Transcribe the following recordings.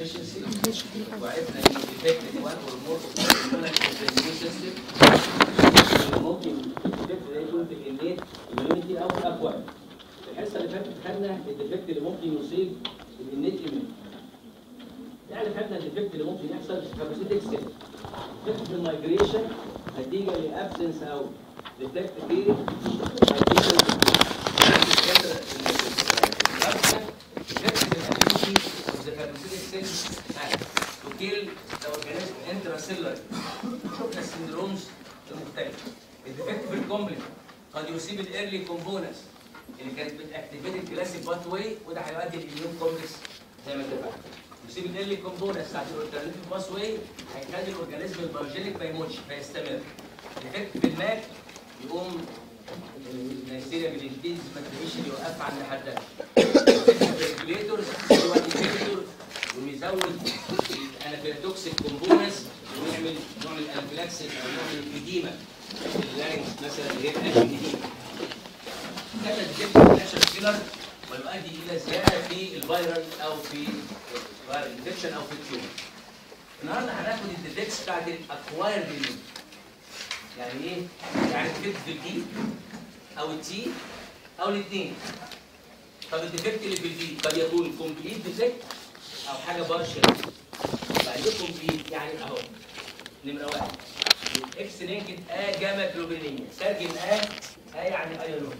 ديفيشنسي وعرفنا ان الديفكت وان اور مور سيستم ممكن الديفكت ده يكون في الانيت immunity او الاكوان الحصه اللي فاتت خدنا الديفكت اللي ممكن يصيب الانيت immunity يعني خدنا الديفكت اللي ممكن يحصل في كاباسيتي سيل ديفكت في المايجريشن نتيجه لابسنس او ديفكت في to kill the organism intracellular شفنا السندرومز المختلفه الديفكت في الكومبلكس قد يصيب الايرلي كومبوننتس اللي كانت بتاكتيفيت الكلاسيك باث واي وده هيؤدي للاميون كومبلكس زي ما اتفقنا يصيب الايرلي كومبوننتس بتاعت الالترناتيف باث واي هيخلي الاورجانيزم البيولوجيك ما يموتش فيستمر الديفكت في الماك يقوم النيسيريا بالانجليزي ما تلاقيش اللي يوقف عند حدها الريجوليتورز هو الانهبيتور ويزود الانافيلاتوكسيك كومبوننتس ويعمل نوع من الانافيلاكسيس او نوع من الاديمه اللارنكس مثلا اللي هي الانفيديما هذا الديفكت ناتشر كيلر ويؤدي الى زياده في الفيرال او في الانفكشن او في التيومر النهارده هناخد الديفكتس بتاعت الاكوايرد immunity. يعني ايه؟ يعني الديفكت في البي او التي او الاثنين طب الديفكت اللي في البي قد يكون كومبليت ديفكت او حاجه بارشل يعني ايه كومبليت؟ يعني اهو نمره واحد اكس لينكد ا جاما جلوبينية ترجم ا ا يعني ايونون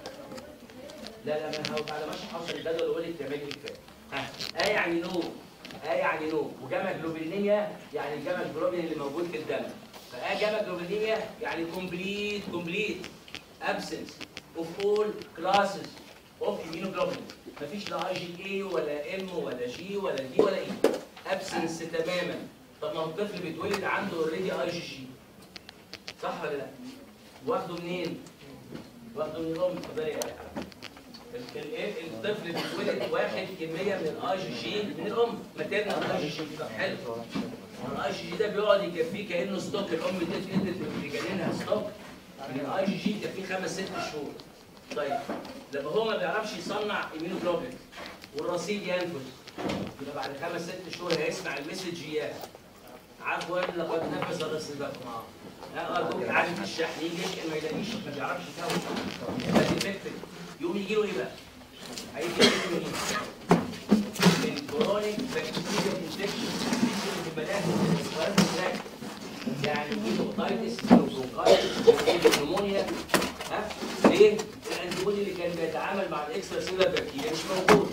لا لا ما انا على ماشي حاصل الجدول وقول لي تعمل لي كفايه ها ا يعني نو ا يعني نو وجاما جلوبينية يعني الجاما جلوبين اللي موجود في الدم فا جاما جلوبينية يعني كومبليت كومبليت absence of all classes of immunoglobulin مفيش لا اي جي اي ولا ام ولا جي ولا دي ولا اي ابسنس تماما طب ما هو الطفل بيتولد عنده اوريدي اي جي جي صح ولا لا؟ واخده منين؟ واخده من الام اتفضلي يا حبيبي. ال- ال- الطفل بيتولد واخد كميه من الاي جي جي من الام ماتيرنال اي جي جي طب حلو الاي جي جي ده بيقعد يكفيه كانه ستوك الام ادت ادت لجنينها ستوك من الاي جي جي يكفيه خمس ست شهور طيب لما هو ما بيعرفش يصنع ايميونوجلوبين والرصيد ينفذ يبقى بعد خمس ست شهور هيسمع المسج اياه عفوا لقد نفذ رصيدكم اه لا ارجوك عارف الشحن يجي يشحن ما يلاقيش ما بيعرفش يكون ده ديفكتيف يقوم يجي له ايه بقى؟ هيجي له ايه؟ من كرونيك بكتيريا انفكشن في المناخ والسوارت يعني يجي له اوتايتس برونكايتس يجي له نمونيا ها ليه؟ الانتيبودي اللي كان بيتعامل مع الاكسترا سيلر بكتيريا مش موجود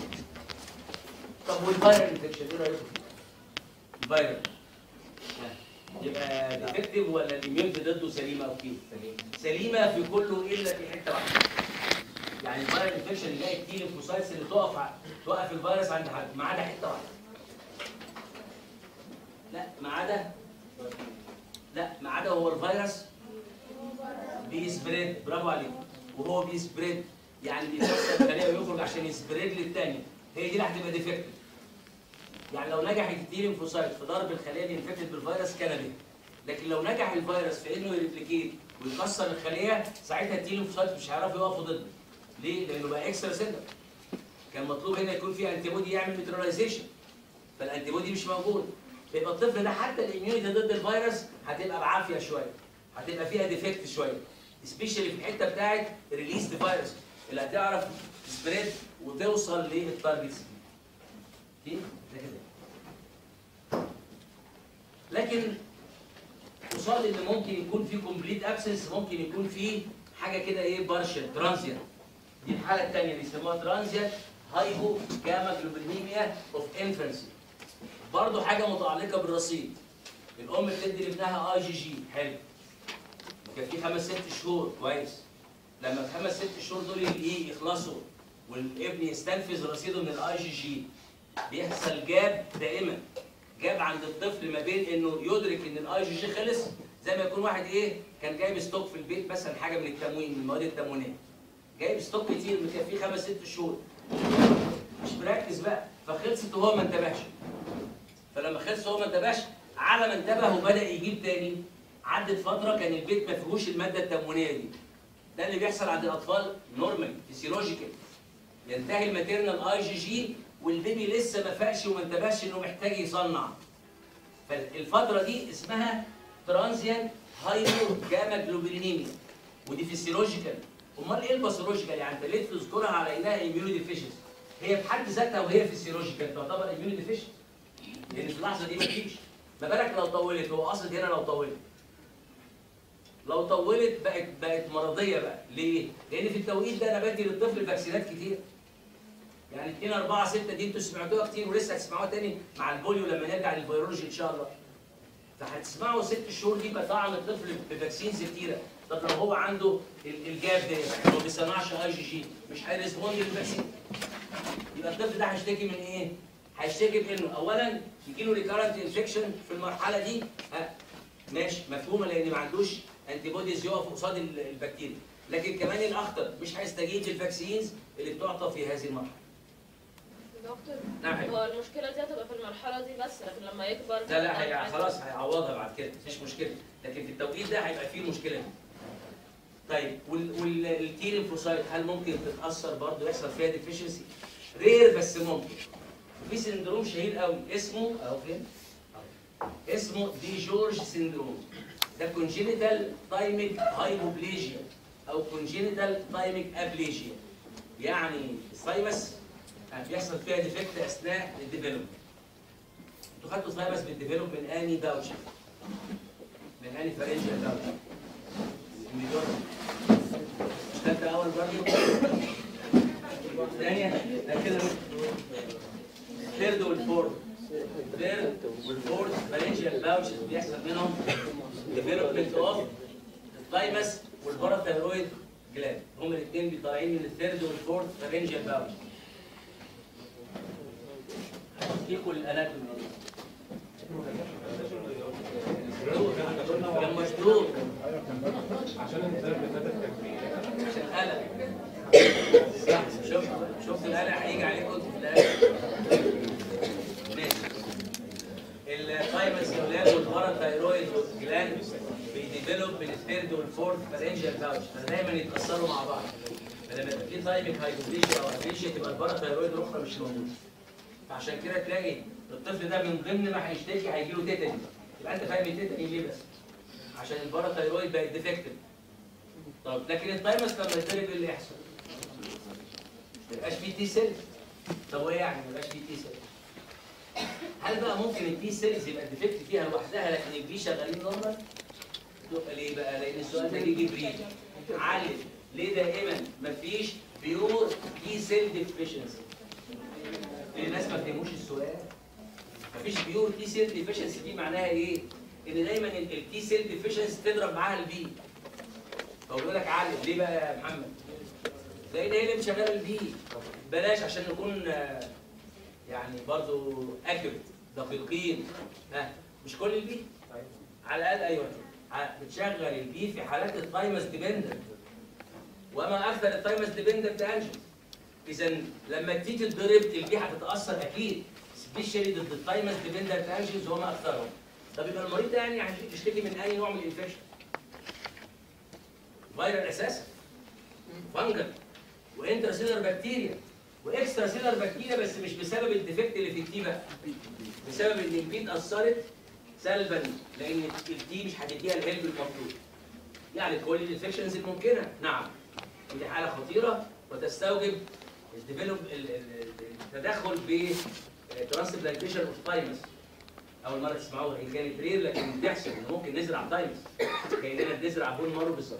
طب والفيرال انفكشن ايه رايكم فيه؟ الفيرال ها، يبقى ديفكتيف ولا الاميونتي ضده سليمه او كيف؟ سليمه في كله الا في حته واحده يعني الفيرال انفكشن اللي جاي كتير الفوسايتس اللي تقف ع- توقف الفيروس عند حد ما عدا حته واحده لا ما عدا لا ما عدا هو الفيروس بيسبريد برافو عليك وهو بيسبريد يعني بيكسر الخليه ويخرج عشان يسبريد للثانيه هي دي اللي هتبقى ديفكتيف يعني لو نجح التي ليمفوسايت في ضرب الخليه اللي انفكتد بالفيروس كان به لكن لو نجح الفيروس في انه يريبليكيت ويكسر الخليه ساعتها التي ليمفوسايت مش هيعرفوا يقفوا ضده ليه؟ لانه بقى اكسترا سيلر كان مطلوب هنا يكون في انتي بودي يعمل نيوتراليزيشن فالانتي بودي مش موجود يبقى الطفل ده حتى الاميونيتي ضد الفيروس هتبقى بعافيه شويه هتبقى فيها ديفكت شويه سبيشالي في الحته بتاعت ريليز فيروس اللي هتعرف سبريد وتوصل للتارجتس دي ده كده لكن قصاد ان ممكن يكون في كومبليت ابسنس ممكن يكون في حاجه كده ايه بارشل ترانزيت دي الحاله الثانيه اللي يسموها ترانزيت هايبو جاما جلوبينيميا اوف انفانسي برضه حاجه متعلقه بالرصيد الام بتدي لابنها اي جي جي حلو كان في خمس ست شهور كويس لما الخمس ست شهور دول ايه يخلصوا والابن يستنفذ رصيده من الاي جي جي بيحصل جاب دائما جاب عند الطفل ما بين انه يدرك ان الاي جي جي خلص زي ما يكون واحد ايه كان جايب ستوك في البيت مثلا حاجه من التموين من المواد التموينيه جايب ستوك كتير مكفيه خمس ست شهور مش مركز بقى فخلصت وهو ما انتبهش فلما خلص وهو ما انتبهش على ما انتبه وبدا يجيب تاني عدت فتره كان البيت ما فيهوش الماده التموينيه دي ده اللي بيحصل عند الاطفال نورمال فيسيولوجيكال ينتهي الماتيرنال اي جي جي والبيبي لسه ما فاقش وما انتبهش انه محتاج يصنع فالفتره دي اسمها ترانزيانت هايبو جاما جلوبينيميا ودي فيسيولوجيكال امال ايه الباثولوجيكال يعني انت ليه تذكرها على انها اميونو ديفيشنسي هي بحد ذاتها وهي فيسيولوجيكال تعتبر اميونو ديفيشنسي لان في اللحظه دي مفيش ما بالك لو طولت هو قصد هنا لو طولت لو طولت بقت بقت مرضيه بقى ليه؟ لان في التوقيت ده انا بدي للطفل فاكسينات كتير يعني 2 4 6 دي انتوا سمعتوها كتير ولسه هتسمعوها تاني مع البوليو لما نرجع للفيرولوجي ان شاء الله فهتسمعوا ست شهور دي بطعم الطفل بفاكسينز كتيره طب لو هو عنده ال- الجاب ده هو ما بيصنعش اي جي جي مش هيرسبوند للفاكسين يبقى الطفل ده هيشتكي من ايه؟ هيشتكي بانه اولا يجي له ريكارنت انفكشن في المرحله دي ها ماشي مفهومه لان ما عندوش انتي بوديز يقف قصاد ال- البكتيريا لكن كمان الاخطر مش هيستجيب للفاكسينز اللي بتعطى في هذه المرحله دكتور نعم حبيبي. هو المشكلة دي هتبقى في المرحلة دي بس لكن لما يكبر لا لا هي خلاص هيعوضها بعد كده مفيش مشكله لكن في التوقيت ده هيبقى فيه المشكله دي طيب والتي ليمفوسايت هل ممكن تتاثر برضه يحصل فيها ديفيشنسي رير بس ممكن في سندروم شهير قوي اسمه اهو فين أهو. اسمه دي جورج سندروم ده كونجينيتال تايميك هايبوبليجيا او كونجينيتال تايميك ابليجيا يعني الثايمس بيحصل فيها ديفكت اثناء الديفلوبمنت انتوا خدتوا ثايمس بالديفلوب من اني باوتش من اني فارنجيال باوتش الميدور مش خدت اول برضه الثانيه ده كده الثيرد والفورث الثيرد والفورث فارنجيال باوتش بيحصل منهم ديفلوبمنت اوف الثايمس والباراثايرويد جلاند هم الاثنين طالعين من الثيرد والفورث فارنجيال باوتش هديكوا الاناتومي كان مشدود عشان الانسان بيتنفس تكبير عشان قلق صح شفت شفت القلق هيجي عليكم انتوا في الاخر ماشي الثايمس يا ولاد والباراثايرويد جلاند بيديفلوب من الثيرد والفورث فارنجيال باوتش فدايما يتاثروا مع بعض فلما يبقى في تايميك هايبوبليشيا او ابليشيا تبقى الباراثايرويد الاخرى مش موجوده فعشان كده تلاقي الطفل ده من ضمن ما هيشتكي هيجي له تيتاني يبقى انت فاهم التيتاني ليه بس عشان الباراثايرويد بقت ديفكتيف طب لكن التايمس لما يتضرب ايه اللي يحصل؟ ما يبقاش فيه تي سيلز طب وايه يعني ما يبقاش فيه تي سيلز؟ هل بقى ممكن التي سيلز يبقى ديفكت فيها لوحدها لكن البي شغالين نورمال؟ تبقى ليه بقى؟ لان السؤال ده بيجي بريد علم ليه دائما مفيش بيور تي سيل ديفيشنسي الناس ما فهموش السؤال مفيش بيور تي سيل ديفيشنسي دي معناها ايه؟ ان دايما التي سيل ديفيشنسي تضرب معاها البي فهو بيقول لك علم ليه بقى يا محمد؟ لان هي اللي مشغله البي بلاش عشان نكون آه، يعني برضو اكيوريت دقيقين ها مش كل البي على الاقل ايوه ع- بتشغل البي في حالات التايمس ديبندنت وما اكثر التايمس ديبندنت انجل اذا لما تيجي تضرب البي هتتاثر اكيد سبيشالي ضد التايمس ديبندنت انجلز وما اكثرهم طب يبقى المريض ده يعني هيشتكي من اي نوع من الانفكشن فيرال اساسا فانجل وانترا سيلر بكتيريا واكسترا سيلر بكتيريا بس مش بسبب الديفكت اللي في التي بقى بسبب ان البي اتاثرت سلبا لان التي مش هتديها الهلب المطلوب يعني كل الانفكشنز الممكنه نعم ودي حاله خطيره وتستوجب الديفلوب التدخل في ترانسبلانتيشن اوف تايمس اول مره تسمعوها هي كانت رير لكن بتحصل ان ممكن نزرع تايمس كاننا بنزرع بون مارو بالظبط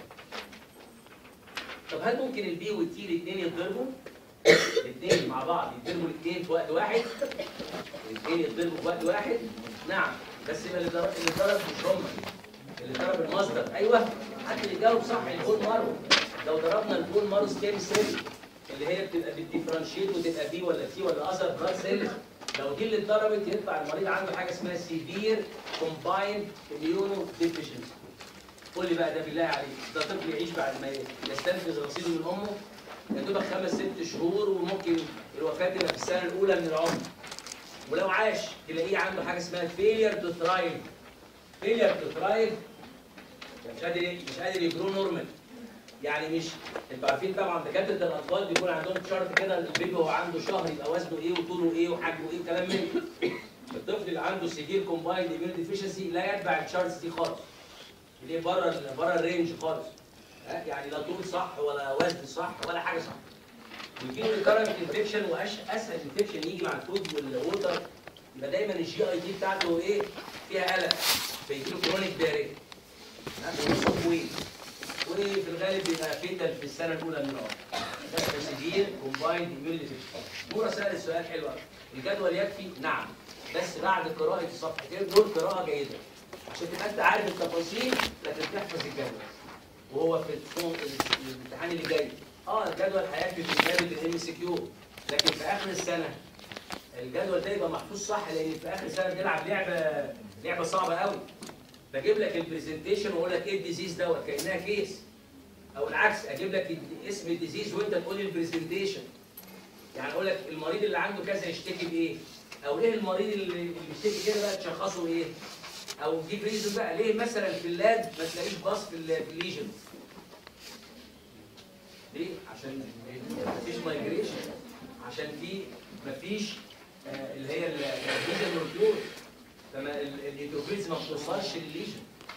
طب هل ممكن البي والتي الاثنين يتضربوا؟ الاثنين مع بعض يتضربوا الاثنين في وقت واحد؟ الاثنين يتضربوا في وقت واحد؟ نعم بس يبقى اللي ضرب اللي ضرب مش هم اللي ضرب المصدر ايوه حد اللي جاوب صح البون مارو لو ضربنا البون مارو ستيم سيل اللي هي بتبقى بتديفرنشيت وتبقى بي ولا تي ولا اذر بلاد سيل لو دي اللي اتضربت يطلع المريض عنده حاجه اسمها سيفير كومبايند اميونو ديفيشنسي قول لي بقى ده بالله عليك ده طفل يعيش بعد ما يستنفذ رصيده من امه يا دوبك خمس ست شهور وممكن الوفاه تبقى في السنه الاولى من العمر ولو عاش تلاقيه عنده حاجه اسمها فيلير تو ثرايف فيلير تو ثرايف مش قادر مش قادر يجرو نورمال يعني مش انتوا عارفين طبعا دكاتره الاطفال بيكون عندهم شرط كده البيبي هو عنده شهر يبقى وزنه ايه وطوله ايه وحجمه ايه وكلام من ده. الطفل اللي عنده سيفير كومبايند اميون ديفيشنسي لا يتبع الشارتس دي خالص اللي هي بره ال- بره الرينج خالص ها؟ يعني لا طول صح ولا وزن صح ولا حاجه صح ويجيله ريكارنت انفكشن واسهل انفكشن يجي مع الفود والووتر يبقى دايما الجي اي تي بتاعته ايه فيها قلق فيجيله كرونيك داري ونصف ويك وفي الغالب بيبقى فيتال في السنه الاولى من العمر ده سيفير كومبايند اميون ديفيشن نورا سال السؤال حلو قوي الجدول يكفي نعم بس بعد قراءه الصفحتين دول قراءه جيده عشان تبقى انت عارف التفاصيل لكن تحفظ الجدول وهو في الفون- الامتحان اللي جاي اه الجدول هيكفي في كتابه الام سي كيو لكن في اخر السنه الجدول ده يبقى محفوظ صح لان في اخر السنه بنلعب لعبه لعبه صعبه قوي بجيب لك البرزنتيشن واقول لك ايه الديزيز دوت كانها كيس او العكس اجيب لك الد- اسم الديزيز وانت تقول لي البرزنتيشن يعني اقول لك المريض اللي عنده كذا يشتكي بايه او ليه المريض اللي اللي بيشتكي كده بقى تشخصه ايه او تجيب ريزون بقى ليه مثلا في اللاد ما تلاقيش باص في ال- في الليجن ليه عشان مفيش مايجريشن عشان في مفيش آه، اللي هي الليجن مولكيول فما ال- الهيدروجينز ما بتوصلش للليجن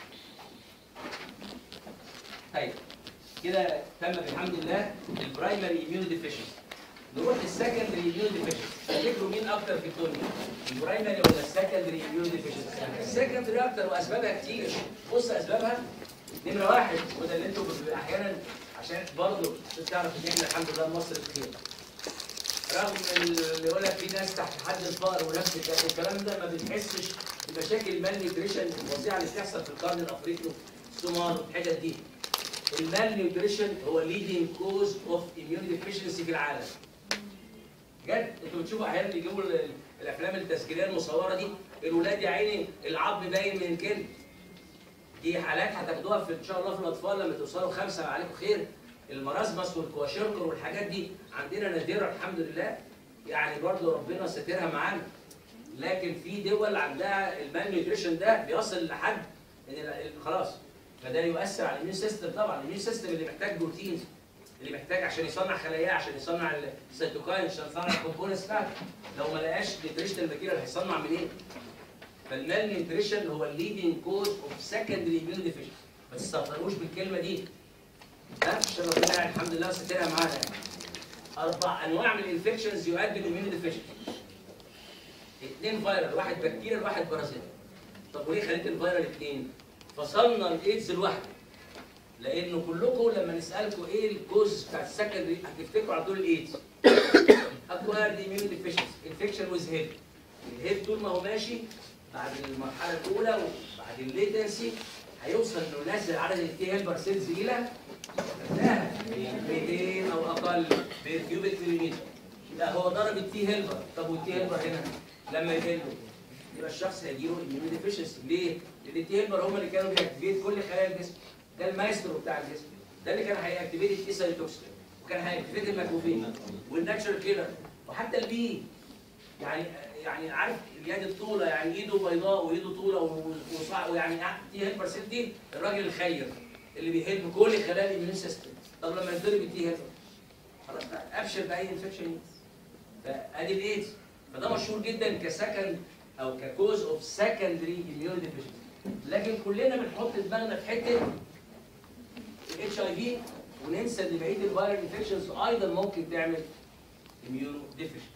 طيب كده تم الحمد لله البرايمري اميون ديفيشنسي نروح للسكندري اميون ديفيشنسي تفتكروا مين اكتر في الدنيا البرايمري ولا السكندري اميون ديفيشنسي السكندري اكتر واسبابها كتير بص اسبابها نمره واحد وده اللي انتوا بت- احيانا عشان برضه تعرف ان احنا الحمد لله مصر بخير رغم اللي يقول لك في ناس تحت حد الفقر ونفس الكلام والكلام ده ما بتحسش بمشاكل المال نيوتريشن الفظيعه اللي بتحصل في القرن الافريقي الصومال والحتت دي المال نيوتريشن هو leading كوز اوف immune deficiency في العالم بجد انتوا بتشوفوا احيانا بيجيبوا ال- الافلام التسجيليه المصوره دي الولاد يا عيني العظم باين من الكلب دي حالات هتاخدوها في ان شاء الله في الاطفال لما توصلوا خمسه عليكم خير المرازمس والكواشركر والحاجات دي عندنا نادره الحمد لله يعني برضه ربنا ساترها معانا لكن في دول عندها المال نيوتريشن ده بيصل لحد ان ال- ال- خلاص فده يؤثر على الاميون سيستم طبعا الاميون سيستم اللي محتاج بروتينز اللي محتاج عشان يصنع خلايا عشان يصنع السيتوكاين عشان يصنع الكومبوننتس بتاعته لو ما لقاش نيوتريشن ماتيريال هيصنع منين؟ فالمال نيوتريشن هو الليدنج كوز اوف سكندري اميون ديفيشنسي ما تستهتروش بالكلمه دي ها عشان ربنا يعني الحمد لله سترها معانا يعني اربع انواع من الانفكشنز يؤدي للاميون ديفيشنسي اثنين فيرال واحد بكتيريا واحد بارازيت طب وليه خليت الفيرال اثنين؟ فصلنا الايدز لوحده لانه كلكم لما نسالكم ايه الكوز بتاع السكندري هتفتكروا على طول الايدز اكوايرد اميون ديفيشنسي انفكشن ويز هيد الهيد طول ما هو ماشي بعد المرحله الاولى وبعد الليتنسي هيوصل انه ينزل عدد التي هيلبر سيلز الى لا 200 او اقل بالكيوبيك مليمتر لا هو ضرب التي هيلبر طب والتي هيلبر هنا لما يقل يبقى الشخص هيجيله اميون ديفيشنسي ليه؟ لان التي هيلبر هم اللي كانوا بيأكتيفيت كل خلايا الجسم ده المايسترو بتاع الجسم ده اللي كان هيأكتيفيت التي سايتوكسين وكان هيأكتيفيت الماكروفين والناتشرال كيلر وحتى البي يعني يعني عارف اليد الطولة يعني ايده بيضاء وايده طولة و- وصع ويعني تي هيلبر سيل دي الراجل الخير اللي بيهد كل خلايا الاميون سيستم طب لما يضرب التي هيلبر خلاص ابشر باي انفكشن فادي الايدز فده مشهور جدا كسكند او ككوز اوف سكندري اميون ديفيشنسي لكن كلنا بنحط دماغنا في حته الاتش اي في وننسى ان بقيه الفيرال انفكشنز ايضا ممكن تعمل اميونو ديفيشنسي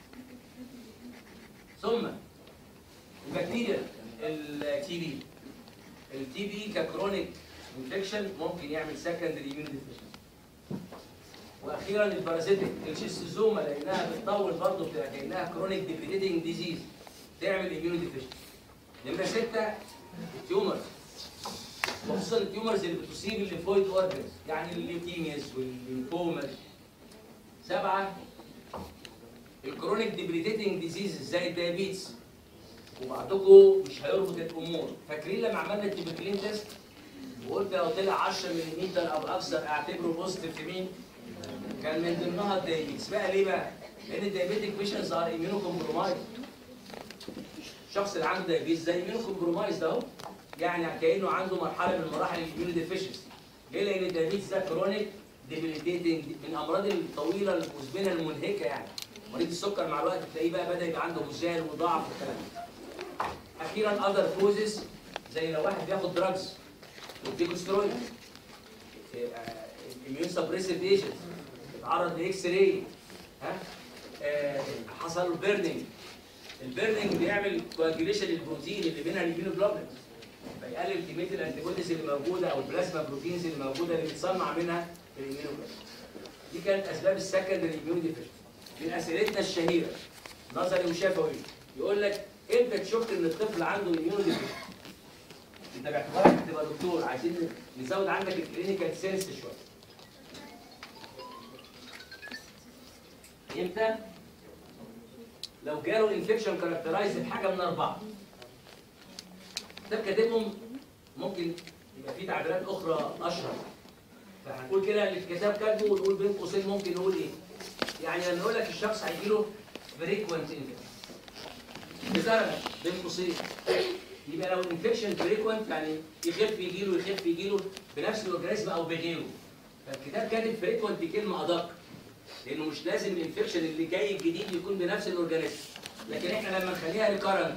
ثم البكتيريا التي بي التي بي ككرونيك انفكشن ممكن يعمل سكندري اميون ديفيشنسي واخيرا البارازيتيك الشيستوزوما لانها بتطول برضه بتبقى كانها كرونيك ديبريديتنج ديزيز تعمل اميون ديفيشنسي نمره سته التيومرز وخصوصا التيومرز اللي بتصيب الليمفويد اورجنز يعني الليوكيمياز والليمفوماز سبعه الكرونيك ديبريتيتنج ديزيز زي الديابيتس وبعضكم مش هيربط الامور فاكرين لما عملنا التيبركلين تيست وقلت لو طلع 10 ملم او اكثر اعتبره بوزيتيف في مين؟ كان من ضمنها الدايابيتس بقى ليه بقى؟ لان الدايابيتك بيشنز ار اميونو كومبرومايز الشخص اللي عنده دايابيتس زي اميونو كومبرومايز ده اهو يعني كانه عنده مرحله من مراحل الاميونو ديفيشنسي ليه؟ لان الدايابيتس ده كرونيك ديبيليتيتنج من الامراض الطويله المزمنه المنهكه يعني مريض السكر مع الوقت تلاقيه بقى بدا يبقى عنده هزال وضعف والكلام ده اخيرا اذر كوزز زي لو واحد بياخد دراجز والديكوسترويد اميون سبريسيف ايجنت اتعرض لاكس راي ها آه، حصل له بيرنينج البيرنينج بيعمل كواجيليشن للبروتين اللي بينها الاميونوجلوبولين فيقلل كميه الانتيبوديز اللي موجوده او البلازما بروتينز اللي موجوده اللي بتصنع منها الاميونوجلوبولين دي كانت اسباب السكندري اميون ديفيشن من اسئلتنا الشهيره نظري وشفوي يقول لك امتى تشك ان الطفل عنده اميون ديفيشن انت باعتبارك تبقى دكتور عايزين نزود عندك الكلينيكال سينس شويه امتى لو جاله انفكشن كاركترايز بحاجه من اربعه ده كاتبهم ممكن يبقى في تعبيرات اخرى اشهر فهنقول كده اللي الكتاب كاتبه ونقول بين قوسين ممكن نقول ايه يعني لما نقول لك الشخص هيجي له فريكوينت انفكشن بدرجه بين قوسين يبقى لو انفكشن فريكوينت يعني يخف يجي له يخف يجي له بنفس الاورجانيزم او بغيره فالكتاب كاتب فريكوينت بكلمه ادق لانه مش لازم الانفكشن اللي جاي الجديد يكون بنفس الاورجانيزم لكن احنا لما نخليها ريكارنت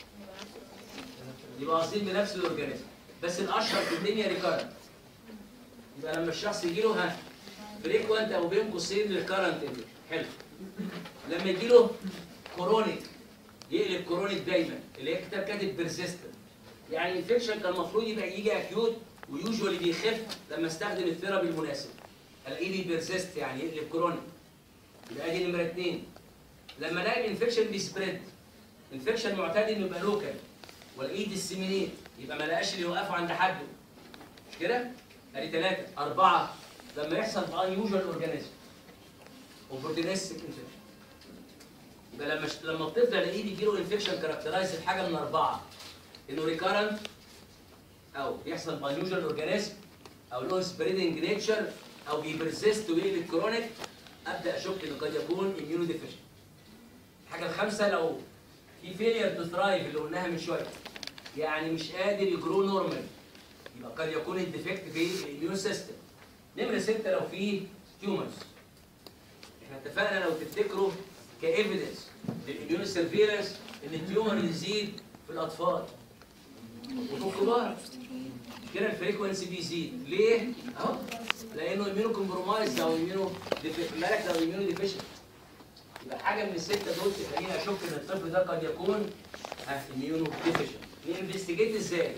يبقى قاصدين بنفس الاورجانيزم بس الاشهر في الدنيا ريكارنت يبقى لما الشخص يجي له ها فريكوينت او بين قوسين ريكارنت حلو لما يجي له كورونيك يقلب كورونيك دايما اللي هي كتاب كاتب بيرسيستنت يعني انفكشن كان المفروض يبقى يجي اكيوت ويوجوالي بيخف لما استخدم الثيرابي المناسب الاقيه دي بيرسيست يعني يقلب كورونيك يبقى ادي نمره اثنين لما الاقي الانفكشن بيسبريد انفكشن معتاد انه يبقى لوكال والاقيه ديسيمينيت يبقى ما لقاش اللي يوقفه عند حده مش كده؟ ادي ثلاثه اربعه لما يحصل في unusual اورجانيزم وبروتينيستيك انفكشن يبقى لما لما الطفل الاقيه بيجي له انفكشن كاركترايز بحاجه من اربعه انه ريكارنت او يحصل unusual اورجانيزم او له سبريدنج نيتشر او بيبرسيست ويقلب كرونيك ابدا اشك انه قد يكون اميونو ديفيشن الحاجه الخامسه لو في فيلير تو ثرايف اللي قلناها من شويه يعني مش قادر يجرو نورمال يبقى قد يكون الديفكت في الاميون سيستم نمره سته لو في تيومرز احنا اتفقنا لو تفتكروا كايفيدنس للاميون سيرفيلنس ان التيومر يزيد في الاطفال وفي الكبار كده الفريكونسي بيزيد ليه؟ اهو لانه اميونو كومبرومايز او اميونو مالك او اميونو ديفيشن يبقى حاجه من السته دول تخليني اشك ان الطفل ده قد يكون اميونو ديفيشن ننفستيجيت ازاي؟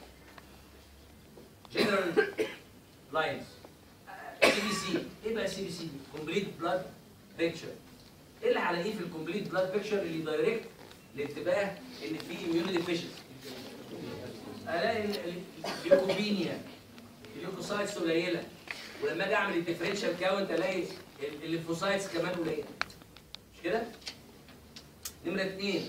جنرال لاينز سي بي سي ايه بقى سي بي سي؟ كومبليت بلاد بيكتشر ايه اللي هلاقيه في الكومبليت بلاد بيكتشر اللي دايركت الانتباه ان في اميونو ديفيشن الاقي الليوكوبينيا الليوكوسايتس قليله ولما اجي اعمل الديفرنشال كاونت الاقي الليمفوسايتس كمان قليله مش كده؟ نمره اثنين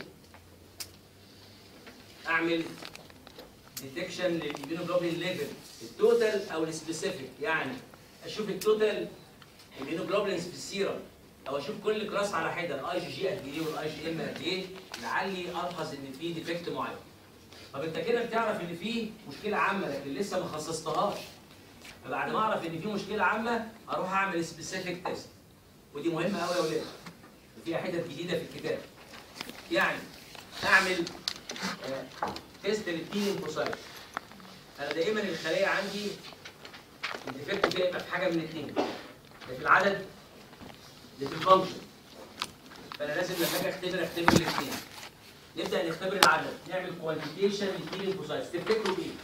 اعمل ديتكشن للإيميونوجلوبين ليفل التوتال او السبيسيفيك يعني اشوف التوتال الإيميونوجلوبينز في السيرم او اشوف كل كلاس على حده الاي جي جي قد ايه والاي جي ام قد ايه لعلي الحظ ان في ديفكت معين طب انت كده بتعرف ان في مشكله عامه لكن لسه ما خصصتهاش فبعد ما اعرف ان في مشكله عامه اروح اعمل سبيسيفيك تيست ودي مهمه قوي يا ولاد فيها حتت جديده في الكتاب يعني اعمل آه، تيست للتي ليمفوسايت انا دائما الخلايا عندي الديفكت فيها يبقى في حاجه من الاثنين يا في العدد يا في الفانكشن فانا لازم لما اجي اختبر اختبر الاثنين نبدا نختبر العدد نعمل كوانتيتيشن للتي ليمفوسايتس تفتكروا بايه؟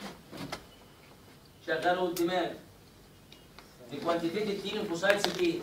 شغلوا الدماغ بكوانتيتيت التي ليمفوسايتس بايه؟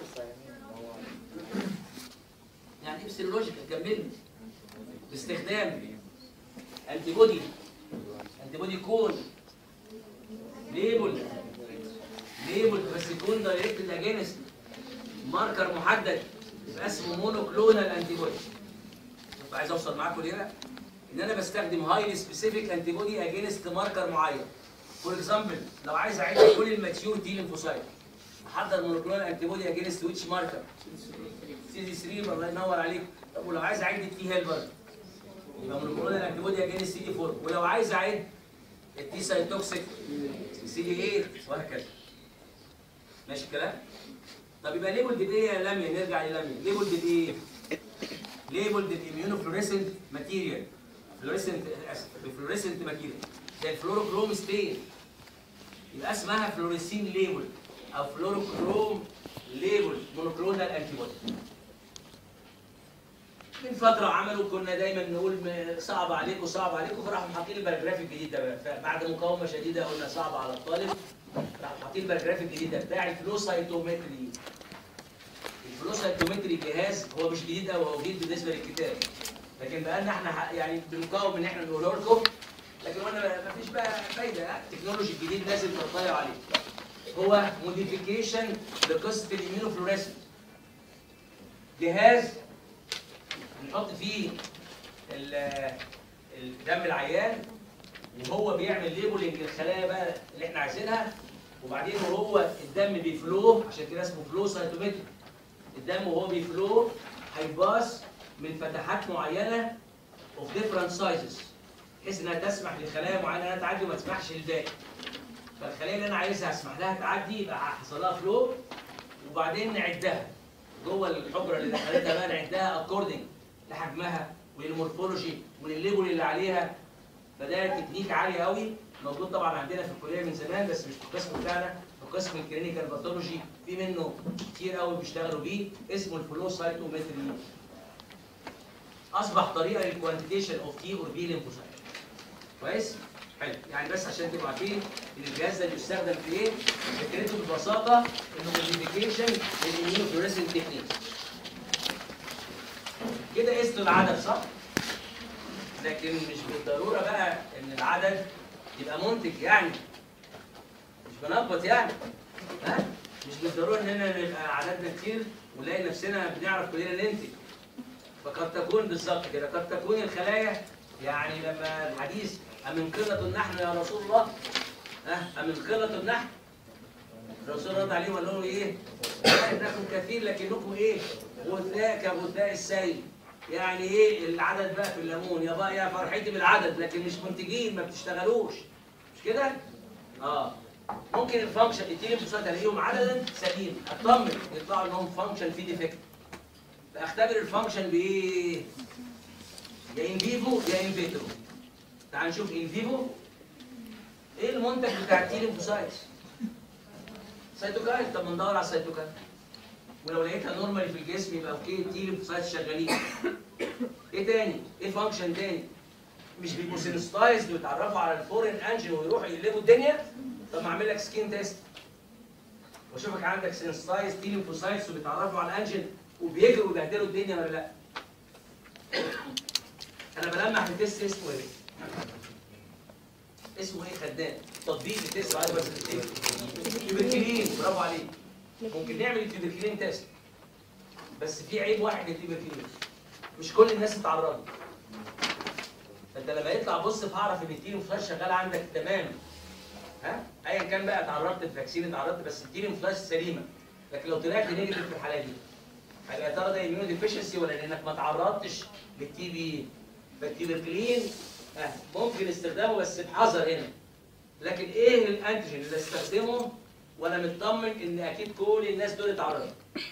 يعني ايه بسيرولوجيكال كملني باستخدام انتي بودي انتي بودي كون ليبل ليبل بس يكون دايركت اجينست ماركر محدد يبقى اسمه مونوكلونال انتي بودي كنت عايز اوصل معاكم لهنا ان انا بستخدم هايلي سبيسيفيك انتي بودي اجينست ماركر معين فور اكزامبل لو عايز اعد كل الماتيور تي ليمفوسايت احضر مونوكلونال انتي بودي اجينست ويتش ماركر سي دي 3 الله ينور عليك طب ولو عايز اعد التي هيلبر يبقى مونوكلونال انتي بودي اجينست سي دي 4 ولو عايز اعد التي سايتوكسيك سي دي 8 وهكذا ماشي الكلام؟ طب يبقى ليبل بايه يا لميا نرجع للميا ليبل بايه؟ ليبل بالاميونوفلوريسنت ماتيريال فلوريسنت اسف بفلوريسنت ماتيريال زي الفلوروكروم ستين يبقى اسمها فلوريسين ليبل او فلوروكروم ليبل مونوكلونال انتي بودي من فترة عملوا كنا دايما نقول م- صعب عليكم صعب عليكم فراحوا حاطين الباراجراف الجديد ده بقى فبعد مقاومة شديدة قلنا صعب على الطالب راحوا حاطين الباراجراف الجديد ده بتاع الفلوسايتومتري الفلوسايتومتري جهاز هو مش جديد قوي هو جديد بالنسبة للكتاب لكن بقى لنا احنا ح- يعني بنقاوم ان احنا نقوله لكم لكن قلنا ما فيش بقى فايدة التكنولوجي الجديد لازم تطلعوا عليه هو موديفيكيشن لقصة الاميونوفلوريسنت جهاز بنحط فيه ال- الدم العيان وهو بيعمل ليبلنج للخلايا بقى اللي احنا عايزينها وبعدين وهو الدم بيفلو عشان كده اسمه فلو سايتومتري الدم وهو بيفلو هيباص من فتحات معينه اوف ديفرنت سايزز بحيث انها تسمح لخلايا معينه انها تعدي وما تسمحش للباقي فالخلايا اللي انا عايزها اسمح لها تعدي يبقى هيحصل لها فلو وبعدين نعدها جوه الحجره اللي دخلتها بقى نعدها اكوردنج لحجمها وللمورفولوجي وللليبل اللي عليها فده تكنيك عالي قوي موجود طبعا عندنا في الكليه من زمان بس مش في القسم بتاعنا في قسم الكلينيكال باثولوجي في منه كتير قوي بيشتغلوا بيه اسمه الفلو سايتومتري اصبح طريقه للكوانتيتيشن اوف تي اور بي ليمفوسايت كويس حلو يعني بس عشان تبقوا عارفين ان الجهاز ده بيستخدم في ايه فكرته ببساطه انه موديفيكيشن للاميونوفلوريسنت تكنيك كده قست العدد صح لكن مش بالضروره بقى ان العدد يبقى منتج يعني مش بنقبض يعني ها مش بالضروره اننا نبقى عددنا كتير ونلاقي نفسنا بنعرف كلنا ننتج فقد تكون بالظبط كده قد تكون الخلايا يعني لما الحديث أمن قلة نحن يا رسول الله ها أمن قلة نحن الرسول رد عليهم وقال لهم ايه؟ لا انكم كثير لكنكم ايه؟ غثاء كغثاء السيل يعني ايه العدد بقى في الليمون يا بقى يا فرحتي بالعدد لكن مش منتجين ما بتشتغلوش مش كده؟ اه ممكن الفانكشن التيم بصوت الاقيهم عددا سليم اطمن يطلعوا انهم فانكشن في ديفكت فاختبر الفانكشن بايه؟ يا ان فيفو يا ان فيترو تعال نشوف ان فيفو ايه المنتج بتاع التيليمفوسايتس؟ سيتوكاين طب ما ندور على السيتوكاين ولو لقيتها نورمالي في الجسم يبقى اوكي التيليمفوسايتس شغالين ايه تاني؟ ايه فانكشن تاني؟ مش بيبقوا سينستايزد ويتعرفوا على الفورين انجن ويروحوا يقلبوا الدنيا طب ما اعمل لك سكين تيست واشوفك عندك سينستايز تيليمفوسايتس وبيتعرفوا على الانجن وبيجروا ويبهدلوا الدنيا ولا لا؟ انا بلمح في تيست اسمه ايه؟ اسمه ايه خدام؟ تطبيق التيست عايز بس تيوبركلين برافو عليك ممكن نعمل التيوبركلين تيست بس في عيب واحد للتيوبركلين مش كل الناس اتعرضت فانت لما يطلع بص هعرف ان التيليم فلاش شغال عندك تمام ها ايا كان بقى اتعرضت الفاكسين اتعرضت بس التيليم فلاش سليمه لكن لو طلعت نيجاتيف في الحاله دي هيبقى يا ترى ده اميونو ديفيشنسي ولا لانك ما تعرضتش للتي بي فالتيبركلين آه ممكن استخدامه بس بحذر هنا لكن ايه الانتيجين اللي استخدمه وانا مطمن ان اكيد كل الناس دول اتعرضوا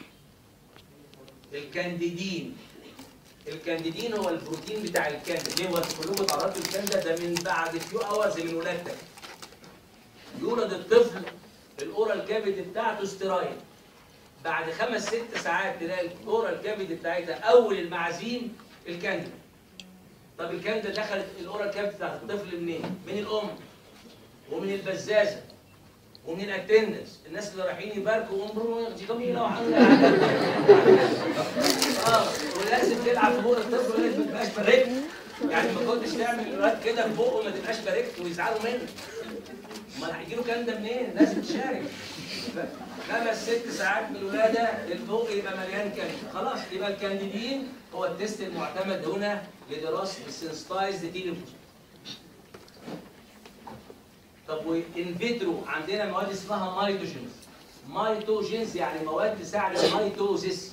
الكانديدين الكانديدين هو البروتين بتاع الكانديد ليه هو انتوا كلكم اتعرضتوا للكانديد ده من بعد فيو اورز من ولادتك يولد الطفل الاورال كافيتي بتاعته ستيرايد بعد خمس ست ساعات تلاقي الاورال كافيتي بتاعتها اول المعازيم الكانديد طب الكانديد دخلت الاورال كافيتي بتاعت الطفل منين؟ من الام ومن البزازه ومن الاتندنس الناس اللي رايحين يباركوا امروا دي جميله وحلوه اه ولازم تلعب في بق الطفل ولازم ما تبقاش باركت يعني ما كنتش تعمل الواد كده في بقه ما تبقاش باركت ويزعلوا منك امال هيجي له الكلام ده منين؟ لازم تشارك خمس ست ساعات من الولاده البق يبقى مليان كانديد خلاص يبقى الكانديدين هو التست المعتمد هنا لدراسه السنسيتايزد تيليفوس طب وان فيترو عندنا مواد اسمها مايتوجينز مايتوجينز يعني مواد تساعد الميتوزيس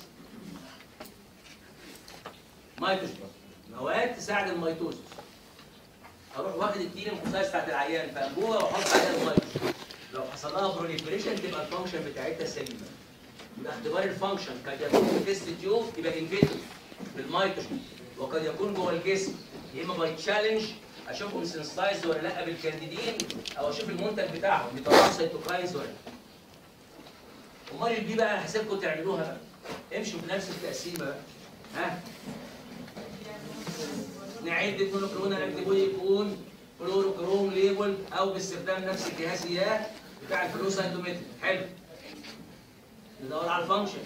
مايتوجينز مواد تساعد الميتوزيس اروح واخد التيليمفوسايتس بتاعت العيان في انبوبه واحط عليها الميتوجين لو حصل لها بروليفريشن تبقى الفانكشن بتاعتها سليمه يبقى اختبار الفانكشن قد يكون في تيست تيوب يبقى انفيتو بالمايكروسكوب وقد يكون جوه الجسم يا اما باي تشالنج اشوفهم سنسلايز ولا لا بالكانديدين او اشوف المنتج بتاعهم بيطلعوا سيتوكاينز ولا لا امال البي بقى انا هسيبكم تعملوها بقى امشوا بنفس التقسيمه بقى ها نعد المونوكلونال انتيبودي يكون فلوروكروم ليبل او باستخدام نفس الجهاز اياه بتاع الفلو سايتومتر حلو ندور على الفانكشن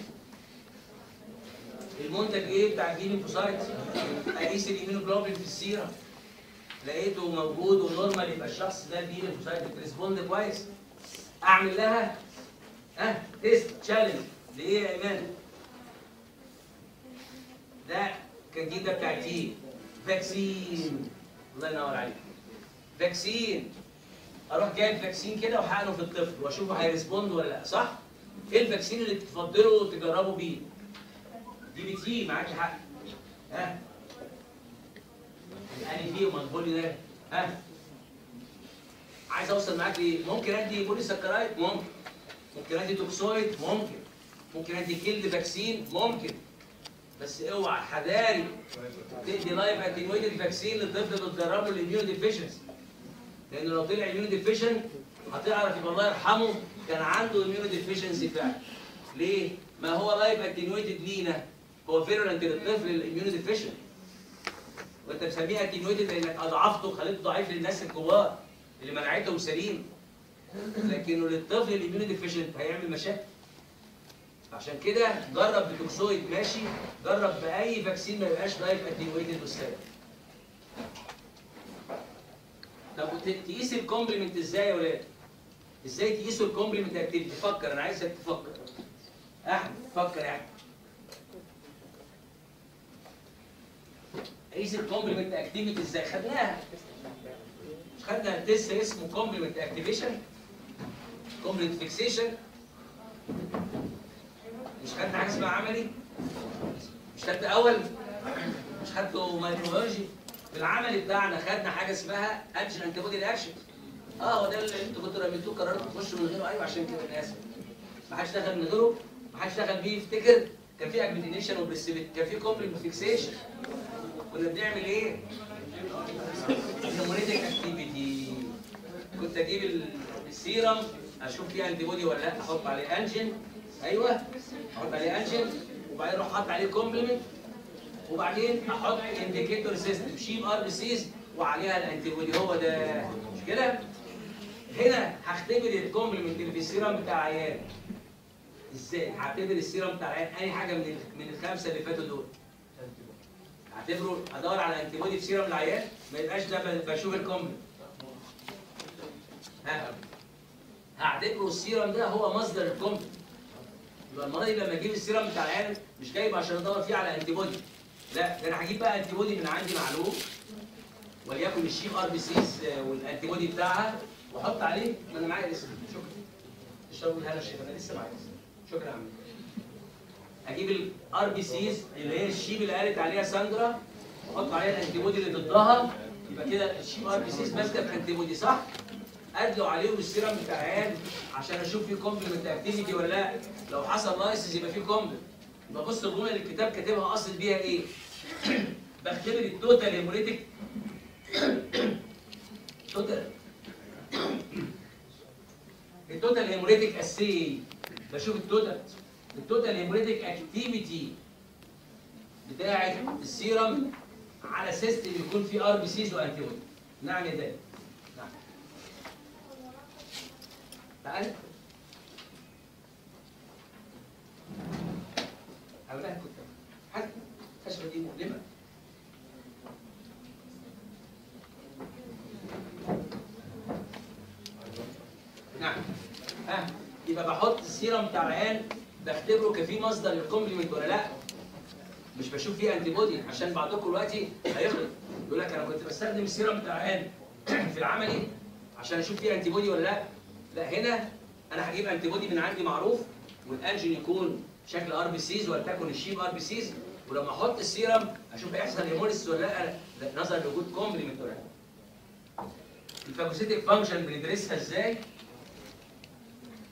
المنتج ايه بتاع الجيلينفوسايت اقيس الهيموجلوبين في السيره لقيته موجود ونورمال يبقى الشخص ده الجيلينفوسايت بتريسبوند كويس اعمل لها ها تيست تشالنج لايه يا ايمان ده كان جيب ده بتاع تي فاكسين الله ينور عليك فاكسين اروح جايب فاكسين كده وحقنه في الطفل واشوفه هيرسبوند ولا لا صح؟ ايه الفاكسين اللي تفضلوا تجربوا بيه؟ دي بي تي معاكي حق ها؟ يعني فيه ومقبول لي ده ها؟ عايز اوصل معاك ليه؟ ممكن ادي بولي سكرايد ممكن ممكن ادي توكسويد ممكن ممكن ادي كيلد فاكسين ممكن بس اوعى حذاري تدي لايف اتنويتد فاكسين للطفل بتجرب له الاميون ديفيشنسي لان لو طلع اميون ديفيشن هتعرف يبقى الله يرحمه كان عنده اميون ديفيشنسي فعلا ليه؟ ما هو لايف اتنويتد لينا هو فيرولنت للطفل الاميون ديفيشن وانت مسميها اتنويتد لانك اضعفته وخليته ضعيف للناس الكبار اللي مناعتهم سليم لكنه للطفل الاميون ديفيشنت هيعمل مشاكل عشان كده جرب بتوكسويد ماشي جرب باي فاكسين ما يبقاش لايف اتنويتد والسلام طب وت- تقيس الكومبلمنت ازاي يا ولاد؟ ازاي تقيسوا الكومبلمنت اكتيفيتي؟ فكر انا عايزك تفكر احمد فكر يا احمد قيس الكومبلمنت اكتيفيتي ازاي؟ خدناها مش خدنا تيست اسمه كومبلمنت اكتيفيشن كومبلمنت فيكسيشن مش خدنا حاجه اسمها عملي مش خدت اول مش خدته مايكروبيولوجي في العمل بتاعنا خدنا حاجه اسمها اكشن انتي بودي رياكشن اه هو ده اللي انتوا كنتوا رميتوه قررتوا تخشوا من غيره ايوه عشان كده انا اسف ما حدش دخل من غيره ما حدش دخل بيه يفتكر كان في اجمنتيشن وبريسيبت كان في كومبلمنت فيكسيشن كنا بنعمل ايه؟ هيمونيتك اكتيفيتي كنت اجيب ال- السيرم اشوف فيه انتي بودي ولا لا احط عليه انجن ايوه احط عليه انجن وبعدين اروح احط عليه كومبلمنت وبعدين احط انديكيتور سيستم شيب ار بي سيز وعليها الانتي بودي هو ده مش كده؟ هنا هختبر الكومبلمنت اللي في السيرم بتاع عيان ازاي؟ هعتبر السيرم بتاع العيان اي حاجه من ال- من الخمسه اللي فاتوا دول اعتبره ادور على انتي بودي في سيرم العيان ما يبقاش ده ب- بشوف الكومبلمنت ها هعتبره السيرم ده هو مصدر الكومبلمنت يبقى المره دي لما اجيب السيرم بتاع العيان مش جايب عشان ادور فيه على انتي بودي لا ده انا هجيب بقى انتي بودي من عندي معلوم وليكن الشيب ار بي سيز والانتي بودي بتاعها واحط عليه ما انا معايا لسه شكرا تشربوا الهنا الشيخ انا لسه معايا شكرا يا عم اجيب الار بي سيز اللي هي الشيب اللي قالت عليها ساندرا واحط عليها الانتي بودي اللي ضدها يبقى كده الشيب ار بي سيز ماسكه في انتي بودي صح؟ ادلوا عليهم السيرم بتاع العيان عشان اشوف فيه كومبلمنت اكتيفيتي ولا لا لو حصل لايسز يبقى فيه كومبلمنت يبقى بص الجمله اللي الكتاب كاتبها قصد بيها ايه؟ بختبر التوتال هيموليتيك توتال التوتال هيموليتيك اسي بشوف التوتال التوتال هيموليتيك اكتيفيتي بتاعه السيرم على سيستم يكون فيه ار بي سيز وانتي بودي نعم يا داني نعم تعال أولاها كنت حد خشبة دي مؤلمة نعم ها يبقى بحط السيرم بتاع العيان بختبره كفي مصدر للكومبلمنت ولا لا مش بشوف فيه انتي بودي عشان بعضكم دلوقتي هيخلط يقول لك انا كنت بستخدم السيرم بتاع العيان في العملي عشان اشوف فيه انتي بودي ولا لا لا هنا انا هجيب انتي بودي من عندي معروف والانجن يكون شكل ار بي سيز ولتكن الشيب ار بي سيز ولما احط السيرم اشوف هيحصل هيموليس ولا لا لا، نظرا لوجود كومبلمنت ولا لا الفاجوسيتك فانكشن بندرسها ازاي؟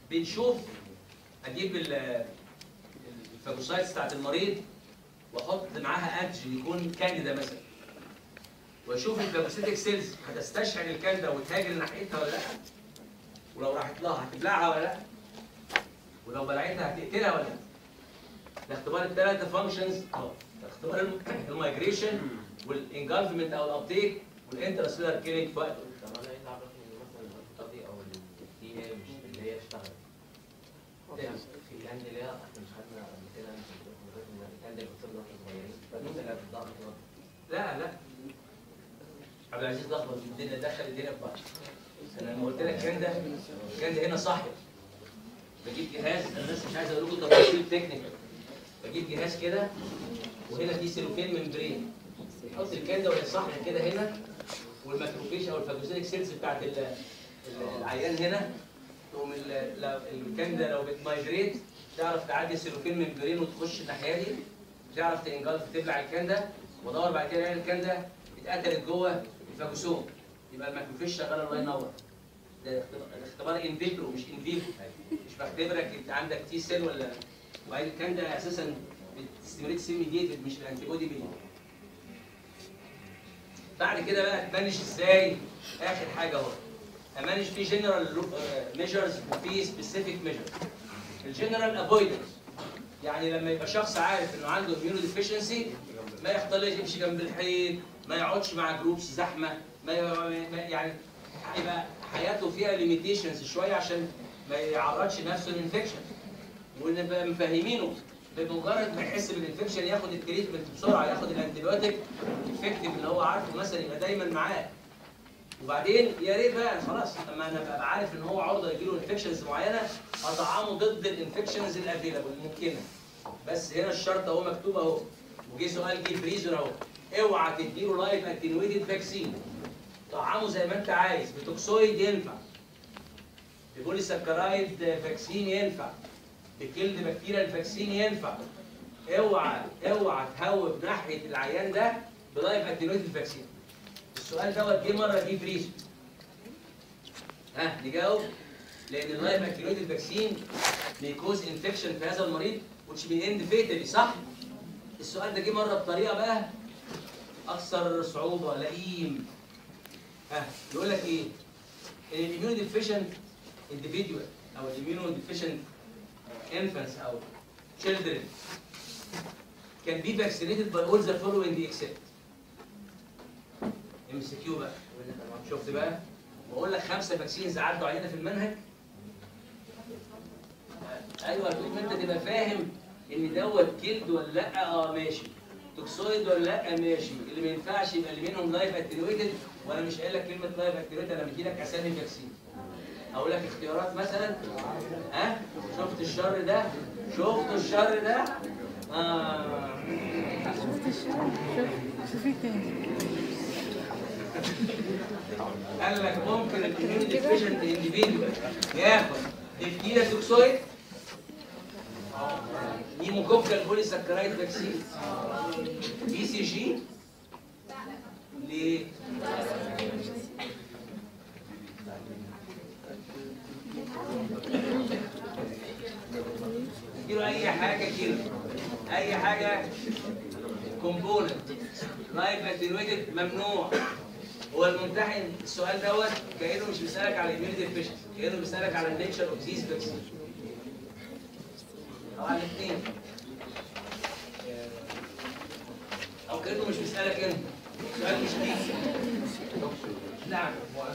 بنشوف اجيب ال- الفاجوسايتس بتاعت المريض واحط معاها انتيجين يكون كانديدا مثلا واشوف الفاجوسيتك سيلز هتستشعر الكانديدا وتهاجر ناحيتها ولا لا ولو راحت لها هتبلعها ولا لا ولو بلعتها هتقتلها ولا لا ده اختبار الثلاثه فانكشنز اختبار الم- المايجريشن والانجلفمنت او الابتيك والانترسيلر كيلينج في وقته طب انا ايه اللي عرفني ان مثلا الخطه دي او دي هي مش اللي هي اشتغلت؟ في كان اللي هي احنا مش خدنا قبل كده انت بتقول ان كان اللي بتصير واحنا صغيرين فانت اللي بتضغط لا لا عبد العزيز لخبط الدنيا دخل الدنيا في بعض انا لما قلت لك كان ده كان ده هنا صاحب بجيب جهاز انا بس مش عايز اقول لكم تفاصيل تكنيكال بجيب جهاز كده وهنا في سيلوفين ممبرين بحط الكنده وهي صاحيه كده هنا والماكروفيش او الفاجوسيتك سيلز بتاعت ال- ال- العيان هنا تقوم ال- لو- الكنده لو بتمايجريت تعرف تعدي السيلوفين ممبرين وتخش الناحيه دي تعرف تنجلف تبلع الكنده وادور بعد كده الاقي الكنده اتقتلت جوه الفاجوسوم يبقى الماكروفيش شغاله الله ينور ده اختبار- اختبار ان فيترو مش ان فيفو مش بختبرك انت عندك تي سيل ولا وبعدين الكنده اساسا بتستمريت سيل ميديتد مش الانتي بودي بي بعد كده بقى تمانج ازاي اخر حاجه اهو امانج في جنرال ميجرز وفي سبيسيفيك ميجرز الجنرال افويدنس يعني لما يبقى شخص عارف انه عنده اميونو ديفيشنسي ما يختلش يمشي جنب الحيط ما يقعدش مع جروبس زحمه ما ي- ما- يعني هيبقى حياته فيها ليميتيشنز شويه عشان ما يعرضش نفسه للانفكشن ونبقى مفهمينه بمجرد ما يحس بالانفكشن ياخد التريتمنت بسرعه ياخد الانتيبيوتيك افكتيف اللي هو عارفه مثلا يبقى دايما معاه وبعدين يا ريت بقى خلاص لما انا ابقى عارف ان هو عرضه يجيله انفكشنز معينه اطعمه ضد الانفكشنز الافيلابل الممكنه بس هنا الشرط اهو مكتوب اهو وجه سؤال جه فريزر اهو اوعى تديله لايف اتنويتد فاكسين طعمه زي ما انت عايز بتوكسويد ينفع ببولي سكرايد فاكسين ينفع بكلد بكتيريا الفاكسين ينفع اوعى اوعى تهوب ناحيه العيان ده بلايف اتنويتد فاكسين السؤال دوت جه مره جه فريزر ها نجاوب لان اللايف اتنويتد فاكسين بيكوز انفكشن في هذا المريض which may end fatally صح؟ السؤال ده جه مره بطريقه بقى اكثر صعوبه لئيم ها يقول لك ايه؟ ان الاميونو ديفيشنت individual او الاميونو ديفيشنت infants او children can be vaccinated by all the following except ام سي كيو بقى شفت بقى؟ بقول لك خمسه فاكسينز عدوا علينا في المنهج ايوه طول ما انت تبقى فاهم ان دوت جلد ولا لا اه ماشي توكسويد ولا لا ماشي اللي ما ينفعش يبقى اللي منهم لايف اكتيفيتد وانا مش قايل لك كلمه لايف اكتيفيتد انا مدي لك اسامي فاكسين اقول لك اختيارات مثلا ها شفت الشر ده شفت الشر ده اه شوفي تاني قال لك ممكن الاميون ديفيشنت انديفيدوال ياخد ديفتيريا توكسويد نيموكوكال بولي سكرايد فاكسين بي سي جي ليه؟ اديله اي حاجه كده اي حاجه كومبوننت لايف اتنويتد ممنوع هو الممتحن السؤال دوت كانه مش بيسالك على الاميون ديفيشنسي كانه بيسالك على النيتشر اوف ديز فاكسين او على الاثنين او كانه مش بيسالك انت السؤال مش ليك نعم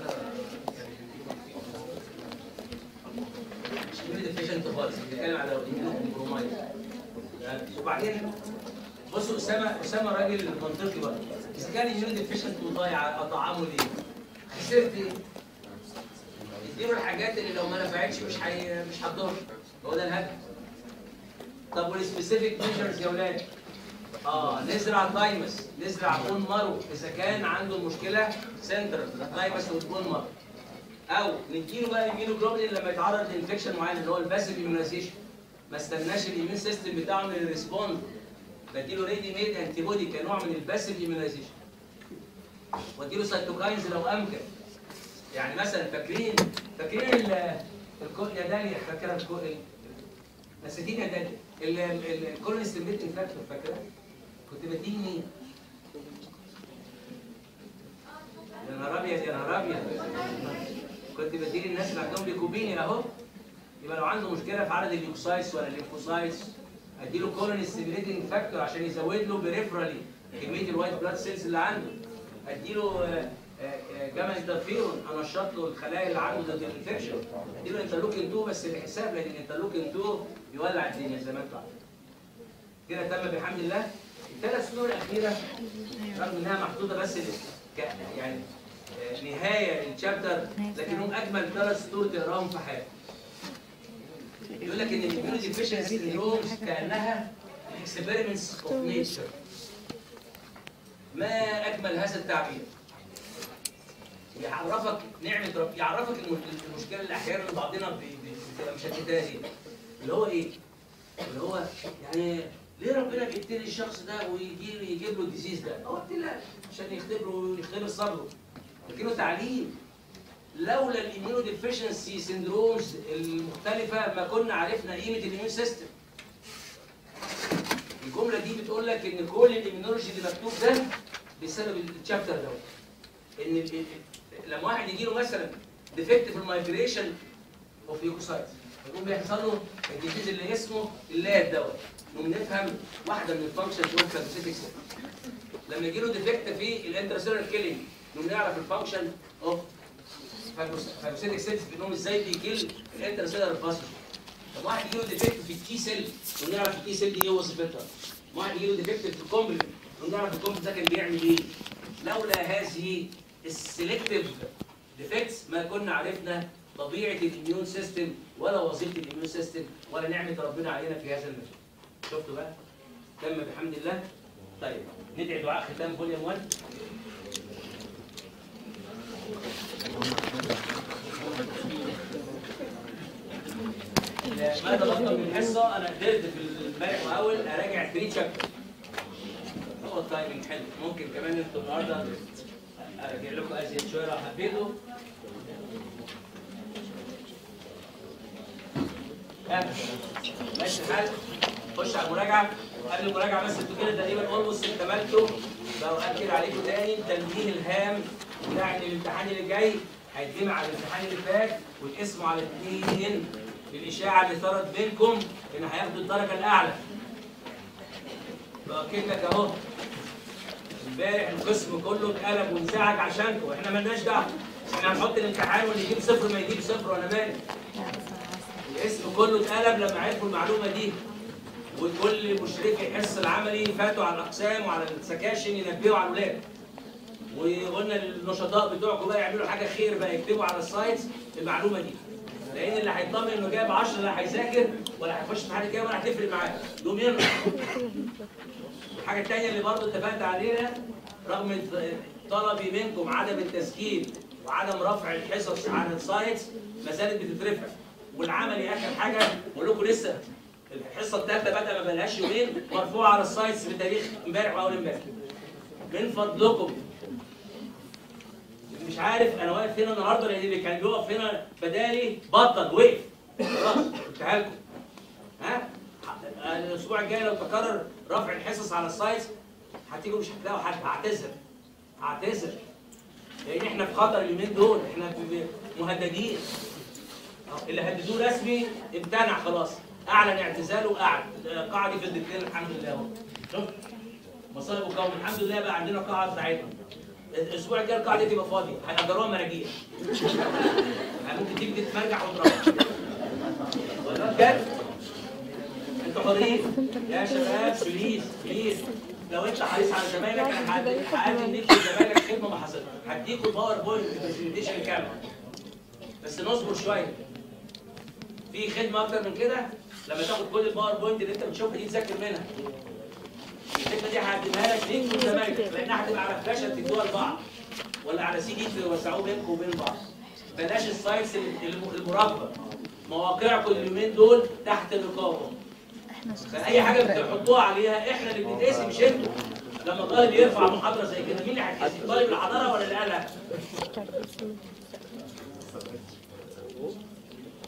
مش اميون ديفيشنت خالص بنتكلم على الاميون كومبرومايز وبعدين بصوا اسامه اسامه راجل منطقي برضه اذا كان الاميون ديفيشنت وضايع اطعمه ليه؟ خسرت ايه؟ اديله الحاجات اللي لو ما نفعتش مش حي... مش هتضر هو ده الهدف طب والسبيسيفيك ميجرز يا ولاد اه نزرع تايمس نزرع بون مارو اذا كان عنده مشكله سنتر تايمس والبون مارو او نديله بقى الاميونوجلوبولين لما يتعرض لانفكشن معين اللي هو الباسيف immunization ما استناش الاميون سيستم بتاعه من الريسبوند بديله ريدي ميد انتي بودي كنوع من الباسيف immunization واديله سيتوكاينز لو امكن يعني مثلا فاكرين فاكرين ال- الكو- يا داليا فاكره الكو... ال- نسيتيني يا داليا ال- ال- الكولون ستيميتنج فاكتور فاكره كنت بديه مين؟ يا نهار ابيض يا نهار ابيض كنت بديه للناس اللي عندهم ليكوبينيا اهو يبقى لو عنده مشكله في عدد الليوكوسايتس ولا الليمفوسايتس اديله كولون ستيميليتنج فاكتور عشان يزود له بريفرالي كميه الوايت بلاد سيلز اللي عنده اديله آه، آه، آه، جاما انترفيرون انشط له الخلايا اللي عنده ضد الانفكشن اديله انترلوكين 2 بس بحساب لان الانترلوكين 2 يولع الدنيا زي ما انتوا عارفين كده تم بحمد الله الثلاث سنور الاخيره رغم انها محطوطه بس ل- ك- يعني آه، نهايه الشابتر لكنهم اجمل ثلاث سطور تقراهم في حياتك يقول لك ان الاميونو ديفيشنسي سيندرومز كانها اكسبيرمنتس اوف نيتشر ما اجمل هذا التعبير يعرفك نعمه رب يعرفك الم- المشكله اللي احيانا بعضنا ب- ب- بتبقى مشتتاه دي اللي هو ايه؟ اللي هو يعني ليه ربنا بيبتلي الشخص ده ويجيب يجيب له الديزيز ده؟ هو ابتلاء عشان يختبره ويختبر صبره لكنه تعليم لولا الاميونو ديفيشنسي سيندرومز المختلفه ما كنا عرفنا قيمه الاميون سيستم الجمله دي بتقول لك ان كل الاميونولوجي اللي مكتوب ده بسبب الشابتر ده ان ال- ال- لما واحد يجي له مثلا ديفكت في المايجريشن اوف ليوكوسايتس يقوم بيحصل له الديزيز اللي اسمه اللاد دوت نقوم نفهم واحده من الفانكشنز اوف فاجوسيتك لما يجي له ديفكت في الانترسيلر كيلينج نقوم نعرف الفانكشن اوف فاجوسيتك سيلز بانهم ازاي بيكل الانترسيلر باسج طب واحد يجي له ديفكت في التي سيل ونعرف التي سيل دي ايه وظيفتها واحد يجي له ديفكت في الكومبلمنت ونعرف الكومبلمنت ده كان بيعمل ايه لولا هذه السلكتيف ديفكتس ما كنا عرفنا طبيعه الاميون سيستم ولا وظيفه الاميون سيستم ولا نعمه ربنا علينا في هذا المجال شفتوا بقى تم بحمد الله طيب ندعي دعاء ختام فوليوم 1 ما تبقى من الحصه انا قدرت في امبارح واول اراجع 3 شابتر هو التايمنج حلو ممكن كمان انتوا النهارده ارجع لكم ازيد شويه لو حبيتوا ها، ماشي الحال خش على المراجعه قبل المراجعه بس انتوا كده تقريبا اولموست اكتملتوا بأؤكد عليكم تاني التنبيه الهام بتاع ان الامتحان اللي جاي هيتجمع على الامتحان اللي فات وتقسموا على اثنين الاشاعه اللي صارت بينكم ان هياخدوا الدرجه الاعلى بأكد لك اهو امبارح القسم كله اتقلب وانزعج عشانكم احنا مالناش دعوه احنا هنحط الامتحان واللي يجيب صفر ما يجيب صفر وانا مالي الاسم كله اتقلب لما عرفوا المعلومه دي وكل مشرفي الحصص العملي فاتوا على الاقسام وعلى السكاشن ينبهوا على الاولاد وقلنا للنشطاء بتوعكم بقى يعملوا حاجه خير بقى يكتبوا على السايتس المعلومه دي لان اللي هيطمن انه جايب 10 لا هيذاكر ولا هيخش في حاجه كده ولا هتفرق معاه يقوم ينقص الحاجه الثانيه اللي برضه اتفقت عليها رغم طلبي منكم عدم التسجيل وعدم رفع الحصص على السايتس ما زالت بتترفع والعملي اخر حاجه بقول لكم لسه الحصه الثالثه بدأ ما بقالهاش يومين مرفوعه على السايتس بتاريخ امبارح واول امبارح من فضلكم مش عارف انا واقف هنا النهارده لان اللي كان بيقف هنا بدالي بطل وقف خلاص قلتها لكم ها الاسبوع الجاي لو تكرر رفع الحصص على السايتس هتيجوا مش هتلاقوا حد هعتذر هعتذر لان احنا في خطر اليومين دول احنا في- مهددين اللي هددوه رسمي امتنع خلاص اعلن اعتزاله وقعد قاعدة في الدكتور الحمد لله اهو شوف مصائب وقوم الحمد لله بقى عندنا قاعه بتاعتنا الاسبوع الجاي القاعده دي تبقى فاضيه هيقدروها مراجيح يعني ممكن تيجي تتمرجح وتروح ولا بجد انتوا حرين يا شباب بليز بليز لو انت حريص على زمايلك انا هد- هقدم ليك لزمايلك خدمه ما حصلت هديكوا باور بوينت برزنتيشن كامل بس نصبر شويه في خدمه اكتر من كده لما تاخد كل الباور بوينت اللي انت بتشوفها دي تذاكر منها الخدمه دي هقدمها لك ليك وزمايلك لانها هتبقى على فلاشه تدوها لبعض ولا على سي دي توزعوه بينكم وبين بعض بلاش السايتس الم- المراقبه مواقعكم اليومين دول تحت رقابه فاي حاجه بتحطوها عليها احنا اللي بنتقسم مش انتوا لما طالب يرفع محاضره زي كده مين اللي هيتقسم طالب الحضاره ولا اللي قالها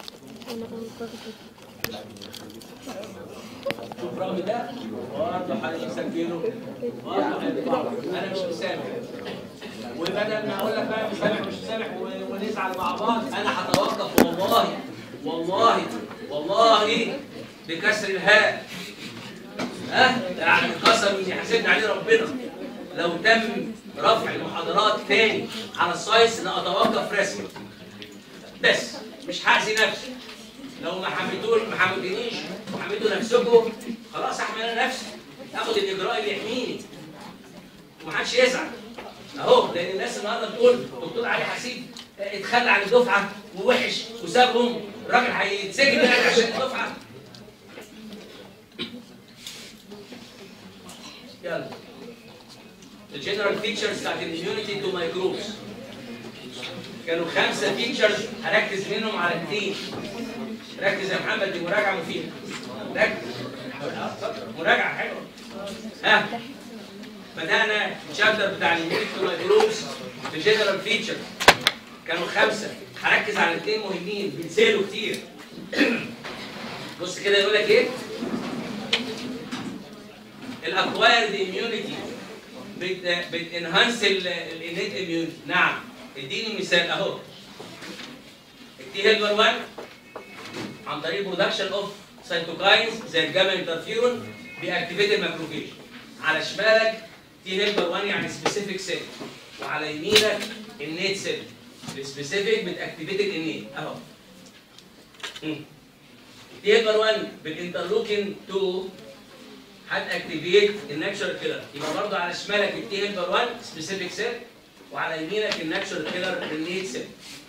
شوف رامي ده برضه هيسجله برضه هيطبعه انا مش مسامح وبدل ما اقول لك بقى مسامح مش مسامح و- ونزعل مع بعض انا هتوقف والله والله والله بكسر الهاء ها يعني قسم يحاسبني عليه ربنا لو تم رفع المحاضرات تاني على السايس ان اتوقف رسمي بس مش هاذي نفسي لو ما حميتوش ما حميتنيش وحميتوا نفسكم خلاص احمي انا نفسي اخد الاجراء اللي يحميني ومحدش يزعل اهو لان الناس النهارده بتقول دكتور علي حسيب اه، اتخلى عن الدفعه ووحش وسابهم الراجل هيتسجن يعني عشان الدفعه يلا الجنرال فيتشرز بتاعت الاميونيتي تو مايكروبس كانوا خمسه فيتشرز هركز منهم على اثنين ركز يا محمد دي مراجعه مفيده ركز مراجعه حلوه ها بدانا الشابتر بتاع الاميونيتي تو مايكروبس في جنرال فيتشرز كانوا خمسه هركز على اثنين مهمين بيتسالوا كتير بص كده يقول لك ايه الاكوايرد اميونيتي بتنهانس الانيت اميونيتي نعم اديني مثال اهو التي هيلبر 1 عن طريق برودكشن اوف سيتوكاينز زي الجاما انترفيرون بيأكتيفيت الماكروفيج على شمالك تي هيلبر 1 يعني سبيسيفيك سيل وعلى يمينك النيت سيل السبيسيفيك بتأكتيفيت الانيت اهو مم. تي هيلبر 1 بالانترلوكين 2 هتاكتيفيت الناتشرال كيلر يبقى برضه على شمالك التي هيلبر 1 سبيسيفيك سيل وعلى يمينك الناتشرال كيلر النيت سيل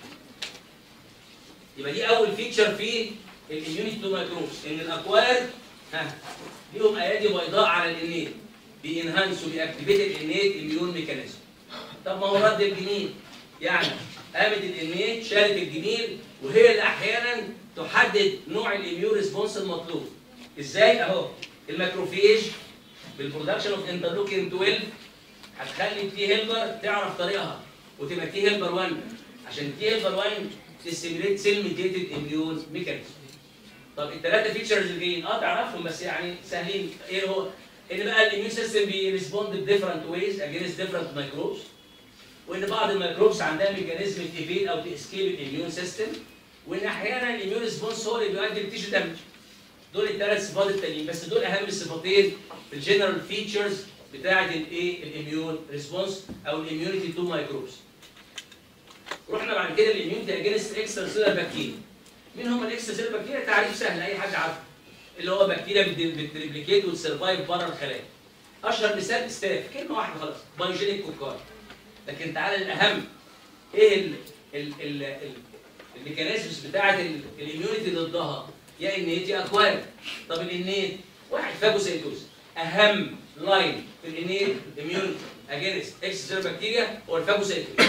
يبقى دي اول فيتشر في الاميونيتي تو مايكروبس ان الاكوار ها ليهم ايادي بيضاء على الانيت بينهانسوا بيأكتيفيت الانيت اميون ميكانيزم طب ما هو رد الجميل يعني قامت الانيت شالت الجميل وهي اللي احيانا تحدد نوع الاميون ريسبونس المطلوب ازاي اهو الماكروفيج بالبرودكشن اوف انترلوكين 12 هتخلي التي هيلبر تعرف طريقها وتبقى تي هيلبر 1 عشان التي هيلبر 1 تستيميليت سيل ميديتد اميون ميكانيزم طب الثلاثه فيتشرز اللي جايين اه تعرفهم بس يعني سهلين ايه هو ان بقى الاميون سيستم بيريسبوند بديفرنت ويز اجينست ديفرنت مايكروبس وان بعض الميكروبس عندها ميكانيزم تيفيد او تسكيب الاميون سيستم وان احيانا الاميون ريسبونس هو اللي بيؤدي لتيشو دامج دول الثلاث صفات التانيين بس دول اهم الصفتين في الجنرال فيتشرز بتاعه الايه الاميون ريسبونس او الاميونيتي تو مايكروبس رحنا بعد كده الاميونيتي اجينست اكسترا سيلر بكتيريا مين هم الاكسترا سيلر بكتيريا تعريف سهل اي حد عارفه اللي هو بكتيريا بت- بتريبليكيت وتسرفايف بره الخلايا اشهر مثال ستاف كلمه واحده خلاص بايوجينيك كوكاي لكن تعالى الاهم ايه ال ال ال ال الميكانيزمز بتاعه ال- الاميونيتي ضدها يا انيت يا اكوارد طب الانيت واحد فاجوسيتوز اهم لاين في الانيت اميونيتي اجينست اكس بكتيريا هو الفاجوسيتوز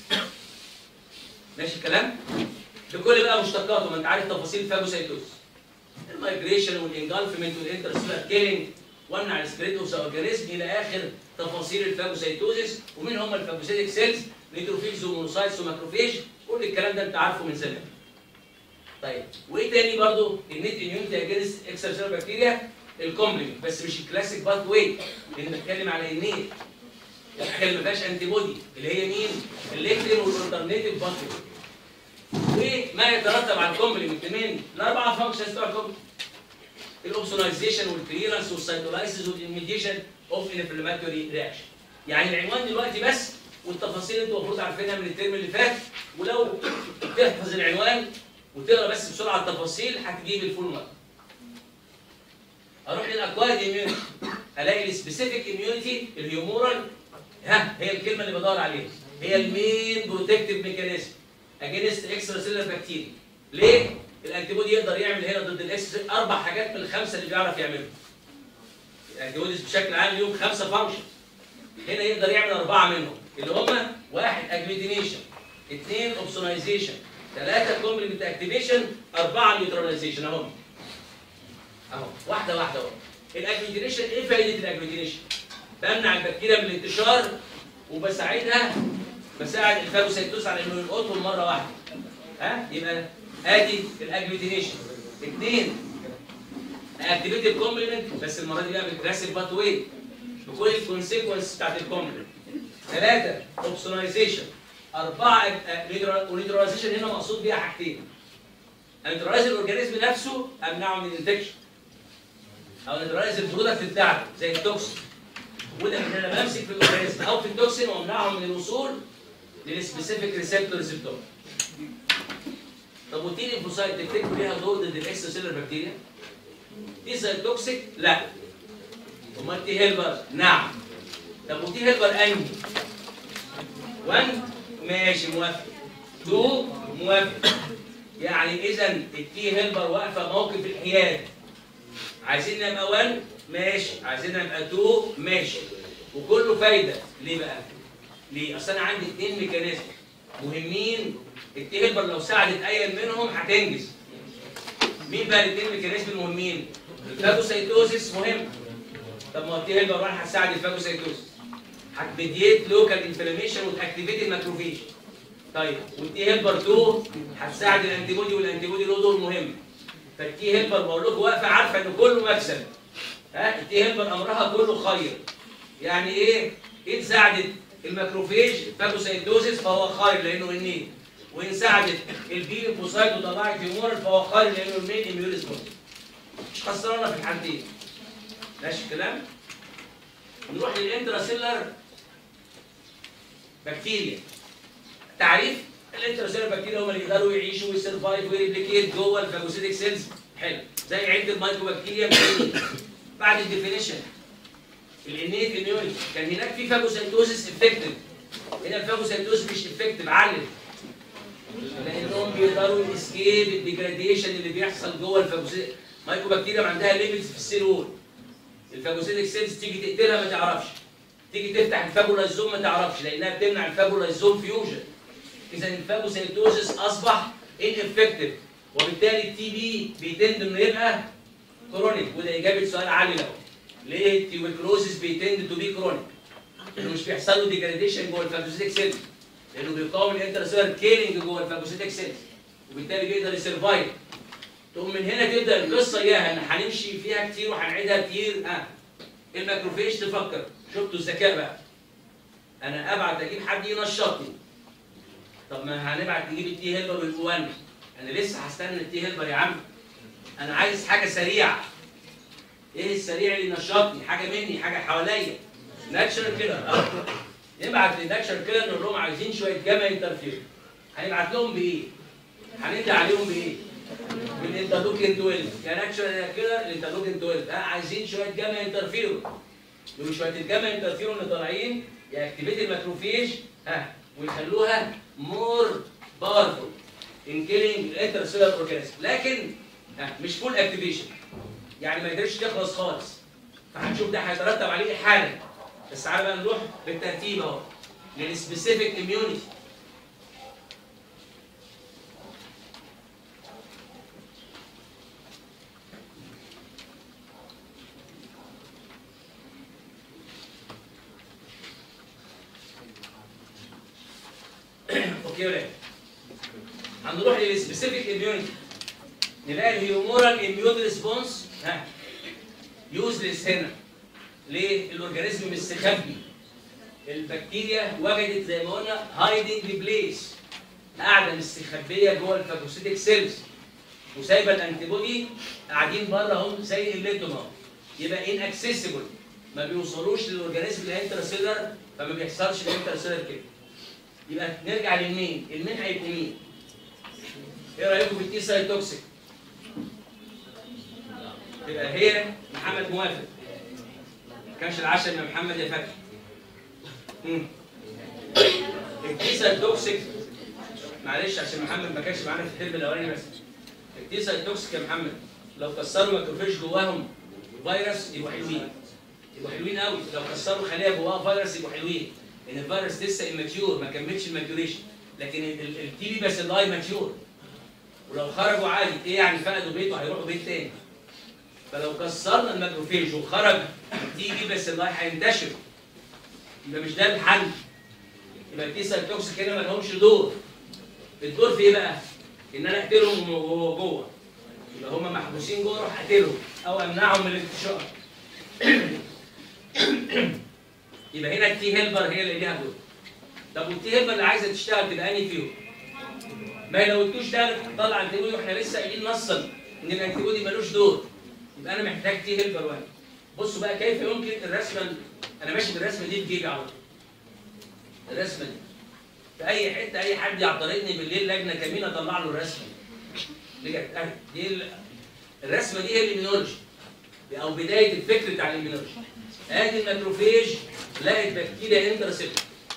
ماشي الكلام؟ بكل بقى مشتقاته ما انت عارف تفاصيل الفاجوسيتوز المايجريشن والانجلفمنت والانترسيلر كيلينج وامنع السبريد اوف اورجانيزم الى اخر تفاصيل الفاجوسيتوزيس ومين هم الفاجوسيتيك سيلز نيتروفيلز ومونوسايتس وماكروفيج كل الكلام ده انت عارفه من زمان طيب وايه تاني برضو النت اميونيتي اجينست اكسترا بكتيريا الكومبلمنت بس مش الكلاسيك باث واي لان بتكلم على النيت الحاجه اللي ما فيهاش انتي بودي اللي هي مين؟ الليكتين والالترنيتيف باث وما يترتب على الكومبلمنت من الاربعه فانكشنز بتوع الكومبلمنت الاوبسونايزيشن والكليرنس والسيتولايسيس والانفيديشن اوف انفلاماتوري رياكشن يعني العنوان دلوقتي بس والتفاصيل انتوا المفروض عارفينها من الترم اللي فات ولو تحفظ العنوان وتقرا بس بسرعه التفاصيل هتجيب الفول مارك اروح للاكوايرد اميونيتي الاقي السبيسيفيك اميونيتي الهيومورال ها هي الكلمه اللي بدور عليها هي المين بروتكتيف ميكانيزم اجينست اكسترا سيلر بكتيريا ليه؟ الانتيبودي يقدر يعمل هنا ضد الاكس اربع حاجات من الخمسه اللي بيعرف يعملهم الانتيبوديز بشكل عام ليهم خمسه فانكشن هنا يقدر يعمل اربعه منهم اللي هم واحد اجلوتينيشن اثنين اوبسونايزيشن ثلاثه كومبلمنت اكتيفيشن اربعه نيوتراليزيشن اهو اهو واحده واحده اهو الاجلوتينيشن ايه فائده الاجلوتينيشن؟ بمنع البكتيريا من الانتشار وبساعدها بساعد الفاجوسيتوز على انه يلقطهم مره واحده ها يبقى ادي الاجلوتينيشن اثنين اكتيفيت الكومبلمنت بس المره دي بقى بالكلاسيك بات واي بكل الكونسيكونس بتاعت الكومبلمنت ثلاثه اوبسونايزيشن اربعه ونيتراليزيشن هنا مقصود بيها حاجتين نيترالايز الاورجانيزم نفسه امنعه من الانفكشن او نيترالايز البرودكت بتاعته زي التوكسين وده ان انا بمسك في الاورجانيزم او في التوكسين وامنعه من الوصول للسبيسيفيك ريسبتورز بتوعه طب والتي ليمفوسايت تفتكروا ليها دور ضد الاكسترا سيلر بكتيريا؟ تي سايتوكسيك؟ لا امال تي هيلبر؟ نعم طب وتي هيلبر انهي؟ 1 ماشي موافق 2 موافق يعني اذا التي هيلبر واقفه موقف الحياد عايزين نبقى 1 ماشي عايزين نبقى 2 ماشي وكله فايده ليه بقى؟ ليه؟ اصل انا عندي اثنين ميكانيزم مهمين التي هيلبر لو ساعدت اي منهم هتنجز مين بقى الاثنين ميكانيزم المهمين؟ الفاجوسايتوزيس مهم طب ما هو التي هيلبر 1 هتساعد الفاجوسايتوزيس هتمديت لوكال انفلاميشن وتاكتيفيت الماكروفيج طيب والتي هيلبر 2 هتساعد الانتي بودي والانتي بودي له دور مهم فالتي هيلبر بقول لكم واقفه عارفه ان كله مكسب ها التي هيلبر امرها كله خير يعني ايه؟ ايه ساعدت الماكروفيج فاجوسايتوزيس فهو خير لانه النيل وان ساعدت البي ليمفوسايت وطلعت هيمورال فهو خير لانه المين اميون ريسبونس مش خسرانه في الحالتين ماشي الكلام؟ نروح للانتراسيلر بكتيريا تعريف الانتراسيلر بكتيريا هم اللي يقدروا يعيشوا ويسرفايف ويريبليكيت جوه الفاجوسيتك سيلز حلو زي عده المايكروبكتيريا بعد الديفينيشن الانيت اميونيتي كان هناك في فاجوسيتوزيس افكتيف هنا الفاجوسيتوزيس مش افكتيف علم لانهم بيقدروا يسكيب الديجراديشن اللي بيحصل جوه الفاجوسيتك مايكروبكتيريا عندها ليميتس في السيل وول الفاجوسيتك سيلز تيجي تقتلها ما تعرفش تيجي تفتح الفاجولايزوم ما تعرفش لانها بتمنع الفاجولايزوم فيوجن اذا الفاجوسيتوزيس اصبح ان افكتيف وبالتالي التي بي بيتند انه يبقى كرونيك وده اجابه سؤال عالي له ليه التيوبركلوزيس بيتند تو بي كرونيك لانه مش بيحصل له ديجراديشن جوه الفاجوسيتك سيلز لانه بيقاوم الانترسيلر كيلينج جوه الفاجوسيتك سيلز وبالتالي بيقدر يسرفايف تقوم من هنا تبدا القصه اياها ان هنمشي فيها كتير وهنعيدها كتير ها الماكروفيج تفكر شفتوا الذكاء بقى انا ابعت اجيب حد ينشطني طب ما هنبعت نجيب التي هيلبر والجوان انا لسه هستنى التي هيلبر يا عم انا عايز حاجه سريعه ايه السريع اللي ينشطني حاجه مني حاجه حواليا ناتشرال كده نبعت للناتشرال كده نقول لهم عايزين شويه جاما انترفير هنبعت لهم بايه؟ هندي عليهم بايه؟ بالانترلوكين 12 كناتشرال كده الانترلوكين 12 ها عايزين شويه جاما انترفيرون دول شويه الجاما انترفيرون اللي طالعين ياكتيفيت الماكروفيج ها ويخلوها مور باورفول ان كيلينج الانترسيلر اورجانيزم لكن ها مش فول اكتيفيشن يعني ما يقدرش تخلص خالص فهنشوف ده هيترتب عليه حاله بس تعالى بقى نروح بالترتيب اهو للسبيسيفيك اميونيتي اوكي ولا إيه؟ هنروح للسبيسيفيك اميونيتي نلاقي الهيومورال اميون ريسبونس ها يوزلس هنا ليه؟ الاورجانيزم مستخبي البكتيريا وجدت زي ما قلنا هايدنج بليس قاعده مستخبيه جوه الفاجوسيتك سيلز وسايبه الانتي بودي قاعدين بره هم زي قلتهم اهو يبقى ان اكسسبل ما بيوصلوش للاورجانيزم الانترسيلر فما بيحصلش الانترسيلر كده يبقى نرجع للمين المين هيبقى مين ايه رايكم في التي سايتوكسيك يبقى هي محمد موافق ما كانش العشاء من محمد يا فتحي مم. التي سايتوكسيك معلش عشان محمد ما كانش معانا في الترم الاولاني بس التي سايتوكسيك يا محمد لو كسروا ماكروفيج جواهم فيروس يبقوا حلوين يبقوا حلوين قوي لو كسروا خليه جواها فيروس يبقوا حلوين لان الفيروس لسه اماتيور ما كملش الماتيوريشن لكن التي بي بس اللاي ماتيور ولو خرجوا عادي ايه يعني فقدوا بيت وهيروحوا بيت تاني فلو كسرنا الماكروفيج وخرج التي بي بس اللاي هينتشر يبقى مش ده الحل يبقى التي سيل توكسيك هنا ما لهمش دور الدور في ايه بقى؟ ان انا اقتلهم وهو جوه يبقى هم محبوسين جوه اروح اقتلهم او امنعهم من الانتشار يبقى هنا التي هيلبر هي اللي ليها دور طب والتي هيلبر اللي عايزه تشتغل تبقى انهي فيهم؟ ما هي لو التو اشتغلت هتطلع انتي بودي واحنا لسه قايلين نصا ان الانتي بودي ملوش دور يبقى انا محتاج تي هيلبر واحد بصوا بقى كيف يمكن الرسمه انا ماشي بالرسمه دي بجيجا على طول الرسمه دي في اي حته اي حد يعترضني بالليل لجنه كمين اطلع له الرسمه دي رجعت اهي دي ال- الرسمه دي هي الاميونولوجي او بدايه الفكر بتاع الاميونولوجي ادي الماكروفيج لقت بكتيريا انترسيبت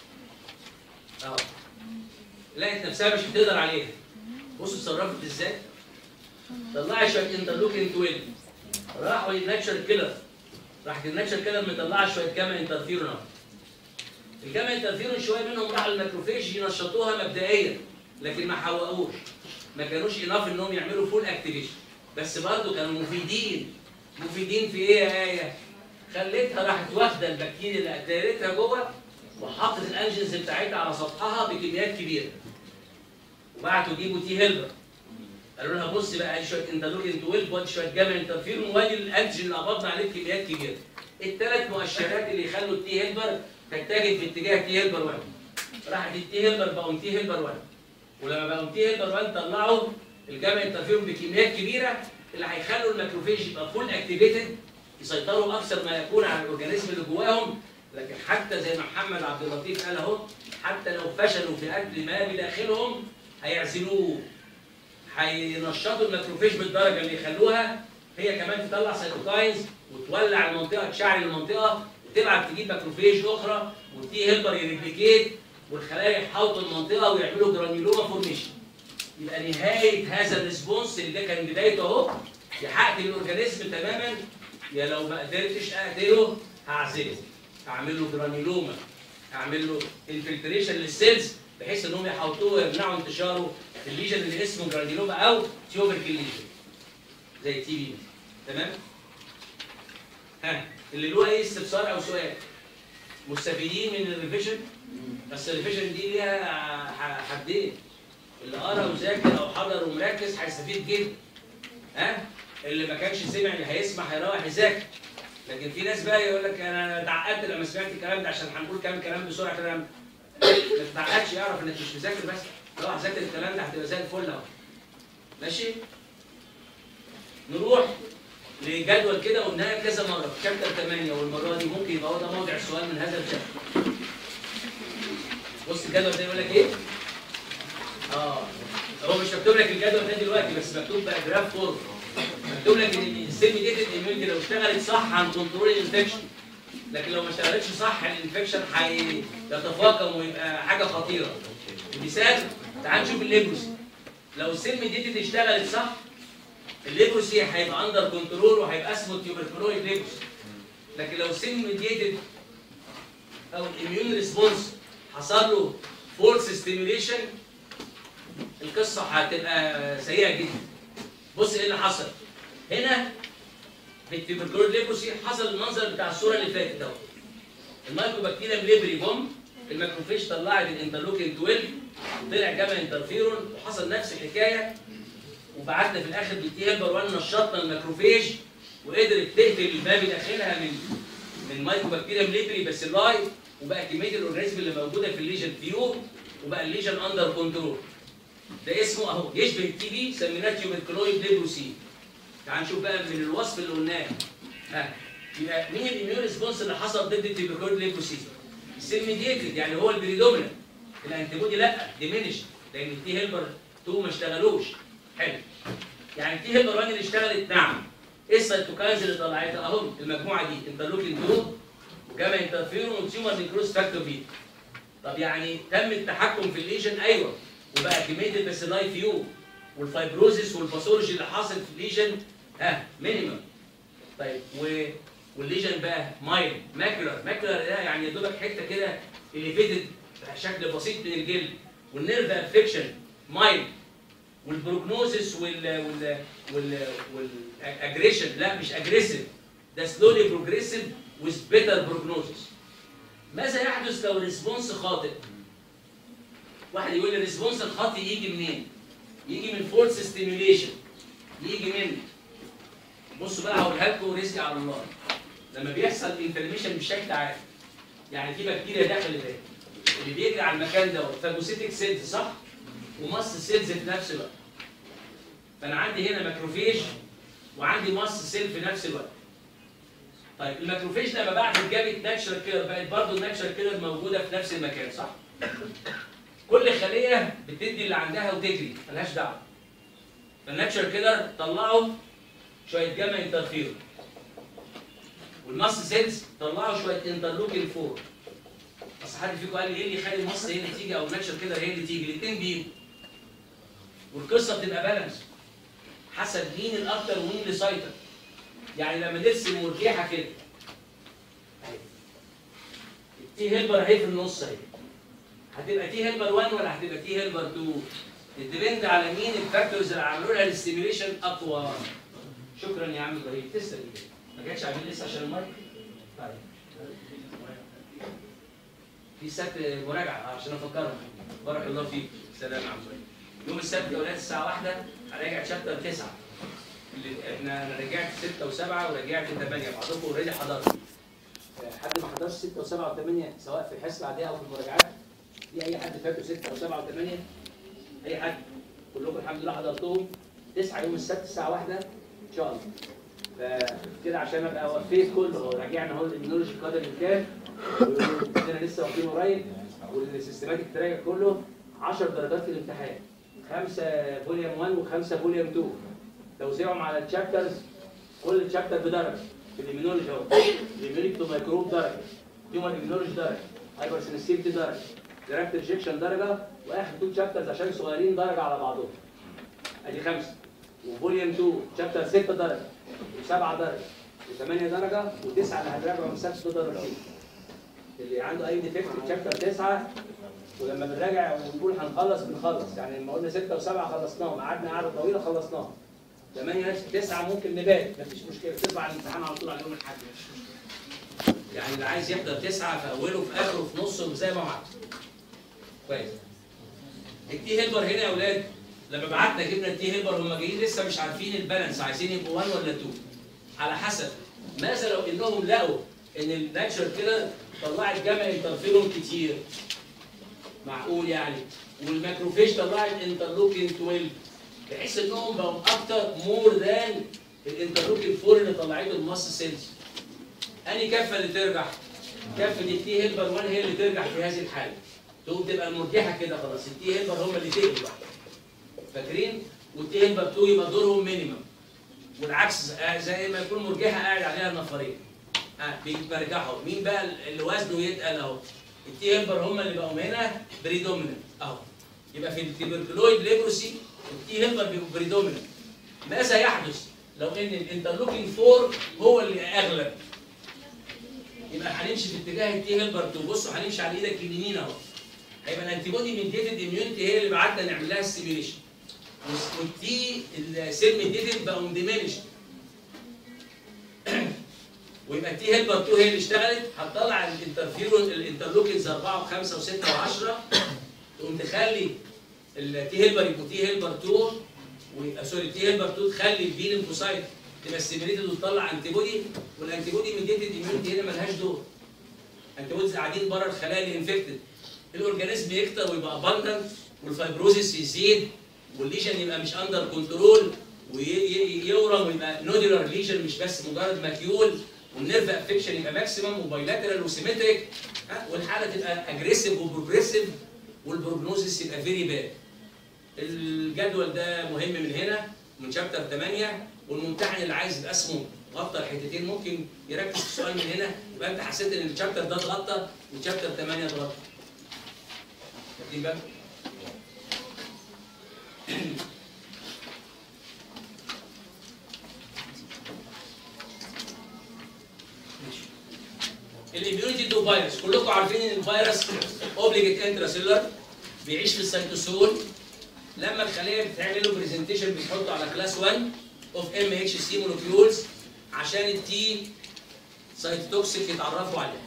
اهو لقت نفسها مش هتقدر عليها بصوا اتصرفت ازاي طلعت شويه انترلوكين 12 راحوا للناتشر كيلر راحت الناتشر كيلر مطلعه شويه جاما انترفيرون اهو الجاما انترفيرون شويه منهم راحوا الماكروفيج ينشطوها مبدئيا لكن ما حوقوش ما كانوش اناف انهم يعملوا فول اكتيفيشن بس برضه كانوا مفيدين مفيدين في ايه يا ايه؟ خليتها راحت واخده البكتيريا اللي قتلتها جوه وحطت الانجنز بتاعتها على سطحها بكميات كبيره وبعتوا يجيبوا تي هيلبر قالوا لها بص بقى ادي شويه انترلوكين 12 وادي شويه جاما انترفيرون وادي الانجن اللي قبضنا عليه بكميات كبيره الثلاث مؤشرات اللي يخلوا التي هيلبر تتجه في اتجاه تي هيلبر 1 راحت التي هيلبر بقوا تي هيلبر 1 ولما بقوا تي هيلبر 1 طلعوا الجاما انترفيرون بكميات كبيره اللي هيخلوا الماكروفيج يبقى فول اكتيفيتد يسيطروا اكثر ما يكون على الاورجانيزم اللي جواهم لكن حتى زي ما محمد عبد اللطيف قال اهو حتى لو فشلوا في قتل ما بداخلهم هيعزلوه هينشطوا الماكروفيج بالدرجه اللي يخلوها هي كمان تطلع سيتوكاينز وتولع المنطقه تشعل المنطقه وتبعت تجيب ماكروفيج اخرى والتي هيلبر يريبليكيت والخلايا يحاوطوا المنطقه ويعملوا جرانيولوما فورميشن يبقى نهايه هذا الريسبونس اللي ده كان بدايته اهو يا هقتل الاورجانيزم تماما يا لو ما قدرتش اقتله هعزله هعمل له جرانيولوما هعمل له انفلتريشن للسيلز بحيث انهم يحوطوه ويمنعوا انتشاره في الليجن اللي اسمه جرانيولوما او تيوبركل ليجن زي التي بي تمام ها اللي له اي استفسار او سؤال مستفيدين من الريفيجن بس الريفيجن دي ليها ح- حدين اللي قرا وذاكر او حضر ومركز هيستفيد جدا ها اللي ما كانش سمع اللي هيسمع هيروح يذاكر لكن في ناس بقى يقول لك انا اتعقدت لما سمعت الكلام ده عشان هنقول كام كلام بسرعه كده ما تتعقدش يعرف انك مش مذاكر بس روح ذاكر الكلام ده هتبقى زي الفل اهو ماشي نروح لجدول كده قلناها كذا مره في شابتر 8 والمره دي ممكن يبقى هو ده موضع السؤال من هذا الشابتر بص الجدول ده يقول لك ايه؟ اه هو مش مكتوب لك الجدول ده دلوقتي بس مكتوب بقى جراف فورم مكتوب لك ان السيمي ديتد اميونيتي لو اشتغلت صح هنكنترول الانفكشن لكن لو ما اشتغلتش صح الانفكشن هيتفاقم ويبقى حاجه خطيره مثال تعال نشوف الليبروسي لو السيمي ديتد اشتغلت صح الليبروسي هيبقى اندر كنترول وهيبقى اسمه تيوبركلويد ليبروسي لكن لو السيمي ديتد او الاميون ريسبونس حصل له فورس ستيميوليشن القصه هتبقى سيئه جدا بص ايه اللي حصل هنا في التيبركلوز ليبروسي حصل المنظر بتاع الصوره اللي فاتت ده المايكروبكتيريا ليبري بوم الماكروفيج طلعت الانترلوكين 12 طلع جاما انترفيرون وحصل نفس الحكايه وبعتنا في الاخر بالتي هيلبر 1 نشطنا الماكروفيج وقدرت تقتل الباب داخلها من من مايكروبكتيريا ليبري بس اللايف وبقى كميه الاورجانيزم اللي موجوده في الليجن فيو وبقى الليجن اندر كنترول ده اسمه اهو يشبه التي بي سميناه تيوبركلويد ليبروسي تعال نشوف بقى من الوصف اللي قلناه ها يبقى مين الاميون ريسبونس اللي حصل ضد التيوبركلويد ليبروسي السيميديتد يعني هو البريدومينانت الانتيبودي لا ديمينش لان التي هيلبر 2 ما اشتغلوش حلو يعني التي هيلبر 1 اللي اشتغلت نعم ايه السيتوكاينز اللي طلعتها اهم المجموعه دي انترلوكين 2 وجاما انترفيرون وتيومر نيكروز فاكتور بي طب يعني تم التحكم في الليجن ايوه وبقى كميه الباسيلاي فيو والفايبروزيس والباثولوجي اللي حاصل في الليجن ها مينيمم طيب و والليجن بقى مايل ماكولار ماكولار ده يعني يا دوبك حته كده اليفيتد شكل بسيط من الجلد والنيرف افكشن مايل والبروجنوزيس وال وال وال والاجريشن لا مش اجريسيف ده سلولي بروجريسيف وذ بيتر بروجنوزيس ماذا يحدث لو الريسبونس خاطئ؟ واحد يقول لي الريسبونس الخاطئ يجي منين؟ يجي من فولس ستيميوليشن يجي من بصوا بقى هقولها لكم ورزق على الله لما بيحصل انفلاميشن بشكل عام يعني في بكتيريا داخل ده اللي بيجري على المكان ده فاجوسيتك سيلز صح؟ ومص سيلز في نفس الوقت فانا عندي هنا ماكروفيج وعندي مص سيل في نفس الوقت طيب الماكروفيج لما بعد جابت ناتشرال كيلر بقت برضه الناتشرال كيلر موجوده في نفس المكان صح؟ كل خليه بتدي اللي عندها وتجري ملهاش دعوه فالناتشرال كيلر طلعوا شويه جاما انترفيرون والمص سيلز طلعوا شويه انترلوكين 4 بس حد فيكم قال لي ايه اللي يخلي المص هي اللي تيجي او الناتشرال كيلر هي اللي تيجي الاثنين بيجوا والقصه بتبقى بالانس حسب مين الاكتر ومين اللي سيطر يعني لما نرسم مرجحه كده أهي. التي هيلبر اهي في النص اهي هتبقى تي هيلبر 1 ولا هتبقى تي هيلبر 2 الديبند على مين الفاكتورز اللي عملوا لها الاستيميوليشن اقوى شكرا يا عم ابراهيم تسلم ما جاتش عامل لسه عشان المايك طيب في سبت مراجعه عشان افكرهم بارك الله فيك سلام يا عم ابراهيم يوم السبت يا ولاد الساعه 1 هراجع شابتر 9 اللي احنا انا رجعت 6 و7 ورجعت 8 بعضكم اوريدي حضرت حد ما حضرش 6 و7 و8 سواء في الحصه العاديه او في المراجعات في اي حد فاكر 6 و7 و8 اي حد كلكم الحمد لله حضرتهم 9 يوم السبت الساعه 1 ان شاء الله فكده عشان ابقى وفيت كله هو راجعنا اهو الاميونولوجي قدر الامكان عندنا لسه واخدينه قريب والسيستماتيك تراك كله 10 درجات في الامتحان خمسه فوليوم 1 وخمسه فوليوم 2 توزيعهم على الشابترز كل شابتر بدرجه في الاميونولوجي اهو الاميونيك تو ميكروب درجه تيومر اميونولوجي درجه هايبر سنسيتيفيتي درجه جرافت ريجكشن درجه واخر تو شابترز عشان صغيرين درجه على بعضهم ادي خمسه وفوليوم 2 شابتر 6 درجه و7 درجه و8 درجه و9 اللي هنراجعه من 6 درجتين اللي عنده اي ديفكت في شابتر 9 ولما بنراجع ونقول هنخلص بنخلص يعني لما قلنا 6 و7 خلصناهم قعدنا قعده طويله خلصناهم 8 9 ممكن نبات مفيش مشكله تطلع الامتحان على طول على يوم الاحد مفيش مشكله يعني اللي عايز يحضر 9 في اوله في اخره في نصه زي ما هو عايز كويس التي هيلبر هنا يا اولاد لما بعتنا جبنا التي هيلبر هم جايين لسه مش عارفين البالانس عايزين يبقوا 1 ولا 2 على حسب ماذا لو انهم لقوا ان الناتشر كده طلعت جمع انترفيرون كتير معقول يعني والماكروفيج طلعت انترلوكين 12 بحيث انهم بقوا اكتر مور ذان الانترلوكين 4 اللي طلعته الماس سيلز انهي كفه اللي ترجح؟ كفه التي هيلبر 1 هي اللي ترجح في هذه الحاله تقوم تبقى المرجحه كده خلاص التي هيلبر هم اللي تقلب فاكرين؟ والتي هيلبر 2 يبقى دورهم مينيمم والعكس آه، زي ما يكون مرجحه قاعد عليها النفرين ها بيرجحوا مين بقى اللي وزنه يتقل اهو التي هيلبر هم اللي بقوا هنا بريدوميننت اهو يبقى في التيبركلويد ليبروسي التي هيلبر بيبقوا بريدوميننت ماذا يحدث لو ان الانترلوكين 4 هو اللي اغلب يبقى هنمشي في اتجاه التي هيلبر 2 بصوا هنمشي على ايدك اليمين اهو هيبقى الانتي بودي ميديتد اميونيتي هي اللي بعتنا نعمل لها ستيميوليشن والتي السيل ميديتد بقوا ديمينش ويبقى تي هيلبر 2 هي اللي اشتغلت هتطلع الانترفيرون الانترلوكينز 4 و5 و6 و10 تقوم تخلي التي هيلبر يبقوا تي هيلبر 2 و سوري تي هيلبر 2 تخلي البي ليمفوسايت تبقى ستيميليتد وتطلع انتي بودي والانتي بودي ميديتد اميونيتي هنا ملهاش دور انتي بوديز قاعدين بره الخلايا اللي انفكتد الاورجانيزم يكتر ويبقى اباندنت والفايبروزيس يزيد والليجن يبقى مش اندر كنترول ويورم ويبقى نودولار ليجن مش بس مجرد مكيول والنيرف افكشن يبقى ماكسيمم وبايلاترال وسيمتريك والحاله تبقى اجريسيف وبروجريسيف والبروجنوزيس يبقى فيري باد الجدول ده مهم من هنا من شابتر 8 والممتحن اللي عايز يبقى اسمه غطى الحتتين ممكن يركز في السؤال من هنا يبقى انت حسيت ان الشابتر ده اتغطى والشابتر 8 اتغطى واخدين بالك؟ الاميونيتي تو فيروس كلكم عارفين ان الفيروس اوبليجيت انتراسيلر بيعيش في السيتوسول لما الخليه بتعمل له برزنتيشن بتحطه على كلاس 1 اوف ام اتش سي مولكيولز عشان التي سايتوتوكسيك يتعرفوا عليها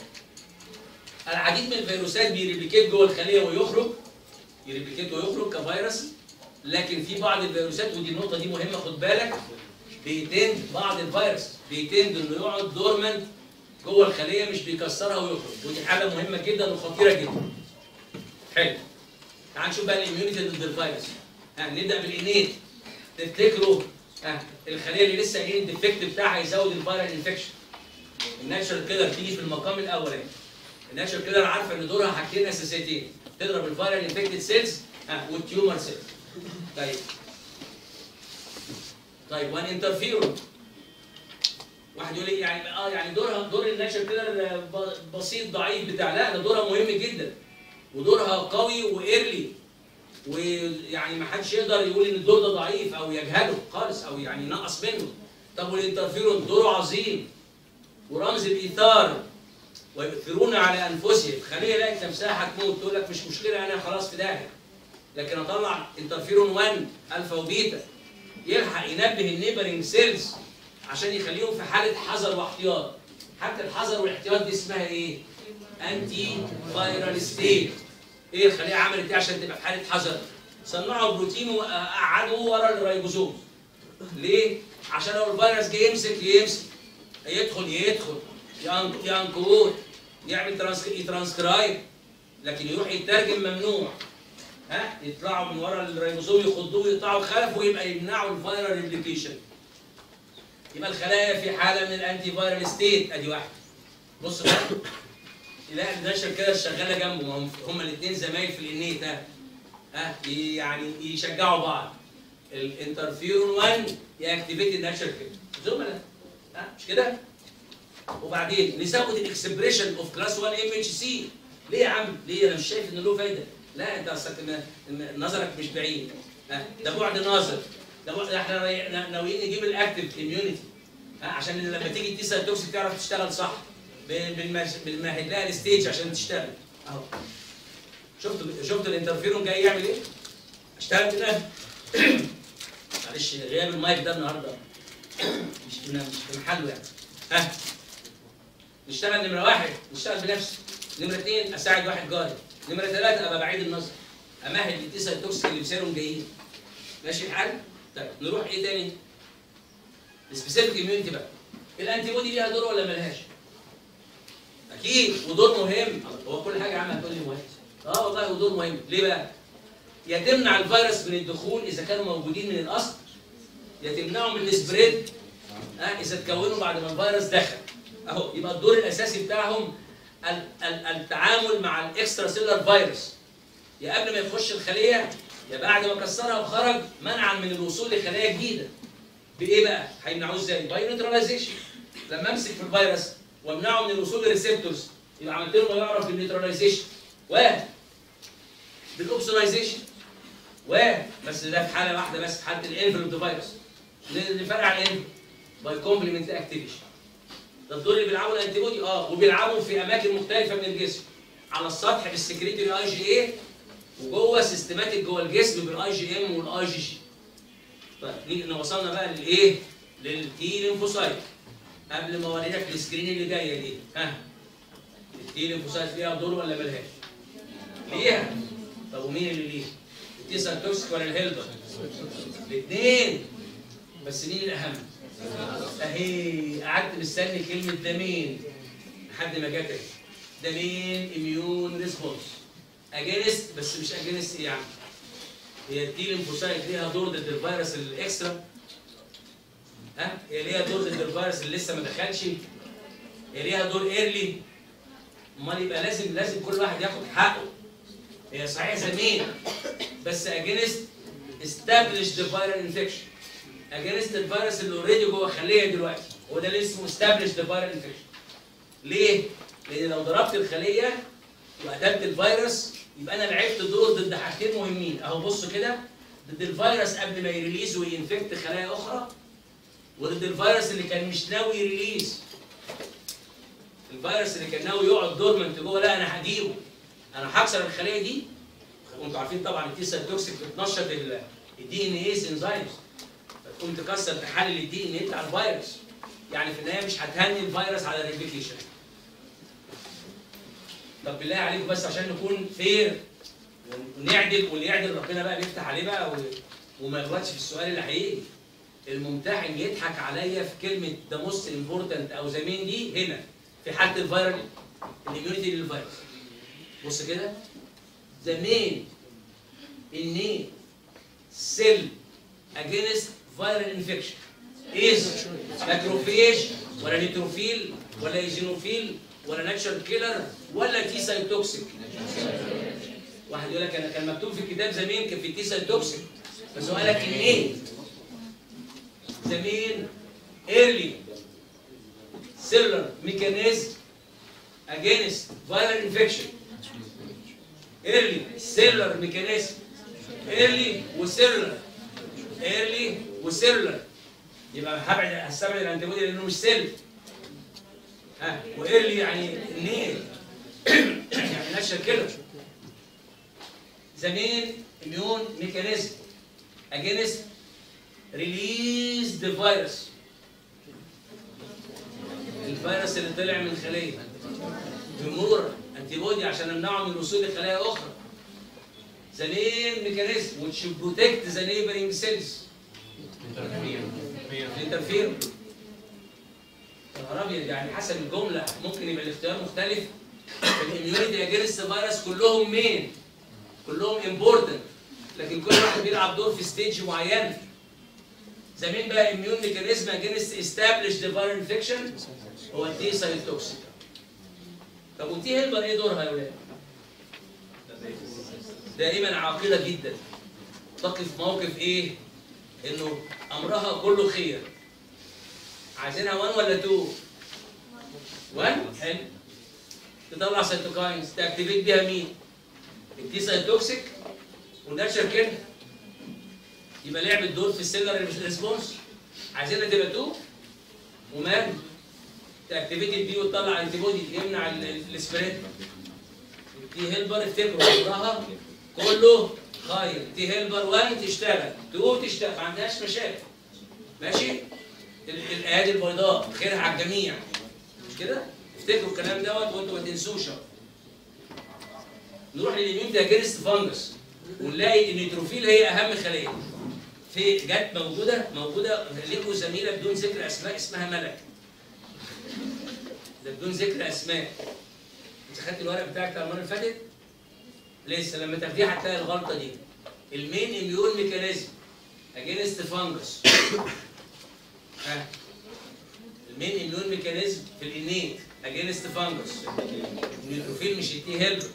العديد من الفيروسات بيريبليكيت جوه الخليه ويخرج يريبليكيت ويخرج كفيروس لكن في بعض الفيروسات ودي النقطه دي مهمه خد بالك بيتند بعض الفيروس بيتند انه يقعد دورمنت جوه الخليه مش بيكسرها ويخرج ودي حاجه مهمه جدا وخطيره جدا حلو تعال نشوف بقى الاميونيتي ضد الفيروس ها نبدا بالانيت تفتكروا ها الخليه اللي لسه قايلين الديفكت بتاعها يزود الفيرال انفكشن الناتشرال كيلر تيجي في المقام الاولاني الناتشرال كيلر عارفه ان دورها حاجتين اساسيتين تضرب الفيرال انفكتد سيلز ها والتيومر سيلز طيب طيب وان انترفيرون واحد يقول لي يعني اه يعني دورها دور الناتشرال كيلر ب- بسيط ضعيف بتاع لا ده دورها مهم جدا ودورها قوي وايرلي ويعني ما حدش يقدر يقول ان الدور ده ضعيف او يجهله خالص او يعني ينقص منه طب والانترفيرون دوره عظيم ورمز الايثار ويؤثرون على انفسهم خليه لقت نفسها هتموت تقول لك مش مشكله انا خلاص في داهيه لكن اطلع انترفيرون 1 الفا وبيتا يلحق ينبه النيبرنج سيلز عشان يخليهم في حاله حذر واحتياط حتى الحذر والاحتياط دي اسمها ايه؟ انتي فايرال ستيت ايه الخليه عملت ايه عشان تبقى في حاله حذر؟ صنعوا بروتين وقعدوه ورا الريبوزوم ليه؟ عشان لو الفيروس جه يمسك يمسك يدخل يدخل ين- ينكود يعمل ترانس- يترانسكرايب لكن يروح يترجم ممنوع ها يطلعوا من ورا الريبوزوم يخضوه يقطعوا خلف ويبقى يمنعوا الفيرال ريبليكيشن يبقى الخلايا في حاله من الانتي فايرال ستيت ادي واحد بص بقى تلاقي النشر كده شغاله جنبه ما هم هما الاثنين زمايل في الانيت ها ها يعني يشجعوا بعض الانترفيرون 1 ياكتيفيت النشر كده زملاء ها مش كده؟ وبعدين نزود الاكسبريشن اوف كلاس 1 ام اتش سي ليه يا عم؟ ليه انا مش شايف ان له فايده؟ لا انت اصلك ن- ن- نظرك مش بعيد ها ده بعد ناظر ده بعد احنا راي- نا- ناويين نجيب الاكتف اميونيتي ها عشان لما تيجي تسال توكسيك تعرف تشتغل صح ب- بالمش- بنمهد لها الستيج عشان تشتغل اهو شفت شفت الانترفيرون جاي يعمل ايه؟ اشتغل كده معلش غياب المايك ده النهارده مش في مش في محله يعني ها نشتغل نمره واحد نشتغل بنفسي نمره اثنين اساعد واحد جاري نمره ثلاثه ابقى بعيد النظر امهد للتسع توكسيك اللي بسيرهم جايين ماشي الحال؟ طيب نروح ايه تاني؟ السبيسيفيك اميونيتي بقى الانتي بودي ليها دور ولا ملهاش؟ اكيد ودور مهم هو كل حاجه عامه هتقول لي مهم اه والله ودور مهم ليه بقى؟ يا تمنع الفيروس من الدخول اذا كانوا موجودين من الاصل يا تمنعهم من السبريد اه اذا اتكونوا بعد ما الفيروس دخل اهو يبقى الدور الاساسي بتاعهم ال- ال- التعامل مع الاكسترا سيلر فيروس يا قبل ما يخش الخليه يا بعد ما كسرها وخرج منعا من الوصول لخلايا جديده بايه بقى؟ هيمنعوه ازاي؟ باي نيوتراليزيشن لما امسك في الفيروس وامنعه من الوصول للريسبتورز يبقى عملت له ما يعرف بالنيوتراليزيشن و بالاوبسونايزيشن و بس ده في حاله واحده بس في حاله الانفلوب فيروس نفرق عن الانفلوب باي كومبلمنت اكتيفيشن ده الدور اللي بيلعبوا الانتي بودي اه وبيلعبوا في اماكن مختلفه من الجسم على السطح بالسكريتري اي جي اي وجوه سيستماتيك جوه الجسم بالاي جي ام والاي جي جي طيب نيجي وصلنا بقى للايه؟ للتي ليمفوسايت قبل ما اوريلك السكرين اللي جايه دي ها التي ليمفوسايت ليها دور ولا ملهاش؟ ليها طب ومين اللي ليها؟ التيسا توكسيك ولا الهيلبر؟ الاثنين بس مين الاهم؟ اهي قعدت مستني كلمه ده مين لحد ما جت اهي. ده مين اميون ريسبونس اجينست بس مش اجينست ايه يعني هي التي ليمفوسايت ليها دور ضد الفيروس الاكسترا ها هي ليها دور ضد الفيروس اللي لسه ما دخلش هي ليها دور ايرلي امال يبقى لازم لازم كل واحد ياخد حقه هي صحيح زميل بس اجينست established the viral infection اجينست الفيروس اللي اوريدي جوه الخليه دلوقتي هو ده اللي اسمه established the viral infection ليه؟ لان لو ضربت الخليه وقتلت الفيروس يبقى انا لعبت دور ضد حاجتين مهمين اهو بص كده ضد الفيروس قبل ما يريليز وينفكت خلايا اخرى وضد الفيروس اللي كان مش ناوي يريليز الفيروس اللي كان ناوي يقعد دورمنت جوه لا انا هجيبه انا هكسر الخليه دي وانتوا عارفين طبعا التي سيل توكسيك بتنشط الدي ان ايز انزيمز فتقوم تكسر تحلل الدي ان اي بتاع الفيروس يعني في النهايه مش هتهني الفيروس على الريبليكيشن طب بالله عليكم بس عشان نكون فير ونعدل واللي يعدل ربنا بقى بيفتح عليه بقى و- وما يغلطش في السؤال اللي هيجي الممتحن يضحك عليا في كلمه ذا موست امبورتنت او ذا مين دي هنا في حاله الفيرال الاميونيتي للفيروس بص كده ذا مين innate cell against viral infection is macrophage ولا نيتروفيل ولا ايزينوفيل ولا ناتشر كيلر ولا تي سايتوكسيك واحد يقول لك انا كان مكتوب في الكتاب زمان كان في تي سايتوكسيك بس هو قال لك innate زمان early cellular mechanism against viral infection early cellular mechanism ايرلي وسيرلر ايرلي وسيرلر يبقى هبعد هستبعد الانتي بودي لانه مش سيل ها وايرلي يعني نيل يعني نشر كده زمان اميون ميكانيزم اجينست ريليز ذا فيروس الفيروس اللي طلع من خليه بمرور انتي بودي عشان امنعه من الوصول لخلايا اخرى the main mechanism which should protect the neighboring cells الانترفير يا نهار ابيض يعني حسب الجمله ممكن يبقى الاختيار مختلف الاميونيتي اجينست فيروس كلهم مين؟ كلهم امبورتنت لكن كل واحد بيلعب دور في ستيج معينه زمان بقى اميون ميكانيزم اجينست استابليش ذا فايرال انفكشن هو التي سايتوكسيك طب والتي هيلبر ايه دورها يا ولاد؟ دائما عاقله جدا تقف موقف ايه؟ انه امرها كله خير عايزينها 1 ولا 2 1 حلو تطلع سيتوكاينز تاكتيفيت بيها مين التي سايتوكسيك وناتشر كده يبقى لعبت دور في السيلر ريسبونس عايزينها تبقى 2 ومان تاكتيفيت البي وتطلع انتي بودي يمنع السبريد التي هيلبر افتكروا عمرها كله خير تي هيلبر 1 تشتغل 2 تشتغل ما عندهاش مشاكل ماشي ال- الايادي البيضاء خيرها على الجميع مش كده افتكروا الكلام دوت وانتوا ما تنسوش نروح لليمين اجينست فانجس ونلاقي النيتروفيل هي اهم خليه في جت موجوده موجوده ليكوا زميله بدون ذكر اسماء اسمها ملك ده بدون ذكر اسماء انت خدت الورق بتاعك بتاع المره اللي فاتت لسه لما تاخديه هتلاقي الغلطه دي المين اميون ميكانيزم اجينست فانجس ها المين اميون ميكانيزم في الانيت اجينست فانجس النيوتروفيل مش التي هيلبر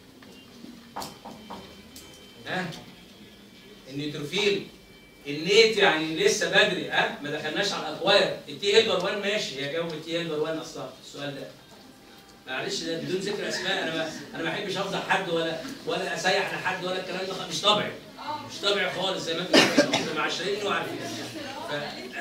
ها النيوتروفيل النيت يعني لسه بدري ها ما دخلناش على الاكواير التي هيلبر 1 ماشي هي جاوب التي هيلبر 1 اصلا السؤال ده معلش ده بدون ذكر اسماء انا ما انا ما بحبش افضح حد ولا ولا اسيح لحد ولا الكلام ده مش طبيعي مش طبيعي خالص زي ما انتم عارفين احنا معاشرين وعارفين ف...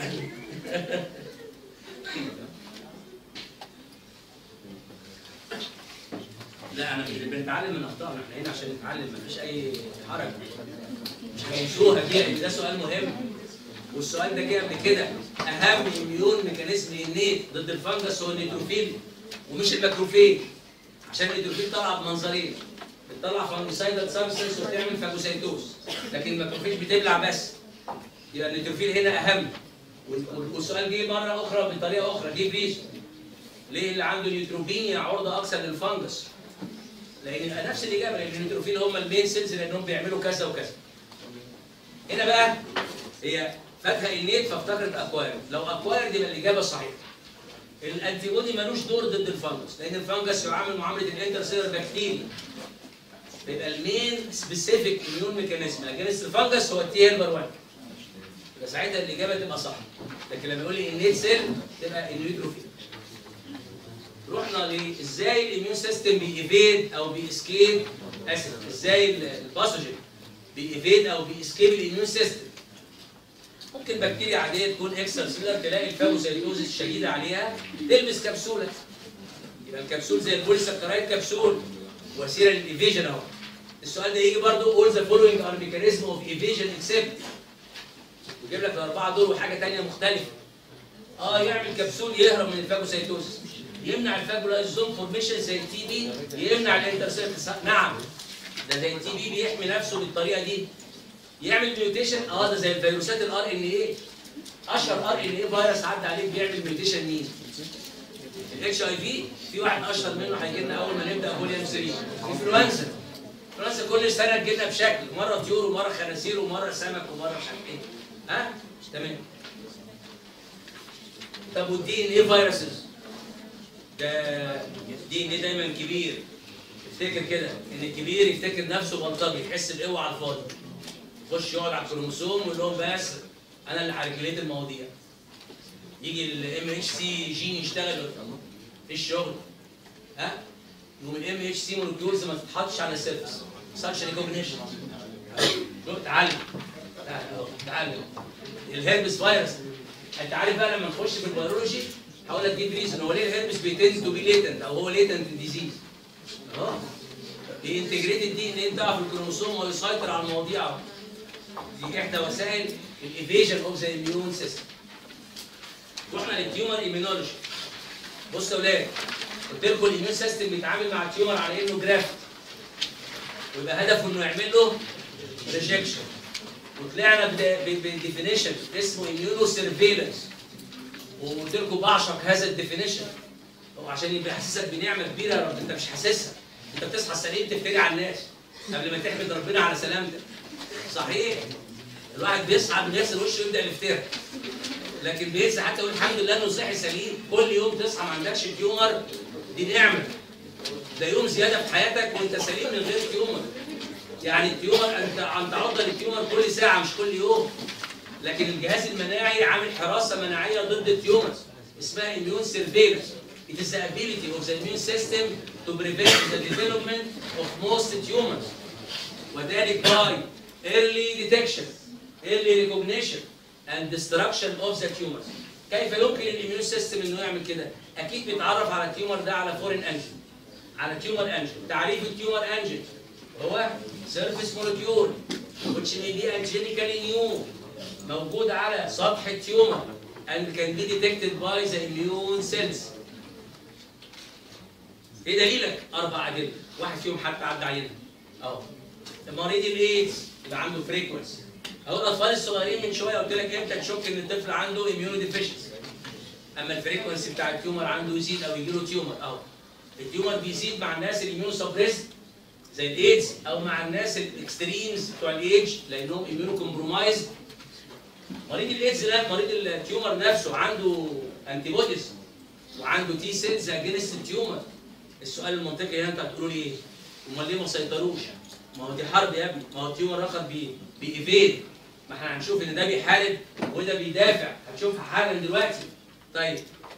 لا انا مش بنتعلم من اخطائنا احنا هنا عشان نتعلم مفيش اي حرج مش هينسوها دي ده سؤال مهم والسؤال ده جه قبل كده اهم اميون ميكانيزم النيت ضد الفنجس هو النيتروفيل ومش الماكروفيج عشان النيتروفيل طالعه بمنظرين بتطلع فانجسايدال سبستنس وبتعمل فاجوسيتوز لكن الماكروفيج بتبلع بس يبقى النيتروفيل هنا اهم وال- والسؤال جه مره اخرى بطريقه اخرى دي ريزون ليه اللي عنده نيوتروبينيا عرضه اكثر للفنجس لان نفس الاجابه لان النيوتروفيل هم المين سيلز لانهم بيعملوا كذا وكذا هنا بقى هي فاتها النيت فافتكرت اكواير لو اكواير يبقى الاجابه الصحيحه الانتي بودي ملوش دور ضد الفنجس لان الفنجس يعامل معامله الانترسيلر بكتيريا يبقى المين سبيسيفيك اميون ميكانيزم اجينست الفنجس هو التي هيلبر 1 يبقى ساعتها الاجابه تبقى صح لكن لما يقول لي النيت سيل تبقى النيوتروفيل رحنا لازاي الاميون سيستم بيفيد او بيسكيب اسف ازاي ال- الباثوجين بيفيد او بيسكيب الاميون سيستم ممكن بكتيريا عاديه تكون اكسترا سيلر تلاقي الفاجوسيتوزيس الشديده عليها تلبس كبسوله يبقى الكبسول زي البوليساكرايد كبسول وسيله للايفيجن اهو السؤال ده يجي برضه all the following are mechanism of evasion except ويجيب لك الاربعه دول وحاجه ثانيه مختلفه اه يعمل كبسول يهرب من الفاجوسيتوزيس يمنع الفاجولايزوم فورميشن زي التي بي يمنع الانترسيبت نعم ده زي التي بي بيحمي نفسه بالطريقه دي يعمل ميوتيشن اه ده زي الفيروسات الار ان ايه اشهر ار ان ايه فيروس عدى عليك بيعمل ميوتيشن مين؟ الاتش اي في في واحد اشهر منه هيجي لنا اول ما نبدا فوليوم 3 انفلونزا انفلونزا كل سنه تجي لنا بشكل مره طيور ومره خنازير ومره سمك ومره مش عارف ايه ها تمام طب والدي ان ايه فيروسز ده دي ان ايه دايما كبير افتكر كده ان الكبير يفتكر نفسه بلطجي يحس بقوه على الفاضي يخش يقعد على الكروموسوم ويقول لهم بس انا اللي هرجليت المواضيع يجي الام اتش سي جين يشتغل في الشغل ها يقوم الام اتش سي مولكيولز ما تتحطش على السيرفس ساتش ريكوجنيشن تعلم تعلم الهيربس فيروس انت عارف بقى لما نخش في البيولوجي هقول لك جيب ريزن هو ليه الهيربس بيتند تو بي ليتنت او هو ليتنت ديزيز اه الانتجريتد دي ان انت في الكروموسوم ويسيطر على المواضيع دي احدى وسائل الايفيجن اوف ذا اميون سيستم رحنا للتيومر ايمينولوجي بصوا يا ولاد قلت لكم الاميون سيستم بيتعامل مع التيومر على انه جرافت ويبقى هدفه انه يعمل له ريجكشن وطلعنا بديفينيشن اسمه اميونو سيرفيلنس وقلت لكم بعشق هذا الديفينيشن عشان يبقى يحسسك بنعمه كبيره يا رب انت مش حاسسها انت بتصحى السليم تفتري على الناس قبل ما تحمد ربنا على سلامتك صحيح الواحد بيصحى من يغسل وشه يبدا يفتري لكن بينسى حتى يقول الحمد لله انه صحي سليم كل يوم تصحى ما عندكش تيومر دي نعمه ده يوم زياده في حياتك وانت سليم من غير تيومر يعني التيومر انت عم تعرض للتيومر كل ساعه مش كل يوم لكن الجهاز المناعي عامل حراسه مناعيه ضد التيومرز اسمها immune surveillance It is the ability of the immune system to prevent the development of most tumors وذلك by early detection, early recognition and destruction of the tumors. كيف يمكن الاميون سيستم انه يعمل كده؟ اكيد بيتعرف على التيومر ده على فورين انجن. على تيومر انجن، تعريف التيومر انجن هو surface molecule which may be angelically new موجود على سطح التيومر and can be detected by the immune cells. ايه دليلك؟ اربع ادله، واحد فيهم حتى عدى علينا. اهو. مريض الايدز يبقى عنده فريكونسي. اهو الاطفال الصغيرين من شويه قلت لك امتى تشك ان الطفل عنده اميونو ديفيشنسي. اما الفريكونسي بتاع التيومر عنده يزيد او يجي له تيومر اهو. التيومر بيزيد مع الناس الاميونو سبريست زي الايدز او مع الناس الاكستريمز بتوع الايدج لانهم اميونو كومبرومايز مريض الايدز ده مريض التيومر نفسه عنده انتي بوديز وعنده تي سيلز اجينست التيومر السؤال المنطقي هنا انت هتقولوا لي ايه؟ امال ليه ما سيطروش؟ ما هو دي حرب يا ابني ما هو التيومر اخد بي بايفيد ما احنا هنشوف ان ده بيحارب وده بيدافع هتشوفها حالا دلوقتي طيب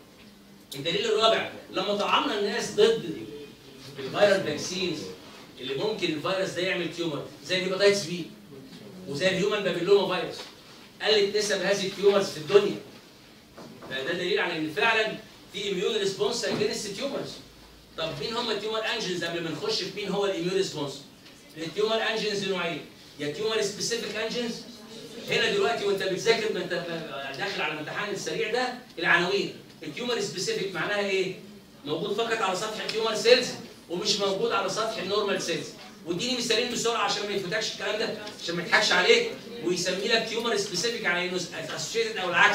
الدليل الرابع لما طعمنا الناس ضد الفيرال فاكسينز اللي ممكن الفيروس ده يعمل تيومر زي الهيباتيتس بي وزي الهيومن بابيلوما فيروس قلت نسب هذه التيومرز في الدنيا فده دليل على ان فعلا في اميون ريسبونس اجينست تيومرز طب مين هم التيومر انجنز قبل ما نخش في مين هو الاميون ريسبونس التيومر انجنز نوعين يا تيومر سبيسيفيك انجنز هنا دلوقتي وانت بتذاكر ما انت داخل على الامتحان السريع ده العناوين التيومر سبيسيفيك معناها ايه موجود فقط على سطح التيومر سيلز ومش موجود على سطح النورمال سيلز واديني مثالين بسرعه عشان ما يفوتكش الكلام ده عشان ما يضحكش عليك ويسمي لك تيومر سبيسيفيك على انه اسوشيتد او العكس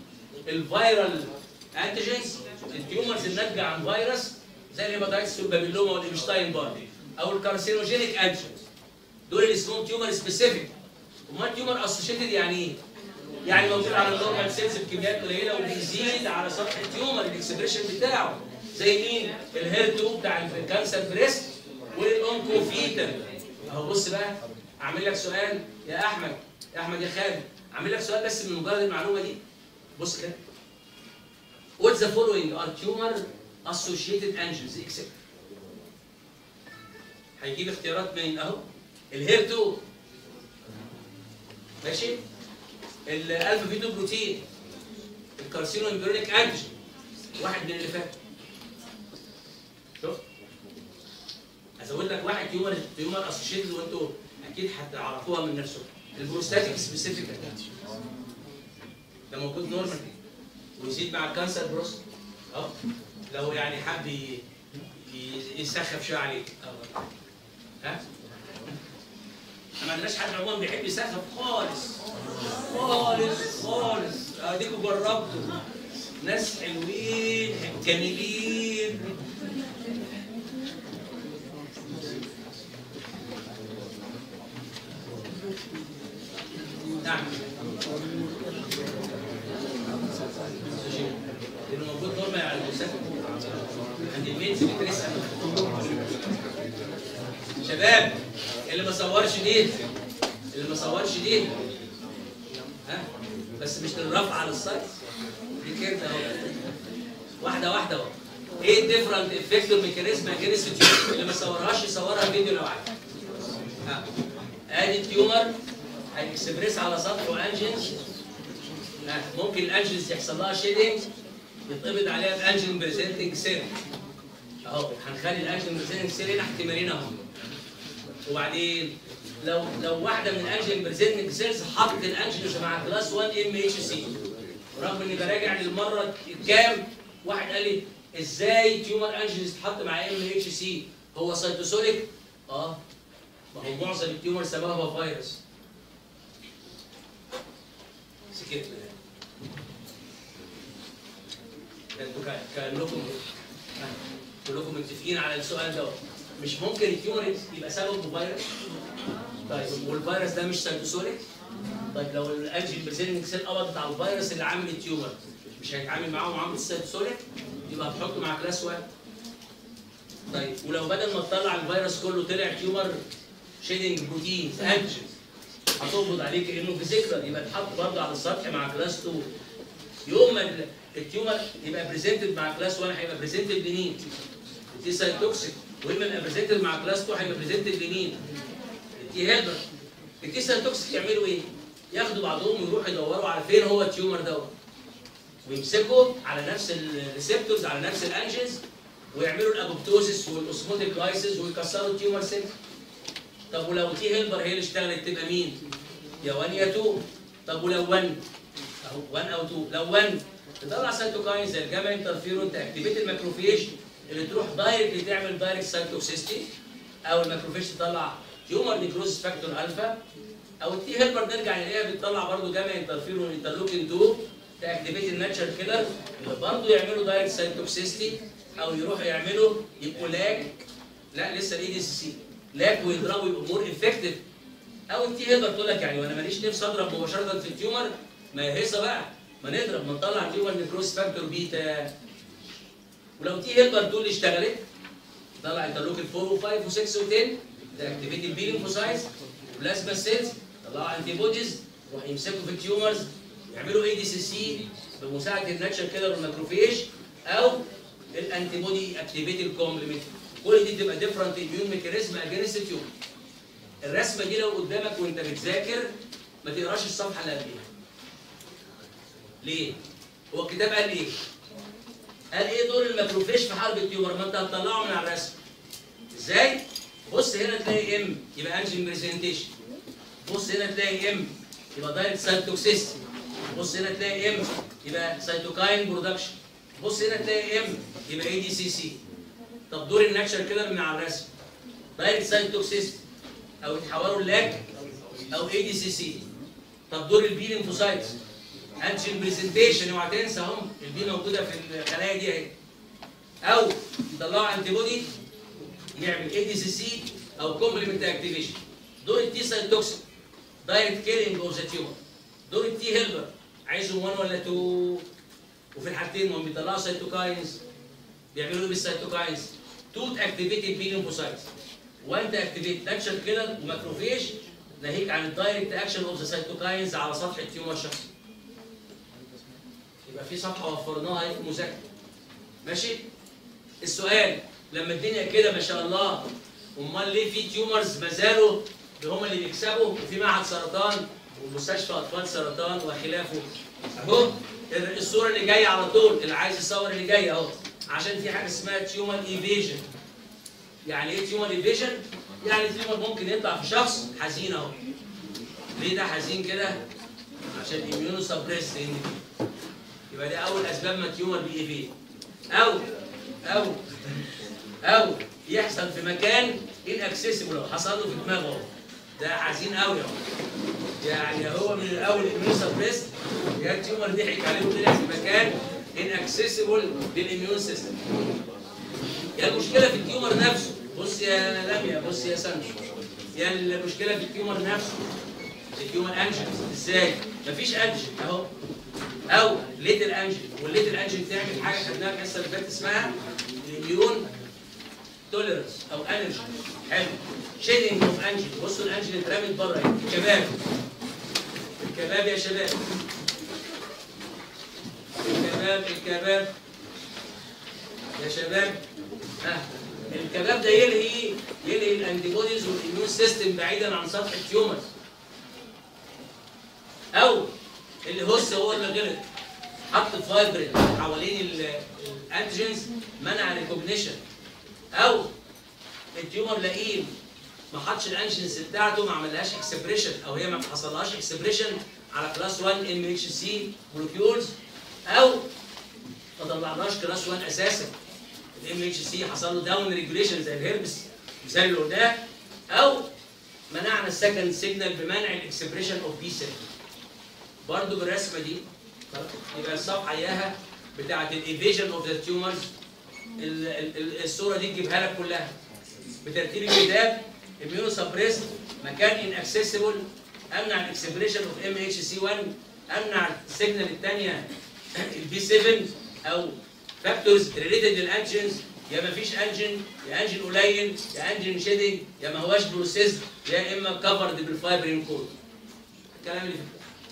الفيرال انتيجنز التيومرز الناتجه عن فيروس زي الهيباتيتس والبابيلوما والإبشتاين بار او الكارسينوجينيك انتيجنز دول اللي اسمهم تيومر سبيسيفيك امال تيومر اسوشيتد يعني ايه؟ يعني موجود على النورمال سيلز بكميات قليله وبيزيد على سطح التيومر الاكسبريشن بتاعه زي مين؟ الهير 2 بتاع الكانسر بريست والاونكوفيتال اهو بص بقى اعمل لك سؤال يا احمد يا احمد يا خالد اعمل لك سؤال بس من مجرد المعلومه دي بص كده What the following are tumor associated angios except هيجيب اختيارات من اهو الهير 2 ماشي الالفا فيتو بروتين الكارسينو امبريونيك انجين واحد من اللي فات شفت ازود لك واحد تيومر تيومر اسوشيتد وانتوا اكيد هتعرفوها من نفسكم البروستاتيك سبيسيفيك ده موجود نورمال ويزيد مع الكانسر بروست اه لو يعني حب ي- ي- يسخف شويه عليك أه. ها انا ما عندناش حد عموما بيحب يسخف خالص خالص خالص اديكوا جربتوا ناس حلوين جميلين نعم لانه موجود نورمال على المسافه عند المينز بترسم شباب اللي ما صورش دي اللي ما صورش دي ها بس مش للرفع على السايت دي كده اهو واحده واحده اهو ايه الديفرنت افكتور ميكانيزم اجينست التيومر اللي ما صورهاش يصورها فيديو لو عايز ها ادي التيومر هيكسبريس على سطحه انجنز ها ممكن الانجنز يحصل لها شيدنج يتقبض عليها بانجن بريزنتنج سيل اهو هنخلي الانجن بريزنتنج سيل هنا احتمالين اهو وبعدين لو لو واحده من الانجن بريزنتنج سيلز حطت الانجنز مع كلاس 1 ام اتش سي رغم اني براجع للمره الكام واحد قال لي ازاي تيومر انجنز تتحط مع ام اتش سي هو سيتوسوليك اه ما هو معظم التيومر سببها فيروس سكتنا انتوا كا- كانكم كلكم متفقين على السؤال ده مش ممكن التيومر يبقى سببه فيروس طيب والفيروس ده مش سيتوسوليك طيب لو الانجل بريزنتنج سيل قبضت على الفيروس اللي عامل التيومر مش هيتعامل معاه معامله السيتوسوليك يبقى هتحطه مع كلاس 1 طيب ولو بدل ما تطلع الفيروس كله طلع تيومر شيدنج بروتينز انجل هتقبض عليه كانه فيزيكال يبقى اتحط برضه على السطح مع كلاس 2 يوم ما ال- التيومر يبقى بريزنتد مع كلاس 1 هيبقى بريزنتد لمين؟ التي سايتوكسيك واما يبقى بريزنتد مع كلاس 2 هيبقى بريزنتد لمين؟ التي هيلبر التي سايتوكسيك يعملوا ايه؟ ياخدوا بعضهم ويروحوا يدوروا على فين هو التيومر دوت ويمسكوا على نفس الريسبتورز على نفس الانجنز ويعملوا الابوبتوزيس والاوسموتيك لايسز ويكسروا التيومر سيل طب ولو تي هيلبر هي اللي اشتغلت تبقى مين؟ يا 1 يا 2 طب ولو 1 اهو 1 او 2 لو 1 تطلع سيتوكاين زي الجاما انترفيرون تاكتيفيت الماكروفيج اللي تروح دايركت تعمل دايركت سايتوكسيستي او الماكروفيج تطلع تيومر نيكروز فاكتور الفا او التي هيلبر نرجع نلاقيها بتطلع برضه جاما انترفيرون انترلوكين 2 تاكتيفيت الناتشر كيلر اللي برضه يعملوا دايركت سايتوكسيستي او يروحوا يعملوا يبقوا لاك لا لسه الاي دي سي لاك ويضربوا يبقوا مور افكتيف او التي هيلبر تقول لك يعني وانا ماليش نفسي اضرب مباشره في التيومر ما هي هيصه بقى ما نضرب ما نطلع تيومر نيكروز فاكتور بيتا ولو تي هيلبر دول اشتغلت طلع انترلوكين 4 و5 و6 و10 تاكتيفيت البي ليمفوسايتس بلازما سيلز طلعوا انتي بوديز يروحوا يمسكوا في التيومرز يعملوا اي دي سي سي بمساعده الناتشر كيلر والماكروفيج او الانتي بودي اكتيفيت الكومبلمنت كل دي تبقى ديفرنت اميون ميكانيزم اجينست التيومر الرسمه دي لو قدامك وانت بتذاكر ما تقراش الصفحه اللي قبلها ليه؟ هو الكتاب قال ايه؟ قال ايه دور الماكروفيج في حرب التيومر؟ ما انت هتطلعه من على الرسم. ازاي؟ بص هنا تلاقي ام يبقى انجين بريزنتيشن. بص هنا تلاقي ام يبقى دايركت سايتوكسيستي. بص هنا تلاقي ام يبقى سيتوكاين برودكشن. بص هنا تلاقي ام يبقى اي دي سي سي. طب دور الناتشر كده من على الرسم. دايركت سايتوكسيستي او يتحولوا لاك او اي دي سي سي. طب دور البي ليمفوسايتس انجين بريزنتيشن اوعى تنسى اهو البي موجوده في الخلايا دي اهي او يطلعوا انتي بودي يعمل اي دي سي سي او كومبلمنت اكتيفيشن دور التي سايتوكسين دايركت كيلينج اوف ذا تيومر دور التي هيلبر عايزهم 1 ولا 2 وفي الحالتين هم بيطلعوا سيتوكاينز بيعملوا ايه بالسيتوكاينز؟ تو تاكتيفيت البي ليمفوسايتس وان تاكتيفيت ناتشر كيلر وماكروفيج ناهيك عن الدايركت اكشن اوف ذا سيتوكاينز على سطح التيومر شخصي يبقى في صفحه وفرناها اهي في المذاكره ماشي السؤال لما الدنيا كده ما شاء الله امال ليه في تيومرز ما زالوا هم اللي بيكسبوا وفي معهد سرطان ومستشفى اطفال سرطان وخلافه اهو الصوره اللي جايه على طول اللي عايز يصور اللي جايه اهو عشان في حاجه اسمها تيومر ايفيجن يعني ايه تيومر ايفيجن؟ يعني التيومر ممكن يطلع في شخص حزين اهو ليه ده حزين كده؟ عشان اميونو سبريس يبقى ده اول اسباب ما تيومر بي في او او او يحصل في مكان inaccessible حصل له في دماغه ده حزين قوي اهو يعني هو من الاول اميون سبريست يا التيومر ضحك عليه وطلع في مكان انكسسبل للاميون سيستم يا المشكله في التيومر نفسه بص يا لميا بص يا سامي يا المشكله في التيومر نفسه التيومر انجن ازاي مفيش انجن اهو او ليتل انجن والليتل انجن تعمل حاجه خدناها الحصه اللي فاتت اسمها الاميون توليرنس او انرجي حلو شيدنج اوف انجن بصوا الانجن اترمت بره اهي الكباب الكباب يا شباب الكباب الكباب يا شباب ها الكباب ده يلهي يلهي الانتي بوديز والاميون سيستم بعيدا عن سطح التيومرز او اللي هوس هو اللي غلط حط فايبرين حوالين ال- الانتيجنز منع ريكوجنيشن او التيومر لئيم ما حطش الانجنز بتاعته ما عملهاش اكسبريشن او هي ما حصلهاش اكسبريشن على كلاس 1 ام اتش سي مولكيولز او ما طلعناش كلاس 1 اساسا الام اتش سي حصل له داون ريجوليشن زي الهربس مثال اللي قلناه او منعنا السكند سيجنال بمنع الاكسبريشن اوف بي سيل برضه بالرسمه دي يبقى الصفحه اياها بتاعت الايفيجن اوف ذا تيومرز الصوره دي تجيبها لك كلها بترتيب الكتاب اميونو سبريست مكان ان اكسسبل امنع الاكسبريشن اوف ام اتش سي 1 امنع السيجنال الثانيه البي 7 او فاكتورز ريليتد للانجنز يا ما فيش انجن يا انجن قليل يا انجن شيدنج يا ما هواش بروسيس يا اما كفرد بالفايبرين كود الكلام اللي في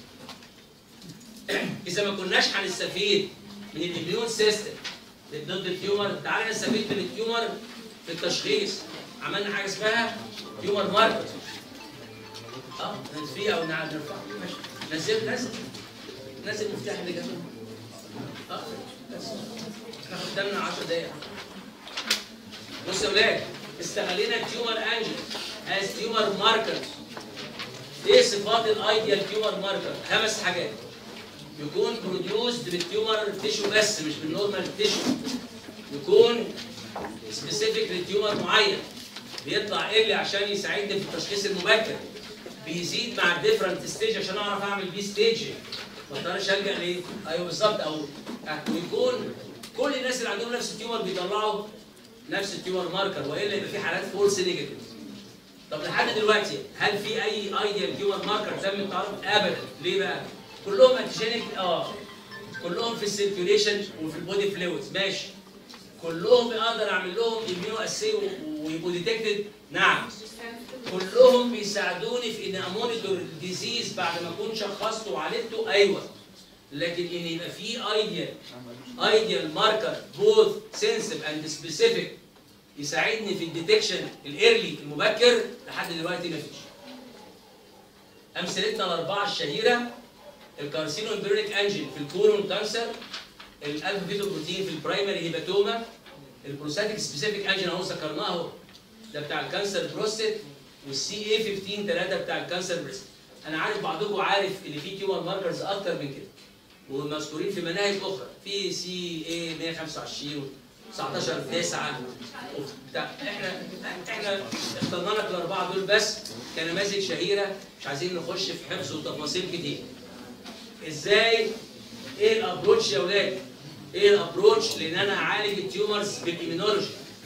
الكتاب. اذا ما كناش هنستفيد من الاميون سيستم ضد التيومر تعالى نستفيد من التيومر في التشخيص عملنا حاجه اسمها تيومر ماركر اه ننفيه او نعم نرفع ماشي نزل نزل نزل المفتاح اللي جنبه اه بس احنا قدامنا 10 دقايق بص يا ولاد استغلينا التيومر انجل از تيومر ماركر ايه صفات الايديال تيومر ماركر خمس حاجات يكون بروديوسد بالتيومر تيشو بس مش بالنورمال تيشو يكون سبيسيفيك لتيومر معين بيطلع ايرلي عشان يساعدني في التشخيص المبكر بيزيد مع الديفرنت ستيج عشان اعرف اعمل بيه ستيج ما اقدرش الجا ليه؟ ايوه بالظبط او ويكون كل الناس اللي عندهم نفس التيومر بيطلعوا نفس التيومر ماركر والا يبقى في حالات فولس نيجاتيف طب لحد دلوقتي هل في اي ايديال تيومر ماركر تم التعرف؟ ابدا ليه بقى؟ كلهم انتيجينيك اه كلهم في السيركيوليشن وفي البودي فلويدز ماشي كلهم اقدر اعمل لهم اميونو اسي ويبقوا ديتكتد نعم كلهم بيساعدوني في ان امونيتور الديزيز بعد ما اكون شخصته وعالجته ايوه لكن ان يبقى في ايديال ايديال ماركر بوث سنسيف اند سبيسيفيك يساعدني في الديتكشن الايرلي المبكر لحد دلوقتي مفيش امثلتنا الاربعه الشهيره الكارسينو امبريونيك انجين في الكولون كانسر الالفا بيتا بروتين في البرايمري هيباتوما البروستاتيك سبيسيفيك انجين اهو ذكرناه اهو ده بتاع الكانسر بروستات والسي اي 15 3 بتاع الكانسر بريست انا عارف بعضكم عارف ان في تيومر ماركرز اكتر من كده ومذكورين في مناهج اخرى في سي اي 125 19 9 بتاع احنا احنا اخترنا لك الاربعه دول بس كنماذج شهيره مش عايزين نخش في حفظ وتفاصيل كتير ازاي ايه الابروتش يا ولاد ايه الابروتش لان انا اعالج التيومرز بالامينولوجي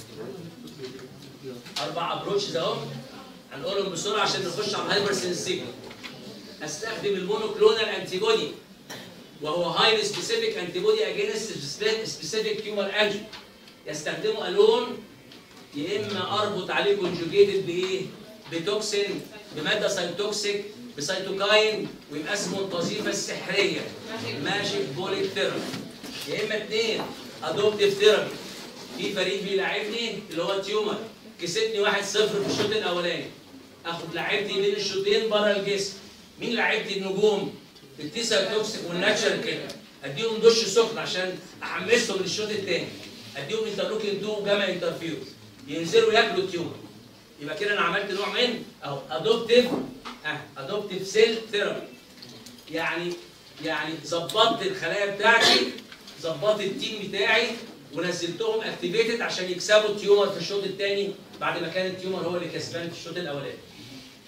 اربع ابروتشز اهو هنقولهم بسرعه عشان نخش على الهايبر سنسيتيف استخدم المونوكلونال انتي بودي وهو هايلي سبيسيفيك انتي بودي اجينست سبيسيفيك تيومر انجن يستخدمه الون يا اما اربط عليه كونجوجيتد بايه؟ بتوكسين بماده سايتوكسيك بسيتوكاين ويبقى اسمه الوظيفه السحريه ماجيك بوليك ثيرابي يا اما اثنين ادوبتيف ثيرابي في فريق بيلعبني اللي هو التيومر كسبني 1-0 في الشوط الاولاني اخد لعيبتي بين الشوطين بره الجسم مين لعيبتي النجوم التيسا توكسيك والناتشر كده اديهم دش سخن عشان احمسهم للشوط الثاني اديهم انترلوكين 2 وجاما انترفيوز ينزلوا ياكلوا التيومر يبقى كده انا عملت نوع من اهو ادوبتيف اه ادوبتيف سيل ثيرابي يعني يعني ظبطت الخلايا بتاعتي ظبطت التيم بتاعي ونزلتهم اكتيفيتد عشان يكسبوا التيومر في الشوط الثاني بعد ما كان التيومر هو اللي كسبان في الشوط الاولاني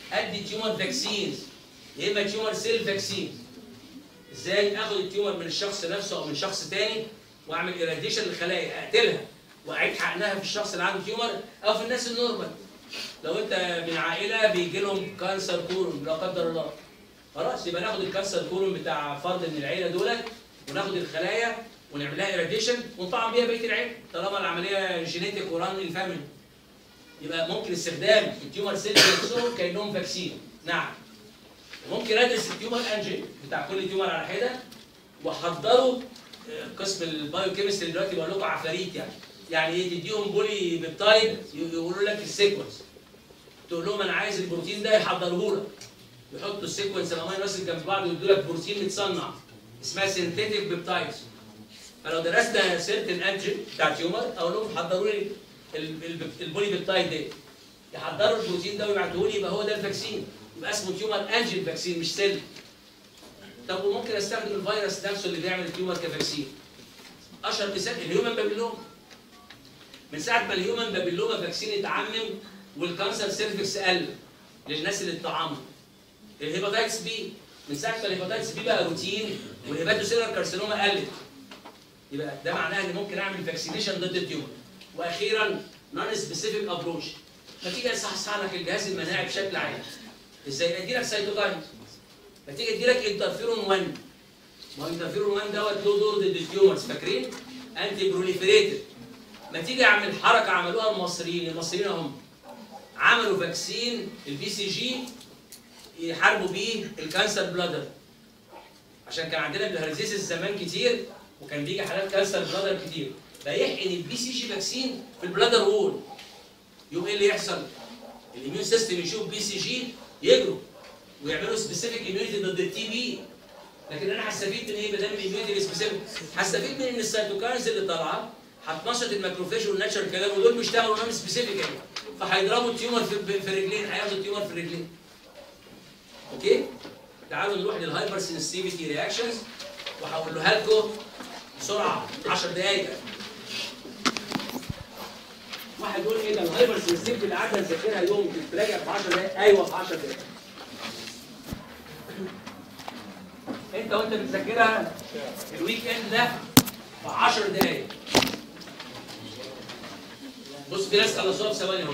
ادي تيومر فاكسينز يا اما تيومر سيل فاكسينز ازاي اخد التيومر من الشخص نفسه او من شخص تاني واعمل ايراديشن للخلايا اقتلها واعيد حقنها في الشخص اللي عنده تيومر او في الناس النورمال لو انت من عائله بيجي لهم كانسر كولون لا قدر الله خلاص يبقى ناخد الكانسر كولون بتاع فرد من العيله دولت وناخد الخلايا ونعمل لها ايراديشن ونطعم بيها بقيه العيله طالما العمليه جينيتيك وران الفاميلي يبقى ممكن استخدام التيومر سيل نفسهم كانهم فاكسين نعم ممكن ادرس التيومر انجين بتاع كل تيومر على حده واحضره آه، قسم البايو كيمستري دلوقتي بقول لكم عفاريت يعني يعني ايه تديهم بولي بيبتايد يقولوا لك السيكونس تقول لهم انا عايز البروتين ده يحضروه لك يحطوا السيكونس الامينو اسيد جنب بعض ويدوا لك بروتين متصنع اسمها سينثيتيك بيبتايدز فلو درسنا سيرتن انجين بتاع تيومر اقول لهم حضروا لي ال- ال- البولي بيبتايد ده يحضروا البروتين ده ويبعتوه لي يبقى هو ده الفاكسين يبقى اسمه تيومر انجين فاكسين مش سيل طب وممكن استخدم الفيروس نفسه اللي بيعمل التيومر كفاكسين اشهر مثال الهيومن بابيلوما من ساعه ما الهيومن بابيلوما فاكسين اتعمم والكانسر سيرفكس قل للناس اللي اتطعموا الهيباتايتس بي من ساعه ما الهيباتايتس بي بقى روتين والهيباتوسيلر كارسينوما قلت يبقى ده معناه ان ممكن اعمل فاكسينيشن ضد التيومر واخيرا نون سبيسيفيك ابروش فتيجي اصحصح لك الجهاز المناعي بشكل عام ازاي ادي لك سيتوكاين فتيجي ادي لك انترفيرون 1 ما هو انترفيرون 1 دوت له دور ضد التيومرز فاكرين انتي بروليفريتد ما تيجي اعمل حركه عملوها المصريين المصريين هم عملوا فاكسين البي سي جي يحاربوا بيه الكانسر بلادر عشان كان عندنا بالهرزيسس زمان كتير وكان بيجي حالات كانسر بلادر كتير فيحقن البي سي جي فاكسين في البلادر وول يوم ايه اللي يحصل؟ الاميون سيستم يشوف بي سي جي يجروا ويعملوا سبيسيفيك اميونيتي ضد التي بي لكن انا هستفيد من ايه ما دام الاميونيتي سبيسيفيك؟ هستفيد من ان السيتوكاينز اللي طالعه هتنشط الماكروفاج والناتشرال كلام ودول بيشتغلوا نون سبيسيفيك يعني فهيضربوا التيومر في في رجلين هياخدوا التيومر في رجلين اوكي تعالوا نروح للهايبر سنسيتيفيتي رياكشنز وهقولها لكم بسرعه 10 دقائق واحد يقول ايه ده الهايبر سنسيتيفيتي اللي قعدنا نذاكرها يوم تراجع في 10 دقائق ايوه في 10 دقائق انت وانت بتذاكرها الويك اند ده في 10 دقائق بص في ناس خلصوها في ثواني اهو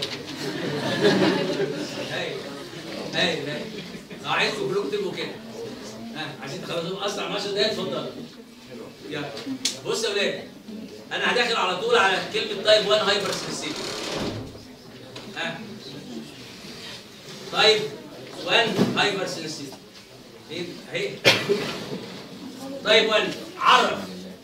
هاي هاي هاي لو عايزكم كلكم تبقوا كده ها عايزين تخلصوهم اسرع من 10 دقايق اتفضل يلا بص يا ولاد انا هداخل على طول على كلمه تايب 1 هايبر سبيسيفيك ها تايب 1 هايبر سبيسيفيك ايه اهي تايب 1 عرف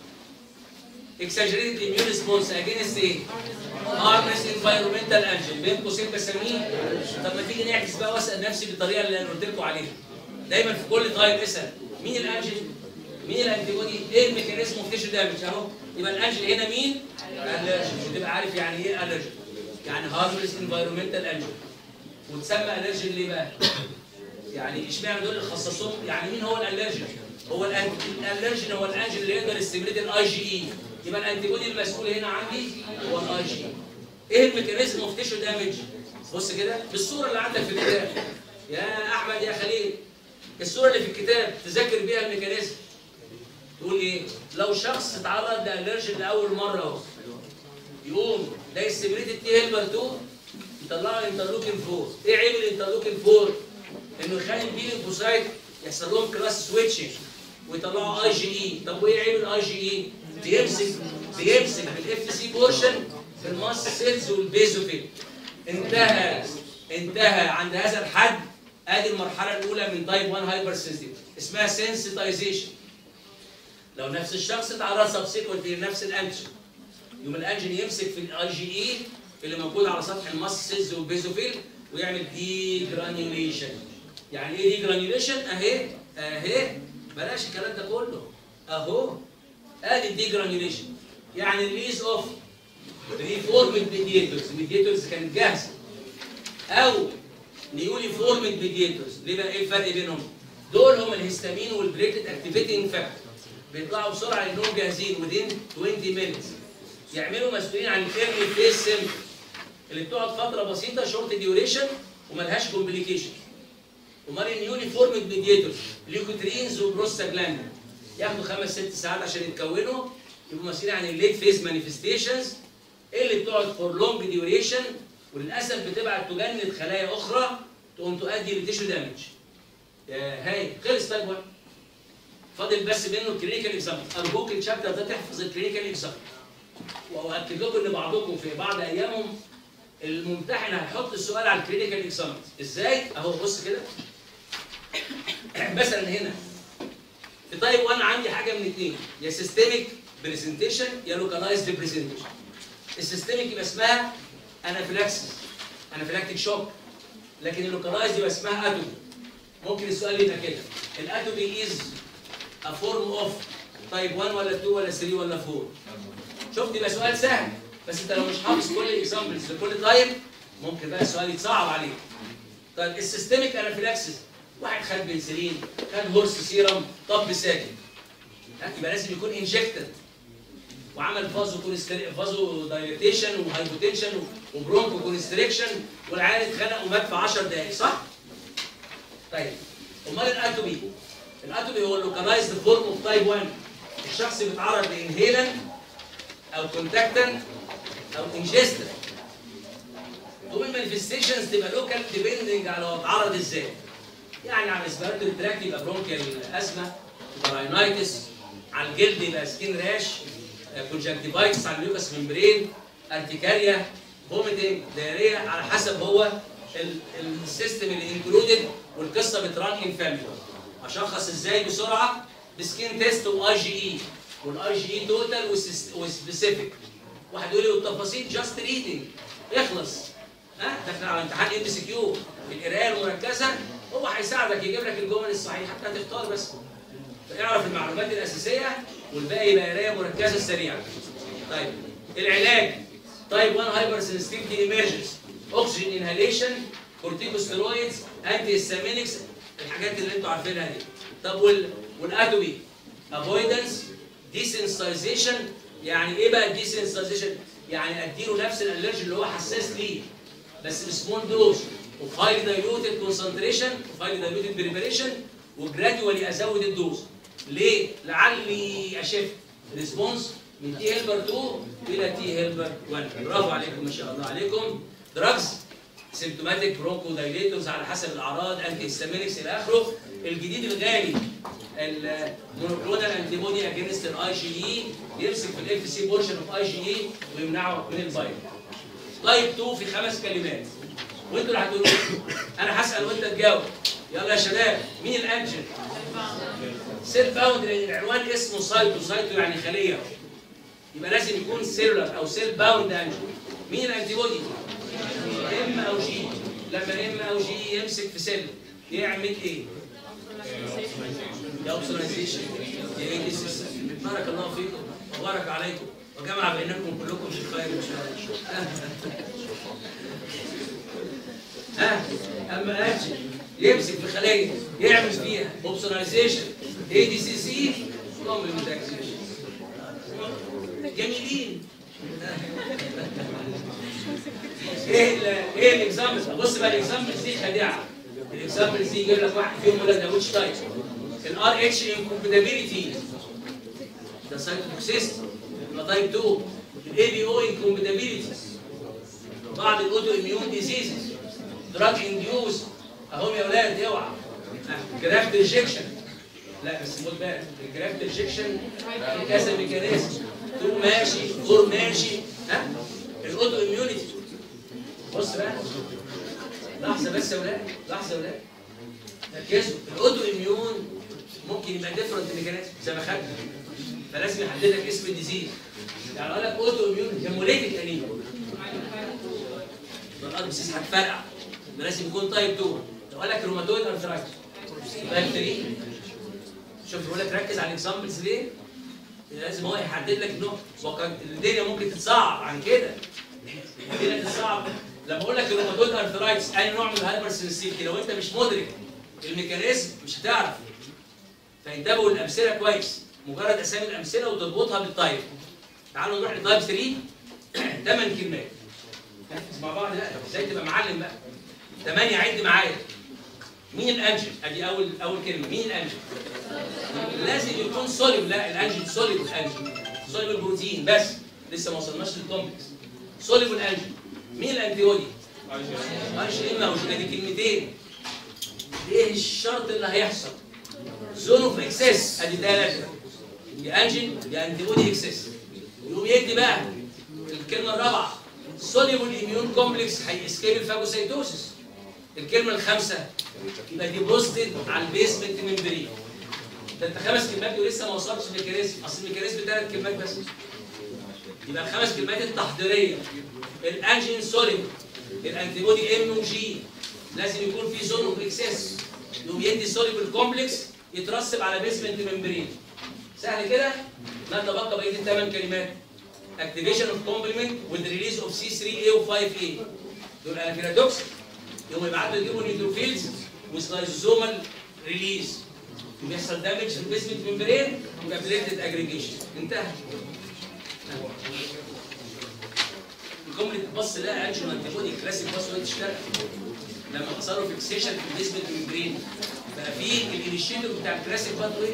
exaggerated immune response against ايه؟ harness environmental agent بين قوسين بسميه طب ما تيجي نعكس بقى واسال نفسي بالطريقه اللي انا قلت لكم عليها دايما في كل تايب اسال مين الانجل؟ مين الانتي بودي؟ ايه الميكانيزم اوف تيشو دامج اهو يبقى الانجل هنا مين؟ الرجن وتبقى عارف يعني ايه الرجن يعني هارملس انفايرمنتال انجل وتسمى الرجن ليه بقى؟ يعني اشمعنى دول اللي خصصوهم يعني مين هو الالرجن؟ هو الأن- الالرجن هو الانجل اللي يقدر يستمرد الاي جي اي يبقى الانتي بودي المسؤول هنا عندي هو الاي جي ايه الميكانيزم اوف تيشو دامج؟ بص كده بالصوره اللي عندك في الكتاب يا احمد يا خليل الصوره اللي في الكتاب تذاكر بيها الميكانيزم تقول ايه؟ لو شخص اتعرض لالرجن لاول مره اهو يقوم ده يستمرد التي هيلبر 2 يطلعوا الانترلوكين 4 ايه عيب الانترلوكين 4 انه يخلي البي ليمفوسايت يحصل لهم كلاس سويتشنج ويطلعوا اي جي اي طب وايه عيب الاي جي اي بيمسك بيمسك بالاف سي بورشن في الماست سيلز والبيزوفيل انتهى انتهى عند هذا الحد ادي المرحله الاولى من تايب 1 هايبر سنسيتيف اسمها سنسيتايزيشن لو نفس الشخص اتعرض سبسيكونت لنفس الانجن يوم الانجن يمسك في الاي جي اي اللي موجود على سطح الماست سيلز والبيزوفيل ويعمل دي جرانيوليشن يعني ايه دي جرانيوليشن اهي اهي بلاش الكلام ده كله اهو ادي الدي جرانيوليشن يعني ريليز اوف ريفورمد ميديتورز ميديتورز كانت جاهزه او نيولي فورمد ميديتورز ليه بقى ايه الفرق بينهم؟ دول هم الهستامين والبليتد اكتيفيتنج فاكتور بيطلعوا بسرعه لانهم جاهزين within 20 minutes يعملوا مسؤولين عن الايرلي فيس سيمبتوم اللي بتقعد فتره بسيطه شورت ديوريشن وملهاش كومبليكيشن امال اليونيفورم ميديتور ليوكوترينز وبروستاجلاندين ياخدوا خمس ست ساعات عشان يتكونوا يبقوا مسؤولين عن الليت فيز مانيفستيشنز اللي بتقعد فور لونج ديوريشن وللاسف بتبعت تجند خلايا اخرى تقوم تؤدي لتيشو دامج يا هاي خلص طيب واحد. فاضل بس منه الكلينيكال اكزامبل ارجوك الشابتر ده تحفظ الكلينيكال اكزامبل واؤكد لكم ان بعضكم في بعض ايامهم الممتحن هيحط السؤال على الكلينيكال اكزامبل ازاي اهو بص كده مثلا هنا في تايب 1 عندي حاجه من اثنين يا سيستميك برزنتيشن يا لوكالايزد برزنتيشن السيستميك يبقى اسمها انافيلاكسيس انافيلاكتيك شوك لكن اللوكالايزد يبقى اسمها اتومي ممكن السؤال يبقى كده الاتومي از a form of type 1 ولا 2 ولا 3 ولا 4 شفت يبقى سؤال سهل بس انت لو مش حافظ كل الاكزامبلز لكل تايب ممكن بقى السؤال يتصعب عليك طيب السيستميك انافيلاكسيس واحد خد بنسلين خد هورس سيرم طب ساكن ها، يبقى لازم يكون انجكتد وعمل فازو كونستري... فازو دايليتيشن وهايبوتنشن وبرونكو كونستريكشن والعيال اتخنق ومات في 10 دقائق صح؟ طيب امال الاتومي الاتومي هو اللوكالايزد فورم اوف تايب 1 الشخص بيتعرض لانهيلن او كونتاكتن او انجستن تقوم المانيفستيشنز تبقى لوكال ديبندنج على هو اتعرض ازاي يعني على الاسبيراتوري تراكت يبقى برونكيال ازمه راينايتس على الجلد يبقى سكين راش كونجكتيفايتس على الميوكس ممبرين ارتكاريا فوميتنج دايريا على حسب هو ال- السيستم اللي انكلودد والقصه بتران ان فاميلي اشخص ازاي بسرعه بسكين تيست واي جي اي والاي جي اي توتال وسبيسيفيك واحد يقول لي والتفاصيل جاست ريدنج اخلص ها داخل على امتحان ام سي كيو القرايه المركزه هو هيساعدك يجيب لك الجمل الصحيحه حتى تختار بس اعرف المعلومات الاساسيه والباقي يبقى قرايه مركزه سريعه طيب العلاج تايب 1 هايبر سنسيتيفيتي ايمرجنس اوكسجين انهاليشن كورتيكوستيرويدز انتي هيستامينكس الحاجات اللي انتوا عارفينها دي طب وال والاتومي افويدنس ديسنسايزيشن يعني ايه بقى الديسنسايزيشن يعني اديله نفس الالرجي اللي هو حساس ليه بس بسمول دوز وفي هايلي دايلوتد كونسنتريشن وفي هايلي دايلوتد بريبريشن وجراديوالي ازود الدوز ليه؟ لعلي اشفت ريسبونس من تي هيلبر 2 الى تي هيلبر 1 برافو عليكم ما شاء الله عليكم دراجز سيمتوماتيك برونكو دايليتورز على حسب الاعراض انتي هيستامينكس الى اخره الجديد الغالي المونوكلونال انتي بودي اجينست الاي جي اي يمسك في الاف سي بورشن اوف اي جي اي ويمنعه من الفيروس تايب 2 في خمس كلمات وانتوا اللي هتقولوا انا هسال وانت تجاوب يلا يا شباب مين الانجن؟ سيل باوند لان العنوان اسمه سايتو سايتو يعني خليه يبقى لازم يكون سيلولر او سيل باوند انجن مين الانتي بودي؟ ام او جي لما ام او جي يمسك في سيل يعمل ايه؟ يا اوبسونايزيشن يا ايه دي سيستم بارك الله فيكم وبارك عليكم وجمع بينكم كلكم في الخير ان شاء الله ها اما اجي يمسك في خليه يعمل فيها اوبسونايزيشن اي دي سي سي كومبلمنتايزيشن جميلين ايه ال ايه الاكزامبلز بص بقى الاكزامبلز دي خديعه الاكزامبلز دي يجيب لك واحد فيهم يقول لك ده ويتش تايب الار اتش انكومباتيبيليتي ده سايتوتوكسيست يبقى تايب 2 الاي بي او انكومباتيبيليتي بعض الاوتو اميون ديزيزز دراج انديوز اهم يا اولاد اوعى جرافت ريجكشن لا بس خد بالك الجرافت ريجكشن كذا ميكانيزم تو ماشي فور ماشي ها الاوتو اميونيتي بص بقى لحظه بس يا اولاد لحظه يا اولاد ركزوا الاوتو اميون ممكن يبقى ديفرنت ميكانيزم زي ما خدنا فلازم يحدد لك اسم الديزيز يعني اقول لك اوتو اميون هيموليتيك انيميا الارض بس هتفرقع ده لازم يكون تايب 2 لو قال لك روماتويد ارثرايتس تايب 3 شوف بيقول لك ركز على الاكزامبلز ليه؟ لازم هو يحدد لك انه وقد الدنيا ممكن تتصعب عن كده الدنيا تتصعب لما اقول لك الروماتويد ارثرايتس اي نوع من الهايبر سنسيتي لو انت مش مدرك الميكانيزم مش هتعرف فانتبهوا الامثله كويس مجرد اسامي الامثله وتربطها بالتايب تعالوا نروح لتايب 3 ثمان كلمات نركز مع بعض لا ازاي تبقى معلم بقى ثمانية عد معايا مين الانجل ادي اول اول كلمه مين الانجل لازم يكون سوليبل لا الانجل سوليبل انجل سوليبل بروتين بس لسه ما وصلناش للكومبلكس سوليبل انجل مين الانتي بودي معلش ايه موجود ادي كلمتين ايه الشرط اللي هيحصل زون اوف اكسس ادي ثلاثه يا انجل يا انتي بودي اكسس يقوم يدي بقى الكلمه الرابعه سوليبل اميون كومبلكس هيسكيب الفاجوسيتوسيس الكلمه الخامسه يبقى دي بوستد على البيسمنت ممبرين ده انت خمس كلمات ولسه ما وصلتش للميكانيزم اصل الميكانيزم ثلاث كلمات بس يبقى الخمس كلمات التحضيريه الانجين سوليد الانتي بودي ام وجي لازم يكون في زون اوف اكسس يقوم يدي سوليبل كومبلكس يترسب على بيسمنت ممبرين سهل كده ما تبقى بقيه الثمان كلمات activation of complement with release of C3A و 5A دول انافيلاتوكسين يقوم يبعتوا يجيبوا نيوتروفيلز وسلايزوزومال ريليز بيحصل دامج في البيسمنت ممبرين يبقى بليتد اجريجيشن انتهى الجمله بص لقى انجل انتي بودي كلاسيك باس وهي تشتغل لما حصلوا فيكسيشن في البيسمنت ممبرين بقى في الانيشيتيف بتاع الكلاسيك باث واي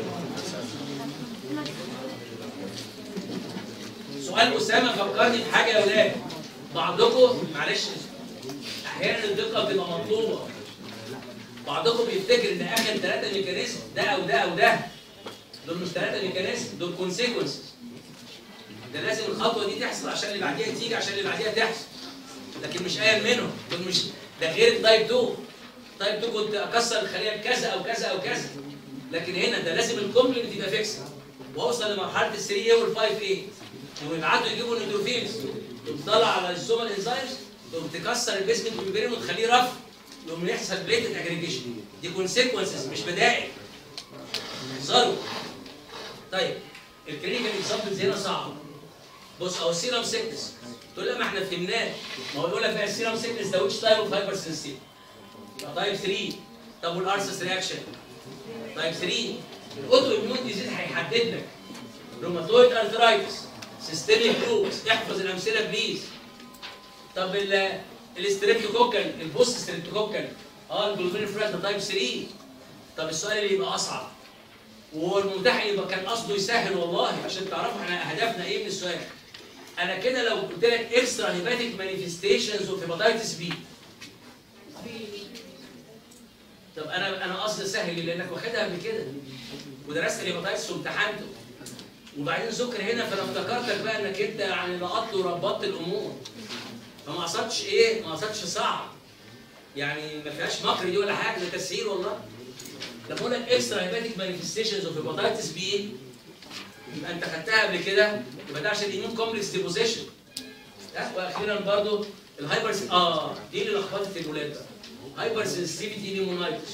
سؤال اسامه فكرني بحاجه يا ولاد بعضكم معلش احيانا الدقه بتبقى مطلوبه بعضكم بيفتكر ان اخر ثلاثه ميكانيزم ده او ده او ده دول مش ثلاثه ميكانيزم دول كونسيكونسز ده لازم الخطوه دي تحصل عشان اللي بعديها تيجي عشان اللي بعديها تحصل لكن مش ايا منهم دول مش ده غير التايب 2 تايب 2 كنت اكسر الخليه بكذا او كذا او كذا لكن هنا ده لازم الكومبلمنت يبقى فيكس واوصل لمرحله ال 3 a وال 5 a ويبعتوا يجيبوا النيوتروفيلز تطلع على السومال انزايمز تقوم تكسر البيسمنت ممبرين وتخليه رف يقوم يحصل بليتد اجريجيشن دي كونسيكونسز مش بدائل ظرف طيب الكلينيكال اكزامبلز هنا صعب بص او السيرم سيكنس تقول لا ما احنا فهمناه ما هو يقول لك بقى السيرم سيكنس ده ويتش تايب اوف هايبر سنسيتيف يبقى تايب 3 طب والارسس رياكشن تايب 3 الاوتو اميون ديزيز هيحدد لك روماتويد ارثرايتس سيستميك لوبس احفظ الامثله بليز طب ال الاستريبتوكوكال البوست ستريبتوكوكال اه الجلوبين فراس ده تايب 3 طب السؤال اللي يبقى اصعب وهو الممتحن يبقى كان قصده يسهل والله عشان تعرفوا احنا هدفنا ايه من السؤال انا كده لو قلت لك اكسترا هيباتيك مانيفستيشنز اوف هيباتيتس بي طب انا انا قصدي اسهل لانك واخدها قبل كده ودرست الهيباتيتس وامتحنته وبعدين ذكر هنا فانا افتكرتك بقى انك انت يعني لقطت وربطت الامور فما قصدتش ايه؟ ما قصدتش صعب يعني ما فيهاش مكر دي ولا حاجه ده تسهيل والله لما اقول لك اكسترا هيباتيك مانيفستيشنز اوف هيباتيتس بي يبقى انت خدتها قبل كده يبقى ده عشان الايمون كومبلكس ديبوزيشن واخيرا برضو الهايبر اه دي اللي لخبطت الولاد بقى هايبر سنسيتيفيتي ليمونايتس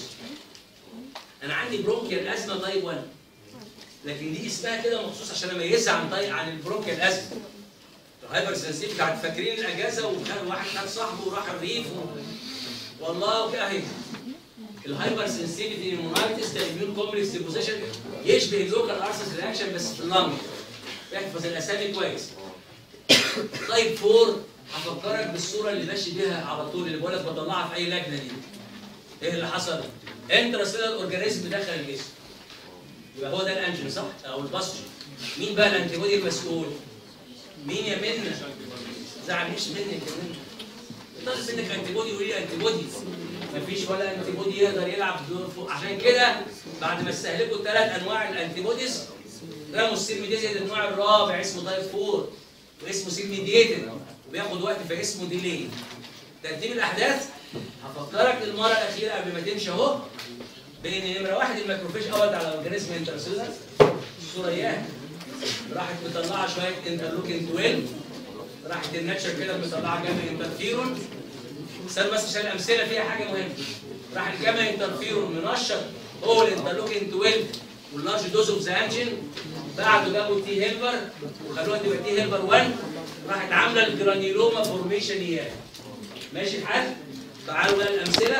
انا عندي برونكيال ازمه تايب 1 لكن دي اسمها كده مخصوص عشان اميزها عن طيب عن البرونكيال ازمه الهايبر سنسيتيف بتاعت فاكرين الاجازه وكان واحد خد صاحبه وراح الريف و... والله وكده اهي الهايبر سنسيتيفيتي ليمونايتس ده اميون كومبلكس ديبوزيشن يشبه اللوكال ارسس رياكشن بس في اللنج احفظ الاسامي كويس تايب 4 هفكرك بالصوره اللي ماشي بيها على طول اللي بقول لك بطلعها في اي لجنه دي ايه اللي حصل؟ انترستيلر اورجانيزم دخل الجسم يبقى هو ده الانجين صح؟ او الباستروجين مين بقى الانتي بودي المسؤول؟ مين يا منى؟ زعلنيش منك يا منى طالب منك انتي بودي قولي لي انتي بودي مفيش ولا انتي بودي يقدر يلعب دور فوق عشان كده بعد ما استهلكوا الثلاث انواع الانتي بوديز رموا السيل ميديتد النوع الرابع اسمه تايب 4 واسمه سيل ميديتد وبياخد وقت فاسمه ديلي ترتيب الاحداث هفكرك المره الاخيره قبل ما تمشي اهو بان نمره واحد الميكروفيش قبض على اورجانيزم انترسيلر الصوره اياها راحت مطلعه شويه انترلوكين 12 راحت الناتشر كده مطلعه جاما انترفيرون استنى بس عشان الامثله فيها حاجه مهمه راح الجاما انترفيرون منشط هو الانترلوكين 12 واللارج دوز اوف ذا انجين بعده جابوا تي هيلبر وخلوها تبقى تي هيلبر 1 راحت عامله الجرانيلوما فورميشن اياه ماشي الحال تعالوا بقى الامثله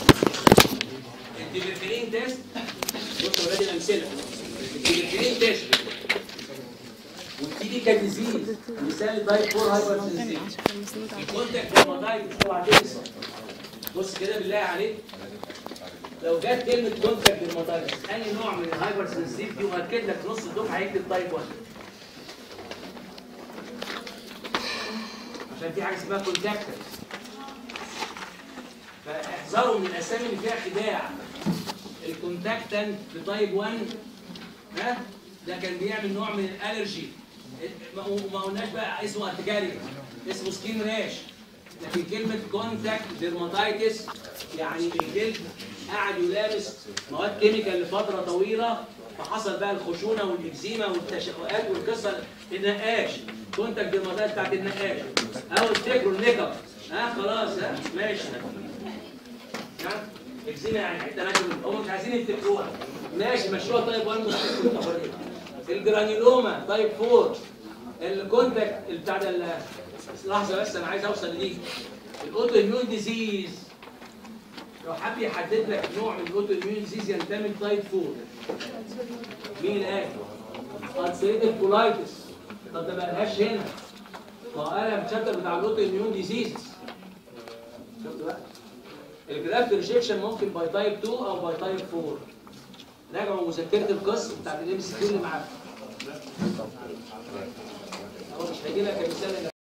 التبركلين تيست بصوا يا ولاد الامثله التبركلين تيست والتيبيكال ديزيز مثال تايب 4 هايبر الكونتاكت روماتايتس اوعى تنسى بص كده بالله عليك لو جت كلمه كونتاكت ديرماتايتس انهي نوع من الهايبر سنسيتيفيتي واكد لك نص الدفعه هيكتب تايب 1 عشان في حاجه اسمها كونتاكت فاحذروا من الاسامي اللي فيها خداع الكونتاكتنت في تايب 1 ها ده كان بيعمل نوع من الالرجي ما ما قلناش بقى اسمه ارتجاري اسمه سكين راش لكن كلمه كونتاكت ديرماتايتس يعني الجلد قعد يلامس مواد كيميكال لفتره طويله فحصل بقى الخشونه والاكزيما والتشققات والقصه النقاش كونتاكت ديرماتايتس بتاعت النقاش او افتكروا الميك اب ها خلاص ها ماشي ها اكزيما يعني حته ماشي هم مش عايزين يفتكروها ماشي مشروع طيب 1 مستقبل الجرانيولوما تايب 4 الكونتاكت بتاع ده ال- لحظه بس انا عايز اوصل لدي الاوتو اميون ديزيز لو حب يحدد لك نوع من الاوتو اميون ديزيز ينتمي لتايب 4 مين قال؟ السيريتيف كولايتس طب ده ما لهاش هنا ما هو قال الشابتر بتاع الاوتو اميون ديزيز شفت بقى الجرافت ريجكشن ممكن باي تايب 2 او باي تايب 4 راجعوا مذكره القسم بتاعت الام سي كيو اللي معاكم هو مش هيجي لك مثال